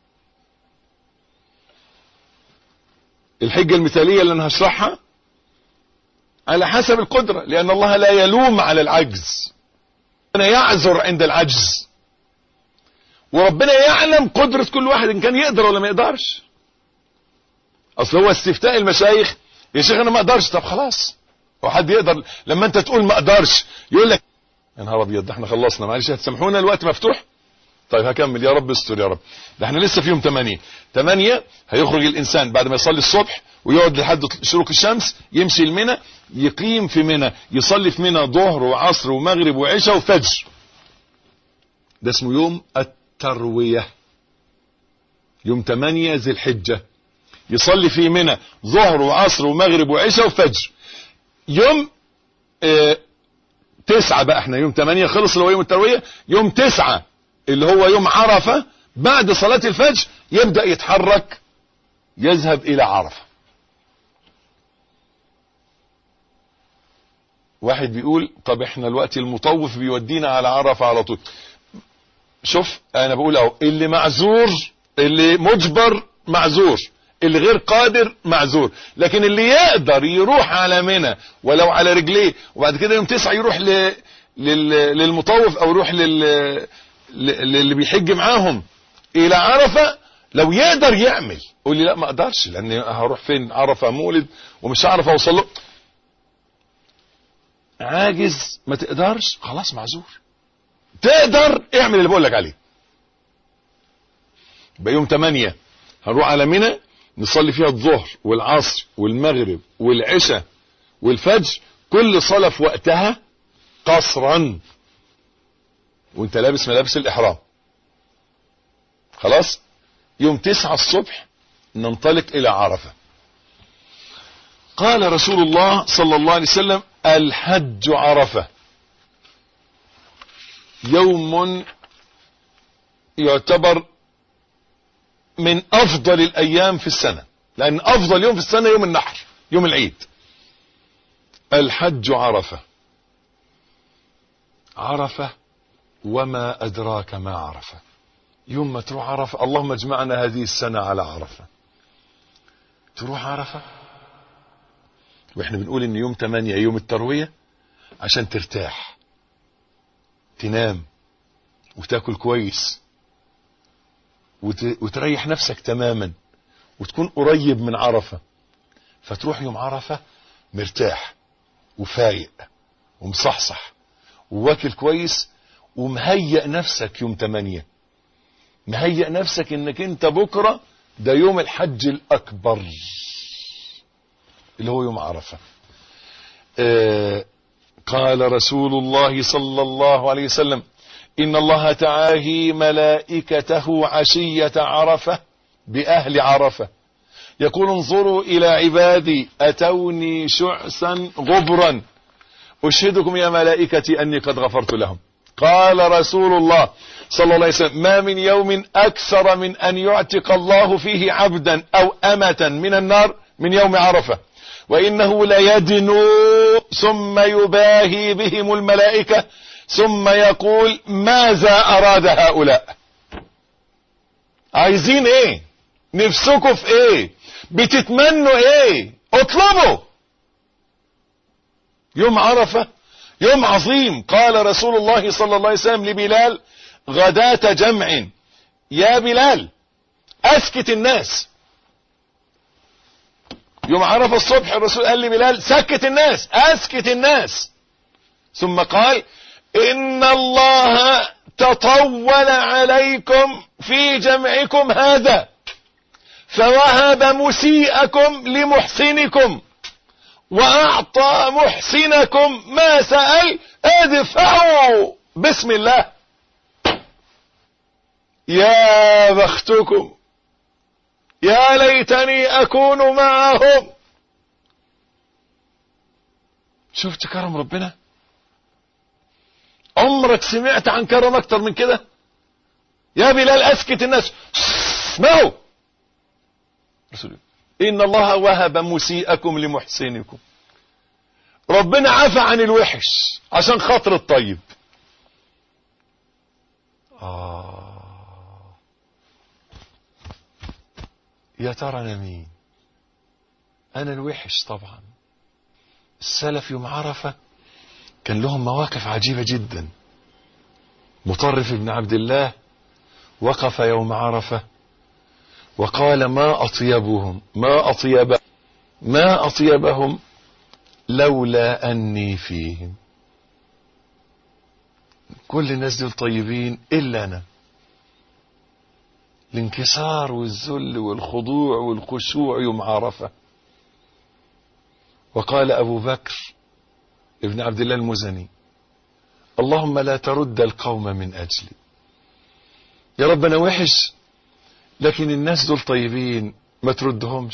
الحجة المثالية اللي انا هشرحها على حسب القدرة لان الله لا يلوم على العجز ربنا يعذر عند العجز وربنا يعلم قدرة كل واحد ان كان يقدر ولا ما يقدرش اصل هو استفتاء المشايخ يا شيخ انا ما اقدرش طب خلاص هو حد يقدر لما انت تقول ما اقدرش يقول لك يا نهار ابيض ده احنا خلصنا معلش هتسامحونا الوقت مفتوح طيب هكمل يا رب استر يا رب ده احنا لسه في يوم 8 8 هيخرج الانسان بعد ما يصلي الصبح ويقعد لحد شروق الشمس يمشي المنى يقيم في منى يصلي في منى ظهر وعصر ومغرب وعشاء وفجر ده اسمه يوم التروية يوم 8 ذي الحجة يصلي في منى ظهر وعصر ومغرب وعشاء وفجر يوم اه تسعة بقى احنا يوم 8 خلص اللي هو يوم التروية يوم تسعة اللي هو يوم عرفة بعد صلاة الفجر يبدأ يتحرك يذهب الى عرفة واحد بيقول طب احنا الوقت المطوف بيودينا على عرفة على طول شوف انا بقول اهو اللي معذور اللي مجبر معذور اللي غير قادر معذور لكن اللي يقدر يروح على منى ولو على رجليه وبعد كده يوم تسعة يروح ل... لل... للمطوف او يروح لل... للي بيحج معاهم الى عرفة لو يقدر يعمل قول لي لا ما اقدرش لان هروح فين عرفة مولد ومش هعرف اوصل له عاجز ما تقدرش خلاص معذور تقدر اعمل اللي بقول لك عليه بيوم 8 هنروح على منى نصلي فيها الظهر والعصر والمغرب والعشاء والفجر كل صلاة في وقتها قصرا وانت لابس ملابس الاحرام خلاص يوم تسعة الصبح ننطلق الى عرفة قال رسول الله صلى الله عليه وسلم الحج عرفة يوم يعتبر من افضل الايام في السنة لان افضل يوم في السنة يوم النحر يوم العيد الحج عرفة عرفة وما ادراك ما عرفة يوم ما تروح عرفة اللهم اجمعنا هذه السنة على عرفة تروح عرفة واحنا بنقول ان يوم 8 يوم التروية عشان ترتاح تنام وتاكل كويس وت... وتريح نفسك تماما وتكون قريب من عرفة فتروح يوم عرفة مرتاح وفايق ومصحصح وواكل كويس ومهيئ نفسك يوم 8 مهيئ نفسك انك انت بكرة ده يوم الحج الاكبر اللي هو يوم عرفة آه قال رسول الله صلى الله عليه وسلم إن الله تعالى ملائكته عشية عرفة بأهل عرفة يقول انظروا إلى عبادي أتوني شعثا غبرا أشهدكم يا ملائكتي أني قد غفرت لهم قال رسول الله صلى الله عليه وسلم ما من يوم أكثر من أن يعتق الله فيه عبدا أو أمة من النار من يوم عرفة وإنه ليدنو ثم يباهي بهم الملائكة ثم يقول ماذا أراد هؤلاء عايزين ايه نفسكم في ايه بتتمنوا ايه اطلبوا يوم عرفة يوم عظيم قال رسول الله صلى الله عليه وسلم لبلال غداة جمع يا بلال اسكت الناس يوم عرفة الصبح الرسول قال لبلال سكت الناس اسكت الناس ثم قال ان الله تطول عليكم في جمعكم هذا فوهب مسيئكم لمحسنكم واعطى محسنكم ما سأل ادفعوا بسم الله يا بختكم يا ليتني اكون معهم شفت كرم ربنا عمرك سمعت عن كرم اكتر من كده يا بلال اسكت الناس اسمعوا رسول ان الله وهب مسيئكم لمحسنكم ربنا عفى عن الوحش عشان خاطر الطيب آه يا ترى انا مين انا الوحش طبعا السلف يوم عرفة كان لهم مواقف عجيبة جدا مطرف بن عبد الله وقف يوم عرفة وقال ما أطيبهم ما أطيب ما أطيبهم لولا أني فيهم كل الناس دول طيبين إلا أنا الانكسار والذل والخضوع والخشوع يوم عرفة وقال أبو بكر ابن عبد الله المزني اللهم لا ترد القوم من أجلي يا رب أنا وحش لكن الناس دول طيبين ما تردهمش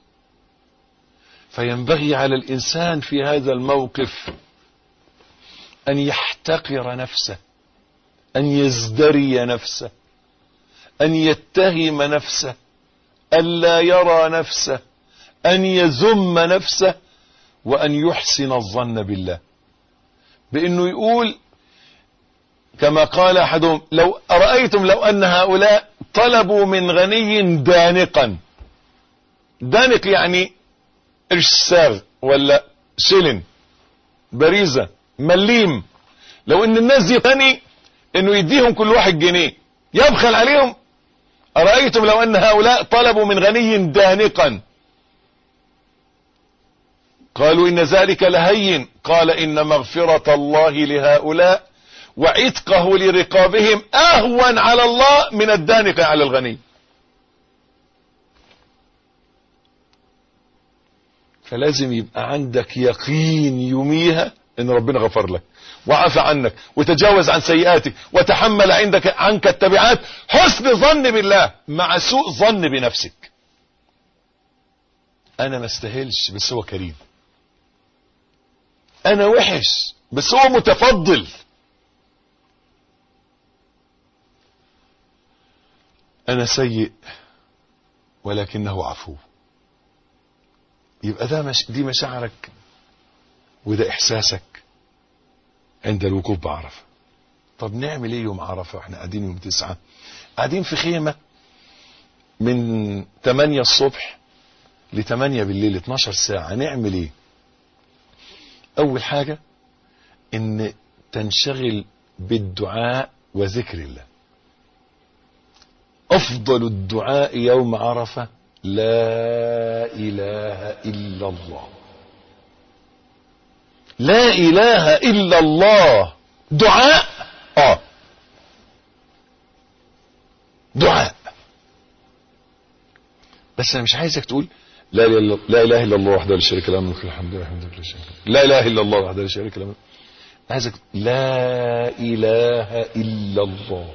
فينبغي على الإنسان في هذا الموقف أن يحتقر نفسه أن يزدري نفسه أن يتهم نفسه ألا يرى نفسه أن يذم نفسه وأن يحسن الظن بالله بأنه يقول كما قال أحدهم لو أرأيتم لو أن هؤلاء طلبوا من غني دانقا دانق يعني قرش ساغ ولا شلن بريزة مليم لو ان الناس دي غني انه يديهم كل واحد جنيه يبخل عليهم أرأيتم لو أن هؤلاء طلبوا من غني دانقا قالوا إن ذلك لهين قال إن مغفرة الله لهؤلاء وعتقه لرقابهم أهون على الله من الدانق على الغني فلازم يبقى عندك يقين يوميها ان ربنا غفر لك وعفى عنك وتجاوز عن سيئاتك وتحمل عندك عنك التبعات حسن ظن بالله مع سوء ظن بنفسك انا ما استاهلش بس هو كريم انا وحش بس هو متفضل انا سيء ولكنه عفو يبقى ده مش دي مشاعرك وده احساسك عند الوقوف بعرفه طب نعمل ايه يوم عرفه واحنا قاعدين يوم تسعة قاعدين في خيمة من 8 الصبح ل 8 بالليل 12 ساعة نعمل ايه اول حاجة ان تنشغل بالدعاء وذكر الله افضل الدعاء يوم عرفة لا اله الا الله لا اله الا الله دعاء اه دعاء بس انا مش عايزك تقول لا اله الا لا اله الا الله وحده لا شريك له الملك الحمد لله الحمد لله شريك له لا اله الا الله وحده لا شريك له عايزك لا اله الا الله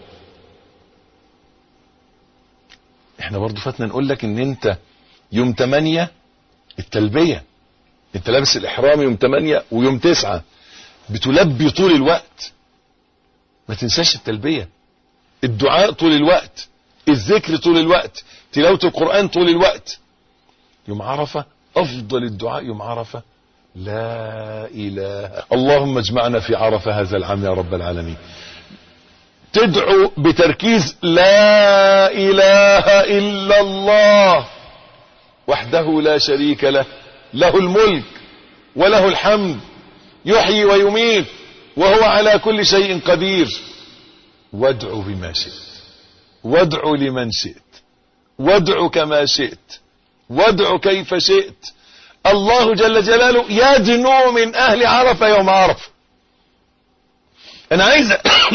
احنا برضو فاتنا نقول لك ان انت يوم 8 التلبيه انت لابس الاحرام يوم 8 ويوم 9 بتلبي طول الوقت ما تنساش التلبيه الدعاء طول الوقت الذكر طول الوقت تلاوه القران طول الوقت يوم عرفه افضل الدعاء يوم عرفه لا اله اللهم اجمعنا في عرفه هذا العام يا رب العالمين تدعو بتركيز لا اله الا الله وحده لا شريك له له الملك وله الحمد يحيي ويميت وهو على كل شيء قدير وادعو بما شئت وادعو لمن شئت وادعو كما شئت وادعو كيف شئت الله جل جلاله يدنو من اهل عرفه يوم عرفه انا عايز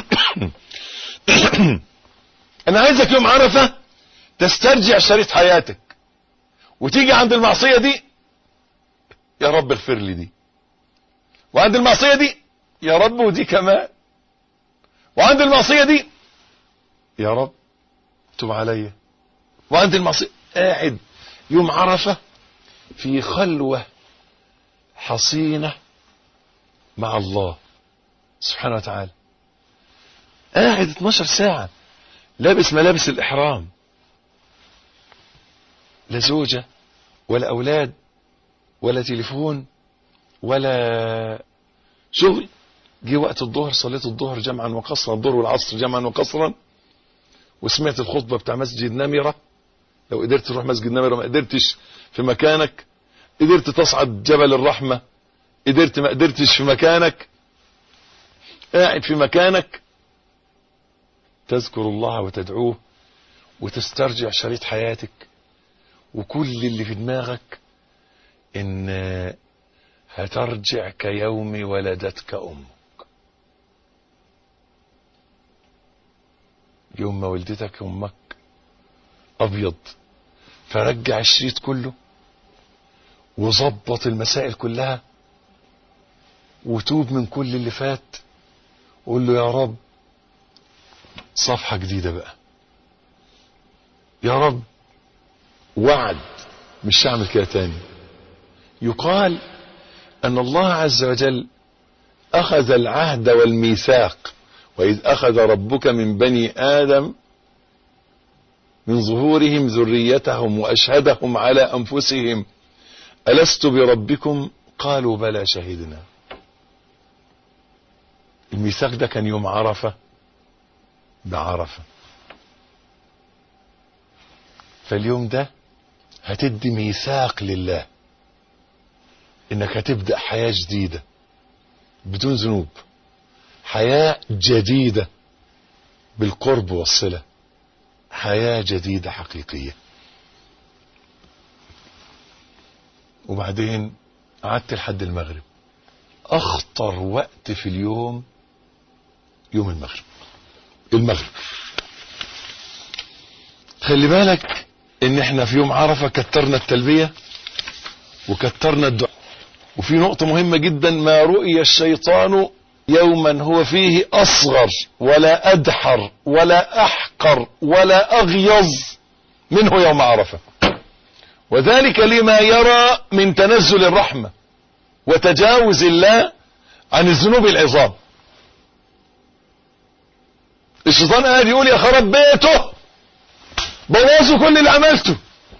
انا عايزك يوم عرفه تسترجع شريط حياتك وتيجي عند المعصيه دي يا رب اغفر لي دي وعند المعصيه دي يا رب ودي كمان وعند المعصيه دي يا رب تب عليا وعند المعصيه قاعد يوم عرفه في خلوه حصينه مع الله سبحانه وتعالى قاعد 12 ساعة لابس ملابس الإحرام لا زوجة ولا أولاد ولا تليفون ولا شغل جه وقت الظهر صليت الظهر جمعا وقصرا الظهر والعصر جمعا وقصرا وسمعت الخطبة بتاع مسجد نمرة لو قدرت تروح مسجد النبوي ما قدرتش في مكانك قدرت تصعد جبل الرحمة قدرت ما قدرتش في مكانك قاعد في مكانك تذكر الله وتدعوه وتسترجع شريط حياتك وكل اللي في دماغك ان هترجع كيوم ولدتك امك يوم ما ولدتك امك ابيض فرجع الشريط كله وظبط المسائل كلها وتوب من كل اللي فات وقول له يا رب صفحة جديدة بقى يا رب وعد مش هعمل كده تاني يقال ان الله عز وجل اخذ العهد والميثاق واذ اخذ ربك من بني ادم من ظهورهم ذريتهم واشهدهم على انفسهم الست بربكم قالوا بلى شهدنا الميثاق ده كان يوم عرفه بعرفه فاليوم ده هتدي ميثاق لله انك هتبدأ حياة جديدة بدون ذنوب حياة جديدة بالقرب والصلة حياة جديدة حقيقية وبعدين قعدت لحد المغرب اخطر وقت في اليوم يوم المغرب المغرب خلي بالك ان احنا في يوم عرفة كترنا التلبية وكترنا الدعاء وفي نقطة مهمة جدا ما رؤي الشيطان يوما هو فيه اصغر ولا ادحر ولا احقر ولا اغيظ منه يوم عرفة وذلك لما يرى من تنزل الرحمة وتجاوز الله عن الذنوب العظام الشيطان قاعد يقول يا خراب بيته بوظوا كل اللي عملته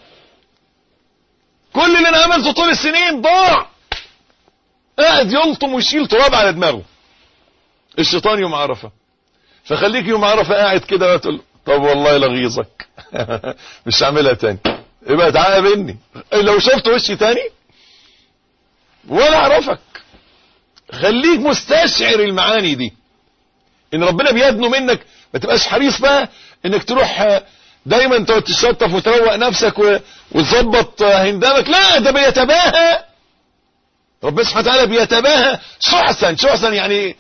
كل اللي انا عملته طول السنين ضاع قاعد يلطم ويشيل تراب على دماغه الشيطان يوم عرفه فخليك يوم عرفه قاعد كده وتقول طب والله لغيظك مش هعملها تاني يبقى تعالى مني لو شفت وشي تاني ولا اعرفك خليك مستشعر المعاني دي ان ربنا بيدنو منك ما تبقاش حريص بقى انك تروح دايما تقعد تشطف وتروق نفسك وتظبط هندامك لا ده بيتباهى ربنا سبحانه وتعالى بيتباهى شعثا شعثا يعني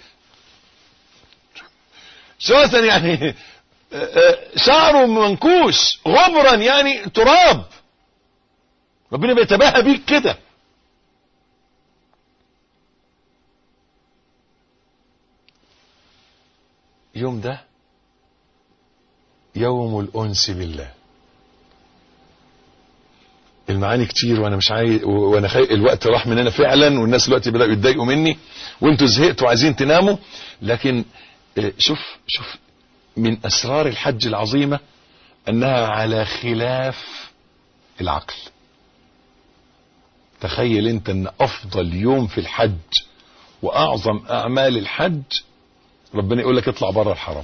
شعثا يعني شعره منكوش غبرا يعني تراب ربنا بيتباهى بيك كده يوم ده يوم الأنس بالله المعاني كتير وانا مش عايز وانا خي... الوقت راح مننا فعلا والناس دلوقتي بدأوا يتضايقوا مني وانتوا زهقتوا وعايزين تناموا لكن شوف شوف من اسرار الحج العظيمة انها على خلاف العقل تخيل انت ان افضل يوم في الحج واعظم اعمال الحج ربنا يقول لك اطلع بره الحرم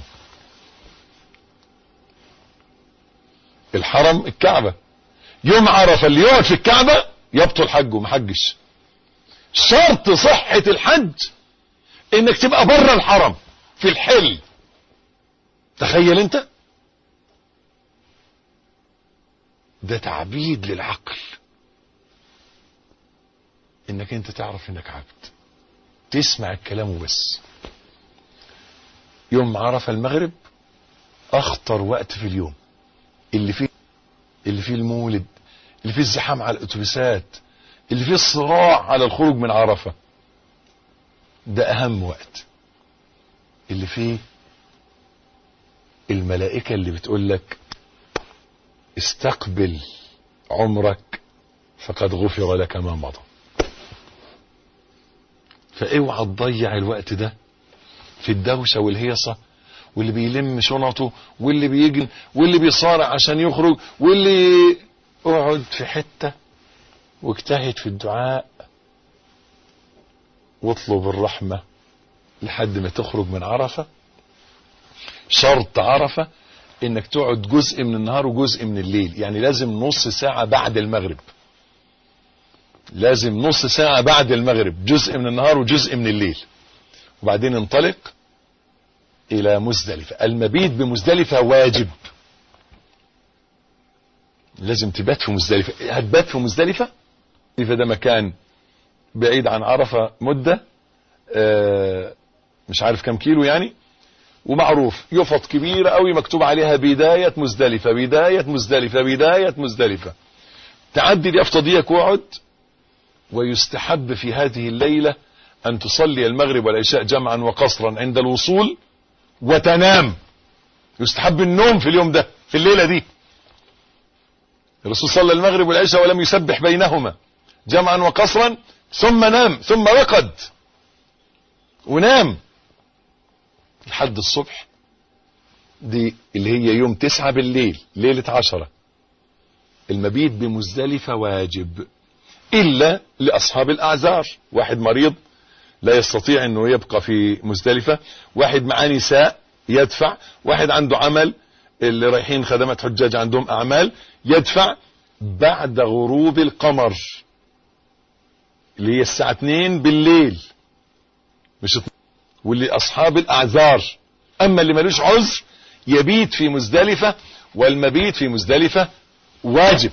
الحرم الكعبة يوم عرفة اللي يقعد في الكعبة يبطل حجه ما حجش شرط صحة الحج انك تبقى بره الحرم في الحل تخيل انت ده تعبيد للعقل انك انت تعرف انك عبد تسمع الكلام وبس يوم عرفة المغرب اخطر وقت في اليوم اللي فيه اللي فيه المولد اللي فيه الزحام على الاتوبيسات اللي فيه الصراع على الخروج من عرفة ده اهم وقت اللي فيه الملائكة اللي بتقول لك استقبل عمرك فقد غفر لك ما مضى فاوعى تضيع الوقت ده في الدوشة والهيصة واللي بيلم شنطه واللي بيجن واللي بيصارع عشان يخرج واللي اقعد في حتة واجتهد في الدعاء واطلب الرحمة لحد ما تخرج من عرفة شرط عرفة انك تقعد جزء من النهار وجزء من الليل يعني لازم نص ساعة بعد المغرب لازم نص ساعة بعد المغرب جزء من النهار وجزء من الليل وبعدين انطلق الى مزدلفة المبيت بمزدلفة واجب لازم تبات في مزدلفة هتبات في مزدلفة مزدلفة ده مكان بعيد عن عرفة مدة آه مش عارف كم كيلو يعني ومعروف يفط كبيرة قوي مكتوب عليها بداية مزدلفة بداية مزدلفة بداية مزدلفة تعدي اليافطة ديك واقعد ويستحب في هذه الليلة أن تصلي المغرب والعشاء جمعا وقصرا عند الوصول وتنام يستحب النوم في اليوم ده في الليلة دي الرسول صلى المغرب والعشاء ولم يسبح بينهما جمعا وقصرا ثم نام ثم رقد ونام لحد الصبح دي اللي هي يوم تسعة بالليل ليلة عشرة المبيت بمزدلفة واجب إلا لأصحاب الأعذار واحد مريض لا يستطيع أنه يبقى في مزدلفة واحد معاه نساء يدفع واحد عنده عمل اللي رايحين خدمات حجاج عندهم أعمال يدفع بعد غروب القمر اللي هي الساعة 2 بالليل مش واللي أصحاب الأعذار أما اللي ملوش عذر يبيت في مزدلفة والمبيت في مزدلفة واجب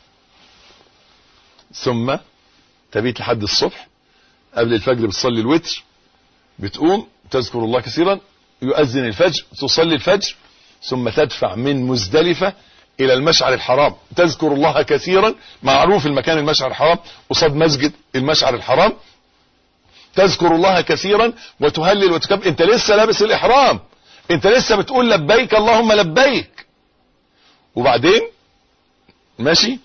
ثم تبيت لحد الصبح قبل الفجر بتصلي الوتر بتقوم تذكر الله كثيرا يؤذن الفجر تصلي الفجر ثم تدفع من مزدلفة الى المشعر الحرام تذكر الله كثيرا معروف المكان المشعر الحرام قصاد مسجد المشعر الحرام تذكر الله كثيرا وتهلل وتكبر انت لسه لابس الاحرام انت لسه بتقول لبيك اللهم لبيك وبعدين ماشي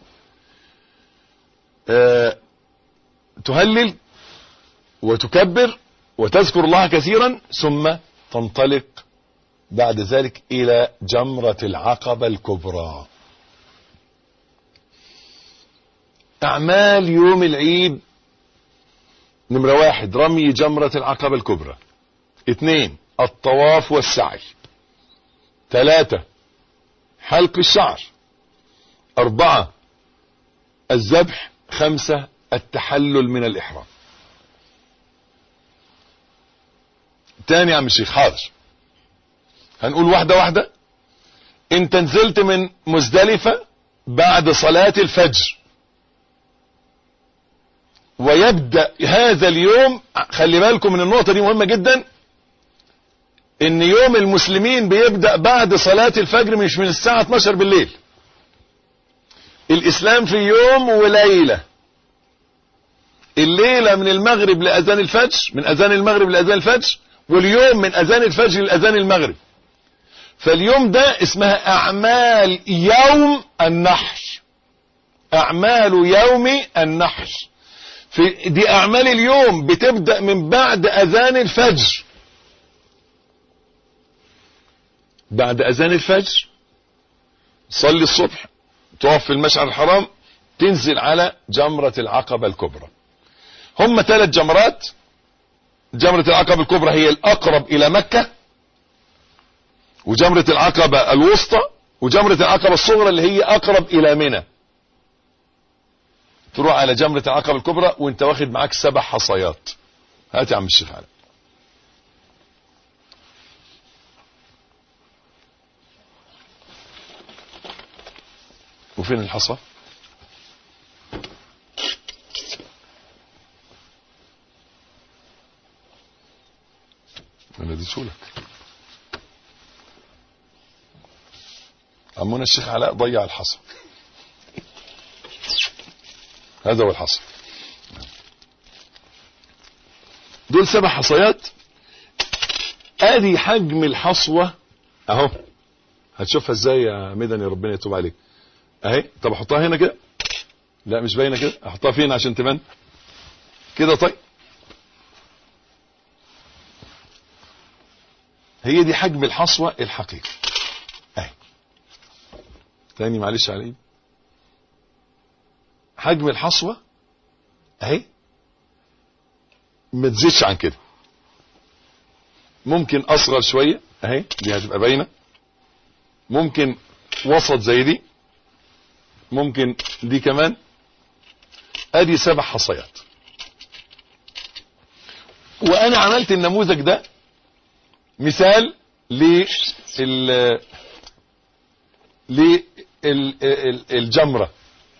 آه تهلل وتكبر وتذكر الله كثيرا ثم تنطلق بعد ذلك الى جمرة العقبة الكبرى اعمال يوم العيد نمرة واحد رمي جمرة العقبة الكبرى اثنين الطواف والسعي ثلاثة حلق الشعر اربعة الذبح خمسة التحلل من الاحرام تاني يا عم الشيخ حاضر هنقول واحدة واحدة انت نزلت من مزدلفة بعد صلاة الفجر ويبدأ هذا اليوم خلي بالكم من النقطة دي مهمة جدا ان يوم المسلمين بيبدأ بعد صلاة الفجر مش من الساعة 12 بالليل الاسلام في يوم وليلة الليلة من المغرب لأذان الفجر من أذان المغرب لأذان الفجر واليوم من أذان الفجر لأذان المغرب فاليوم ده اسمها أعمال يوم النحر أعمال يوم النحر في دي أعمال اليوم بتبدأ من بعد أذان الفجر بعد أذان الفجر صلي الصبح تقف في المشعر الحرام تنزل على جمرة العقبة الكبرى هم ثلاث جمرات جمرة العقبة الكبرى هي الأقرب إلى مكة وجمرة العقبة الوسطى وجمرة العقبة الصغرى اللي هي أقرب إلى منى تروح على جمرة العقبة الكبرى وانت واخد معاك سبع حصيات هات يا عم الشيخ علي وفين الحصى انا اديتهولك عمونا الشيخ علاء ضيع الحصى هذا هو الحصى دول سبع حصيات ادي حجم الحصوة اهو هتشوفها ازاي يا مدني ربنا يتوب عليك اهي طب احطها هنا كده لا مش باينه كده احطها فين عشان تبان كده طيب هي دي حجم الحصوة الحقيقي اهي تاني معلش علي حجم الحصوة اهي ما تزيدش عن كده ممكن اصغر شوية اهي دي هتبقى باينة ممكن وسط زي دي ممكن دي كمان ادي سبع حصيات وانا عملت النموذج ده مثال لل للجمره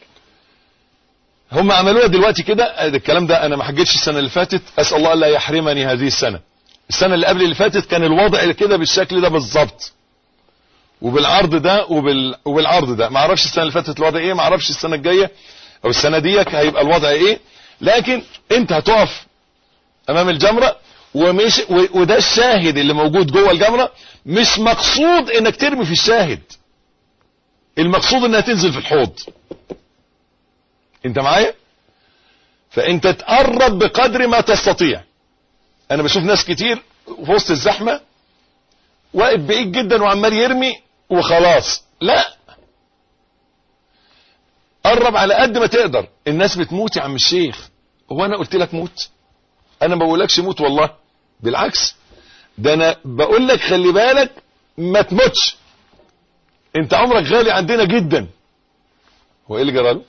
هم عملوها دلوقتي كده الكلام ده انا ما حجتش السنه اللي فاتت اسال الله الا يحرمني هذه السنه السنه اللي قبل اللي فاتت كان الوضع كده بالشكل ده بالظبط وبالعرض ده وبال... وبالعرض ده ما اعرفش السنه اللي فاتت الوضع ايه ما اعرفش السنه الجايه او السنه ديك هيبقى الوضع ايه لكن انت هتقف امام الجمره ومش و... وده الشاهد اللي موجود جوه الجمره مش مقصود انك ترمي في الشاهد المقصود انها تنزل في الحوض انت معايا فانت تقرب بقدر ما تستطيع انا بشوف ناس كتير في وسط الزحمه واقف بعيد جدا وعمال يرمي وخلاص لا قرب على قد ما تقدر الناس بتموت يا عم الشيخ هو انا قلت لك موت انا ما بقولكش موت والله بالعكس ده انا بقول لك خلي بالك ما تموتش انت عمرك غالي عندنا جدا هو ايه اللي جراله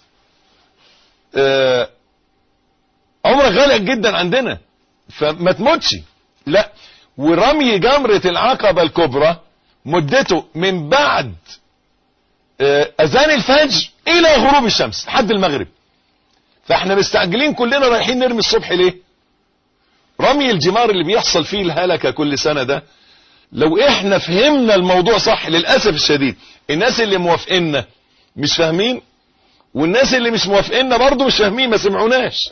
آه عمرك غالي جدا عندنا فما تموتش لا ورمي جمرة العقبة الكبرى مدته من بعد آه اذان الفجر الى غروب الشمس لحد المغرب فاحنا مستعجلين كلنا رايحين نرمي الصبح ليه رمي الجمار اللي بيحصل فيه الهلكة كل سنة ده لو احنا فهمنا الموضوع صح للأسف الشديد الناس اللي موافقنا مش فاهمين والناس اللي مش موافقنا برضو مش فاهمين ما سمعوناش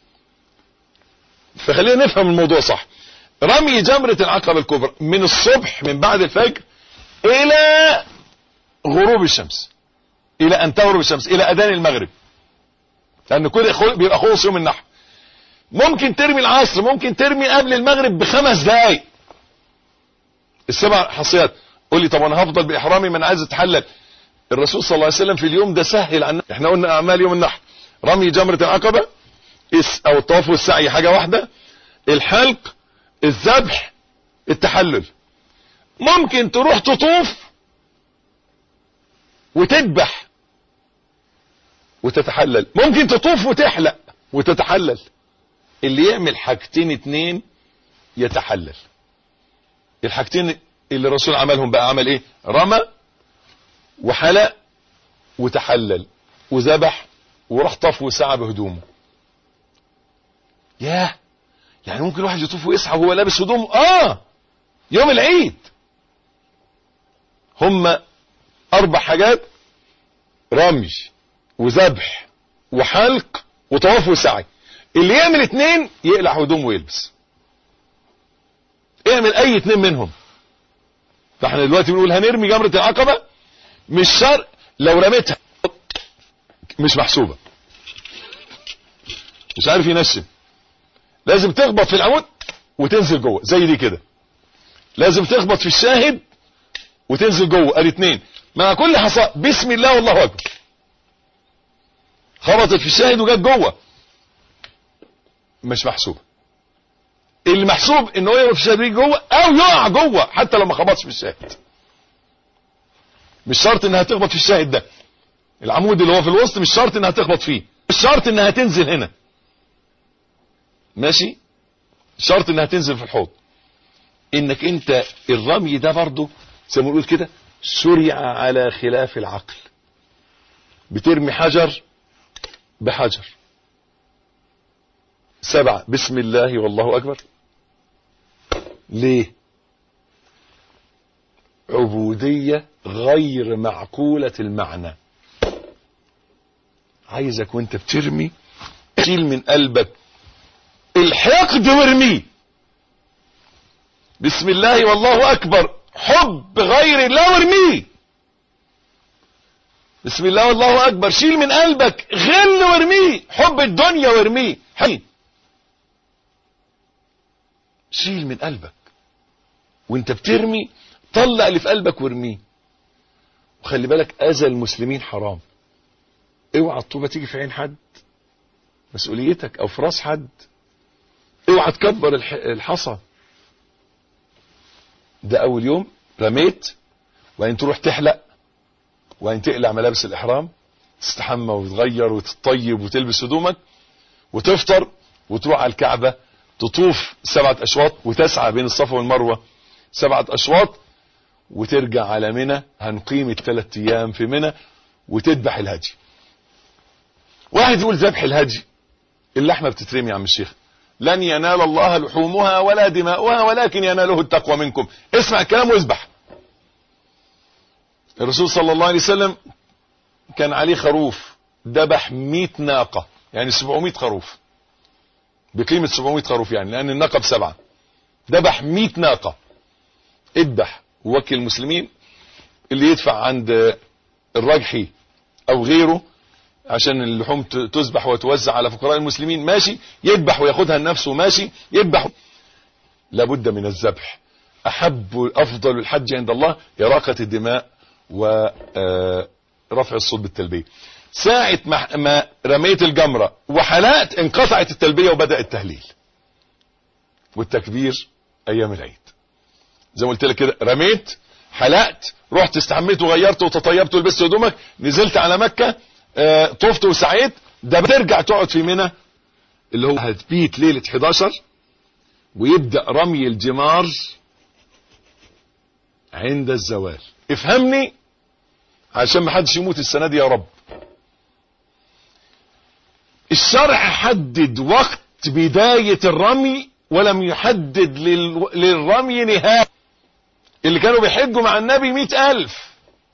فخلينا نفهم الموضوع صح رمي جمرة العقبة الكبرى من الصبح من بعد الفجر الى غروب الشمس الى ان تغرب الشمس الى اذان المغرب لان كل بيبقى خلص يوم النحر ممكن ترمي العصر ممكن ترمي قبل المغرب بخمس دقايق السبع حصيات قول لي طب انا هفضل باحرامي من عايز اتحلل الرسول صلى الله عليه وسلم في اليوم ده سهل عنا احنا قلنا اعمال يوم النحر رمي جمرة العقبة او الطواف والسعي حاجة واحدة الحلق الذبح التحلل ممكن تروح تطوف وتذبح وتتحلل ممكن تطوف وتحلق وتتحلل اللي يعمل حاجتين اتنين يتحلل الحاجتين اللي الرسول عملهم بقى عمل ايه رمى وحلق وتحلل وذبح وراح طاف وسعى بهدومه ياه يعني ممكن واحد يطوف ويسعى وهو لابس هدومه اه يوم العيد هم اربع حاجات رمي وذبح وحلق وطواف وسعي اللي يعمل اتنين يقلع هدومه ويلبس اعمل اي اتنين منهم فاحنا دلوقتي بنقول هنرمي جمرة العقبة مش شرط لو رميتها مش محسوبة مش عارف ينشم لازم تخبط في العمود وتنزل جوه زي دي كده لازم تخبط في الشاهد وتنزل جوه ادي اتنين مع كل حصاء بسم الله والله اكبر خبطت في الشاهد وجت جوه مش محسوبه اللي محسوب ان هو يقف في الشاهد جوه او يقع جوه حتى لو ما خبطش في الشاهد مش شرط انها تخبط في الشاهد ده العمود اللي هو في الوسط مش شرط انها تخبط فيه مش شرط انها تنزل هنا ماشي شرط انها تنزل في الحوض انك انت الرمي ده برضه زي ما نقول كده شرع على خلاف العقل بترمي حجر بحجر سبعة بسم الله والله أكبر ليه عبودية غير معقولة المعنى عايزك وانت بترمي شيل من قلبك الحقد وارميه بسم الله والله أكبر حب غير الله وارميه بسم الله والله أكبر شيل من قلبك غل وارميه حب الدنيا وارميه حين شيل من قلبك وانت بترمي طلع اللي في قلبك وارميه وخلي بالك اذى المسلمين حرام اوعى الطوبة تيجي في عين حد مسؤوليتك او في راس حد اوعى تكبر الحصى ده اول يوم رميت وبعدين تروح تحلق وبعدين تقلع ملابس الاحرام تستحمى وتغير وتطيب وتلبس هدومك وتفطر وتروح على الكعبة تطوف سبعة اشواط وتسعى بين الصفا والمروة سبعة اشواط وترجع على منى هنقيم الثلاث ايام في منى وتذبح الهدي واحد يقول ذبح الهدي اللحمة بتترمي يا عم الشيخ لن ينال الله لحومها ولا دماؤها ولكن يناله التقوى منكم اسمع الكلام واذبح الرسول صلى الله عليه وسلم كان عليه خروف ذبح 100 ناقة يعني 700 خروف بقيمة 700 خروف يعني لأن الناقة بسبعة ذبح 100 ناقة اذبح ووكل المسلمين اللي يدفع عند الرجحي أو غيره عشان اللحوم تذبح وتوزع على فقراء المسلمين ماشي يذبح وياخدها لنفسه ماشي يذبح لابد من الذبح احب افضل الحج عند الله اراقه الدماء ورفع الصوت بالتلبيه ساعه ما رميت الجمره وحلقت انقطعت التلبيه وبدا التهليل والتكبير ايام العيد زي ما قلت لك كده رميت حلقت رحت استحميت وغيرت وتطيبت ولبست هدومك نزلت على مكه اه طفت وسعيت ده بترجع تقعد في منى اللي هو هتبيت ليلة 11 ويبدأ رمي الجمار عند الزوال افهمني عشان ما حدش يموت السنة دي يا رب الشرع حدد وقت بداية الرمي ولم يحدد لل... للرمي نهاية اللي كانوا بيحجوا مع النبي مئة ألف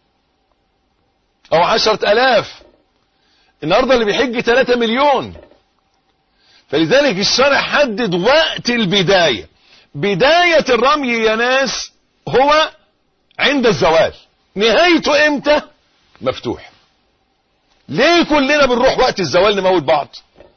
أو عشرة ألاف النهاردة اللي بيحج 3 مليون فلذلك الشرع حدد وقت البداية بداية الرمي يا ناس هو عند الزوال نهايته امتى مفتوح ليه كلنا بنروح وقت الزوال نموت بعض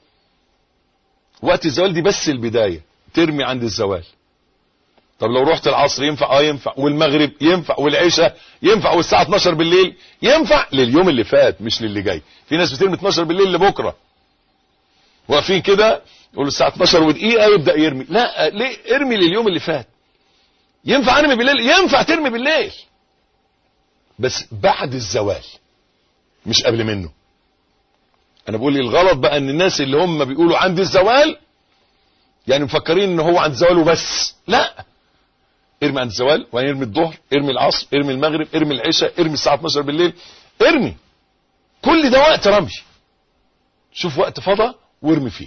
وقت الزوال دي بس البداية ترمي عند الزوال طب لو رحت العصر ينفع اه ينفع والمغرب ينفع والعشاء ينفع والساعة 12 بالليل ينفع لليوم اللي فات مش للي جاي في ناس بترمي 12 بالليل لبكرة واقفين كده يقولوا الساعة 12 ودقيقة يبدأ يرمي لا ليه ارمي لليوم اللي فات ينفع ارمي بالليل ينفع ترمي بالليل بس بعد الزوال مش قبل منه انا بقول الغلط بقى ان الناس اللي هم بيقولوا عند الزوال يعني مفكرين ان هو عند الزوال وبس لا ارمي عند الزوال وبعدين ارمي الظهر ارمي العصر ارمي المغرب ارمي العشاء ارمي الساعه 12 بالليل ارمي كل ده وقت رمي شوف وقت فضى وارمي فيه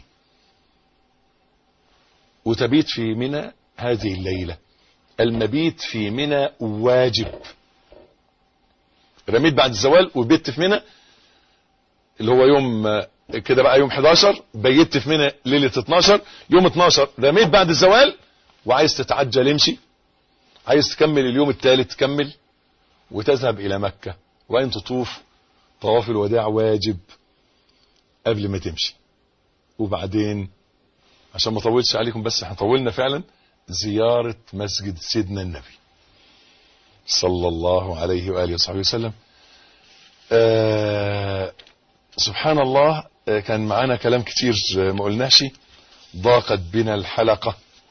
وتبيت في منى هذه الليله المبيت في منى واجب رميت بعد الزوال وبيت في منى اللي هو يوم كده بقى يوم 11 بيت في منى ليله 12 يوم 12 رميت بعد الزوال وعايز تتعجل امشي عايز تكمل اليوم الثالث تكمل وتذهب الى مكة وان تطوف طواف الوداع واجب قبل ما تمشي وبعدين عشان ما اطولش عليكم بس احنا طولنا فعلا زيارة مسجد سيدنا النبي صلى الله عليه وآله وصحبه وسلم آه سبحان الله آه كان معانا كلام كتير ما قلناش ضاقت بنا الحلقة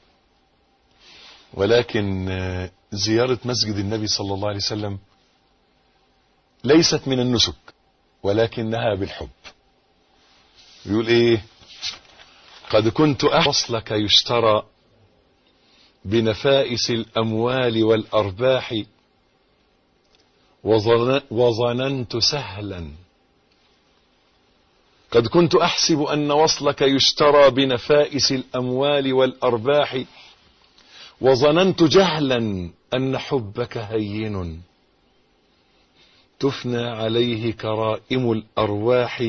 ولكن زيارة مسجد النبي صلى الله عليه وسلم ليست من النسك ولكنها بالحب يقول ايه قد كنت أحصلك يشترى بنفائس الأموال والأرباح وظننت سهلا قد كنت أحسب أن وصلك يشترى بنفائس الأموال والأرباح وظننت جهلا أن حبك هين تفنى عليه كرائم الأرواح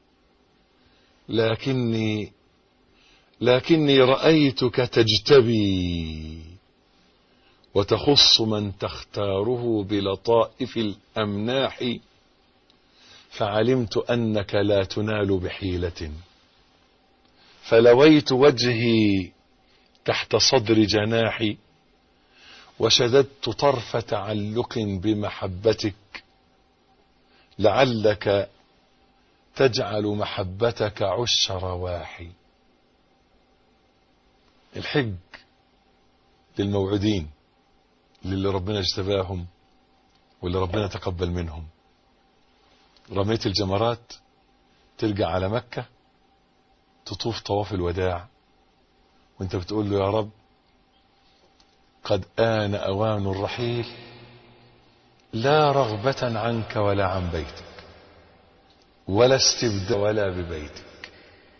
لكني لكني رأيتك تجتبي وتخص من تختاره بلطائف الأمناح فعلمت أنك لا تنال بحيلة فلويت وجهي تحت صدر جناحي وشددت طرف تعلق بمحبتك لعلك تجعل محبتك عش رواحي الحج للموعودين للي ربنا اجتباهم واللي ربنا تقبل منهم رميت الجمرات ترجع على مكة تطوف طواف الوداع وانت بتقول له يا رب قد آن أوان الرحيل لا رغبة عنك ولا عن بيتك ولا استبداء ولا ببيتك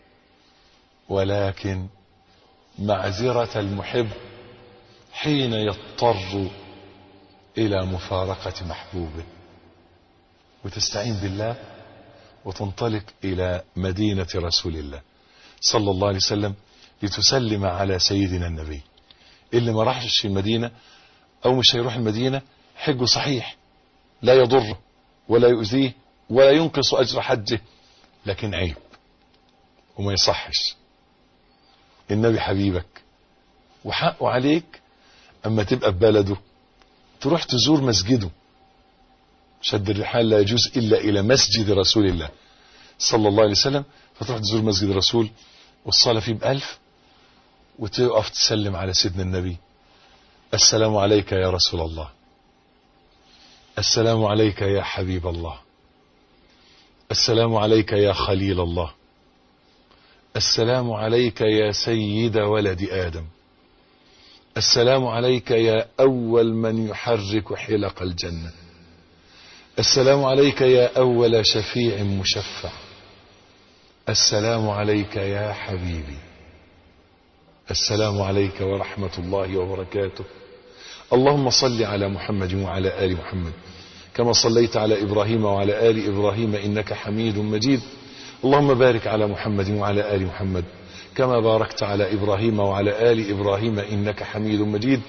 ولكن معذرة المحب حين يضطر إلى مفارقة محبوبه وتستعين بالله وتنطلق إلى مدينة رسول الله صلى الله عليه وسلم لتسلم على سيدنا النبي اللي ما راحش المدينة أو مش هيروح المدينة حجه صحيح لا يضره ولا يؤذيه ولا ينقص أجر حجه لكن عيب وما يصحش النبي حبيبك وحقه عليك أما تبقى في بلده تروح تزور مسجده شد الرحال لا يجوز إلا إلى مسجد رسول الله صلى الله عليه وسلم فتروح تزور مسجد الرسول والصلاة فيه بألف وتقف تسلم على سيدنا النبي السلام عليك يا رسول الله السلام عليك يا حبيب الله السلام عليك يا خليل الله السلام عليك يا سيد ولد آدم السلام عليك يا أول من يحرك حلق الجنة السلام عليك يا أول شفيع مشفع السلام عليك يا حبيبي السلام عليك ورحمة الله وبركاته اللهم صل على محمد وعلى آل محمد كما صليت على إبراهيم وعلى آل إبراهيم إنك حميد مجيد اللهم بارك على محمد وعلى آل محمد كما باركت على إبراهيم وعلى آل إبراهيم إنك حميد مجيد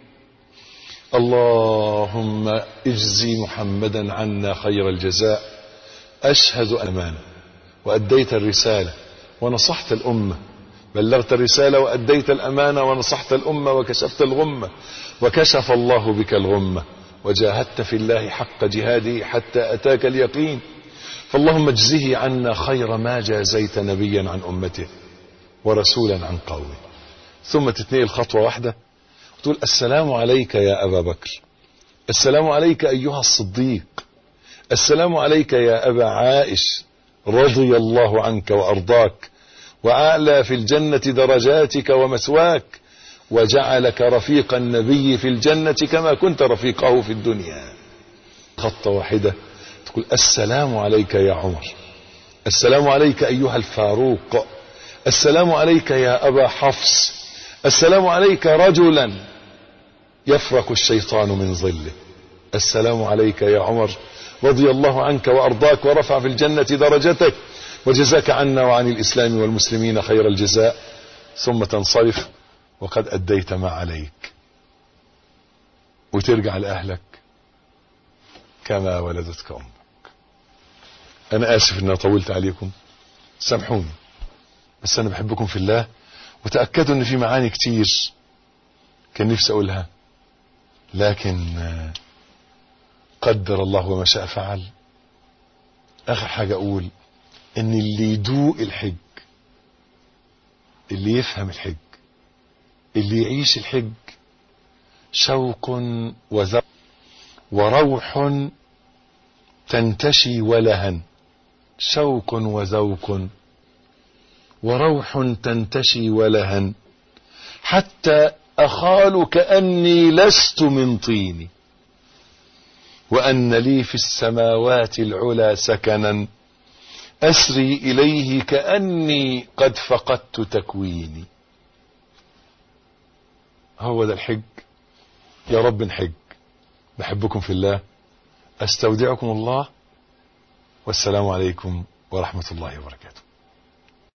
اللهم اجزي محمدا عنا خير الجزاء أشهد أمانة وأديت الرسالة ونصحت الأمة بلغت الرسالة وأديت الأمانة ونصحت الأمة وكشفت الغمة وكشف الله بك الغمة وجاهدت في الله حق جهاده حتى أتاك اليقين فاللهم اجزه عنا خير ما جازيت نبيا عن أمته ورسولا عن قومه ثم تتنقل خطوة واحدة وتقول السلام عليك يا أبا بكر السلام عليك أيها الصديق السلام عليك يا أبا عائش رضي الله عنك وأرضاك وأعلى في الجنة درجاتك ومثواك وجعلك رفيق النبي في الجنة كما كنت رفيقه في الدنيا خطة واحدة تقول السلام عليك يا عمر السلام عليك أيها الفاروق السلام عليك يا أبا حفص السلام عليك رجلا يفرق الشيطان من ظله السلام عليك يا عمر رضي الله عنك وأرضاك ورفع في الجنة درجتك وجزاك عنا وعن الإسلام والمسلمين خير الجزاء ثم تنصرف وقد أديت ما عليك وترجع لأهلك كما ولدتك أمك أنا آسف أن طولت عليكم سامحوني بس أنا بحبكم في الله وتأكدوا أن في معاني كتير كان نفسي أقولها لكن قدر الله وما شاء فعل آخر حاجة أقول ان اللي يدوق الحج اللي يفهم الحج اللي يعيش الحج شوق وذوق وروح تنتشي ولها شوق وذوق وروح تنتشي ولها حتى أخال كأني لست من طيني وأن لي في السماوات العلا سكنا أسري إليه كأني قد فقدت تكويني هو ده الحج يا رب نحج بحبكم في الله أستودعكم الله والسلام عليكم ورحمة الله وبركاته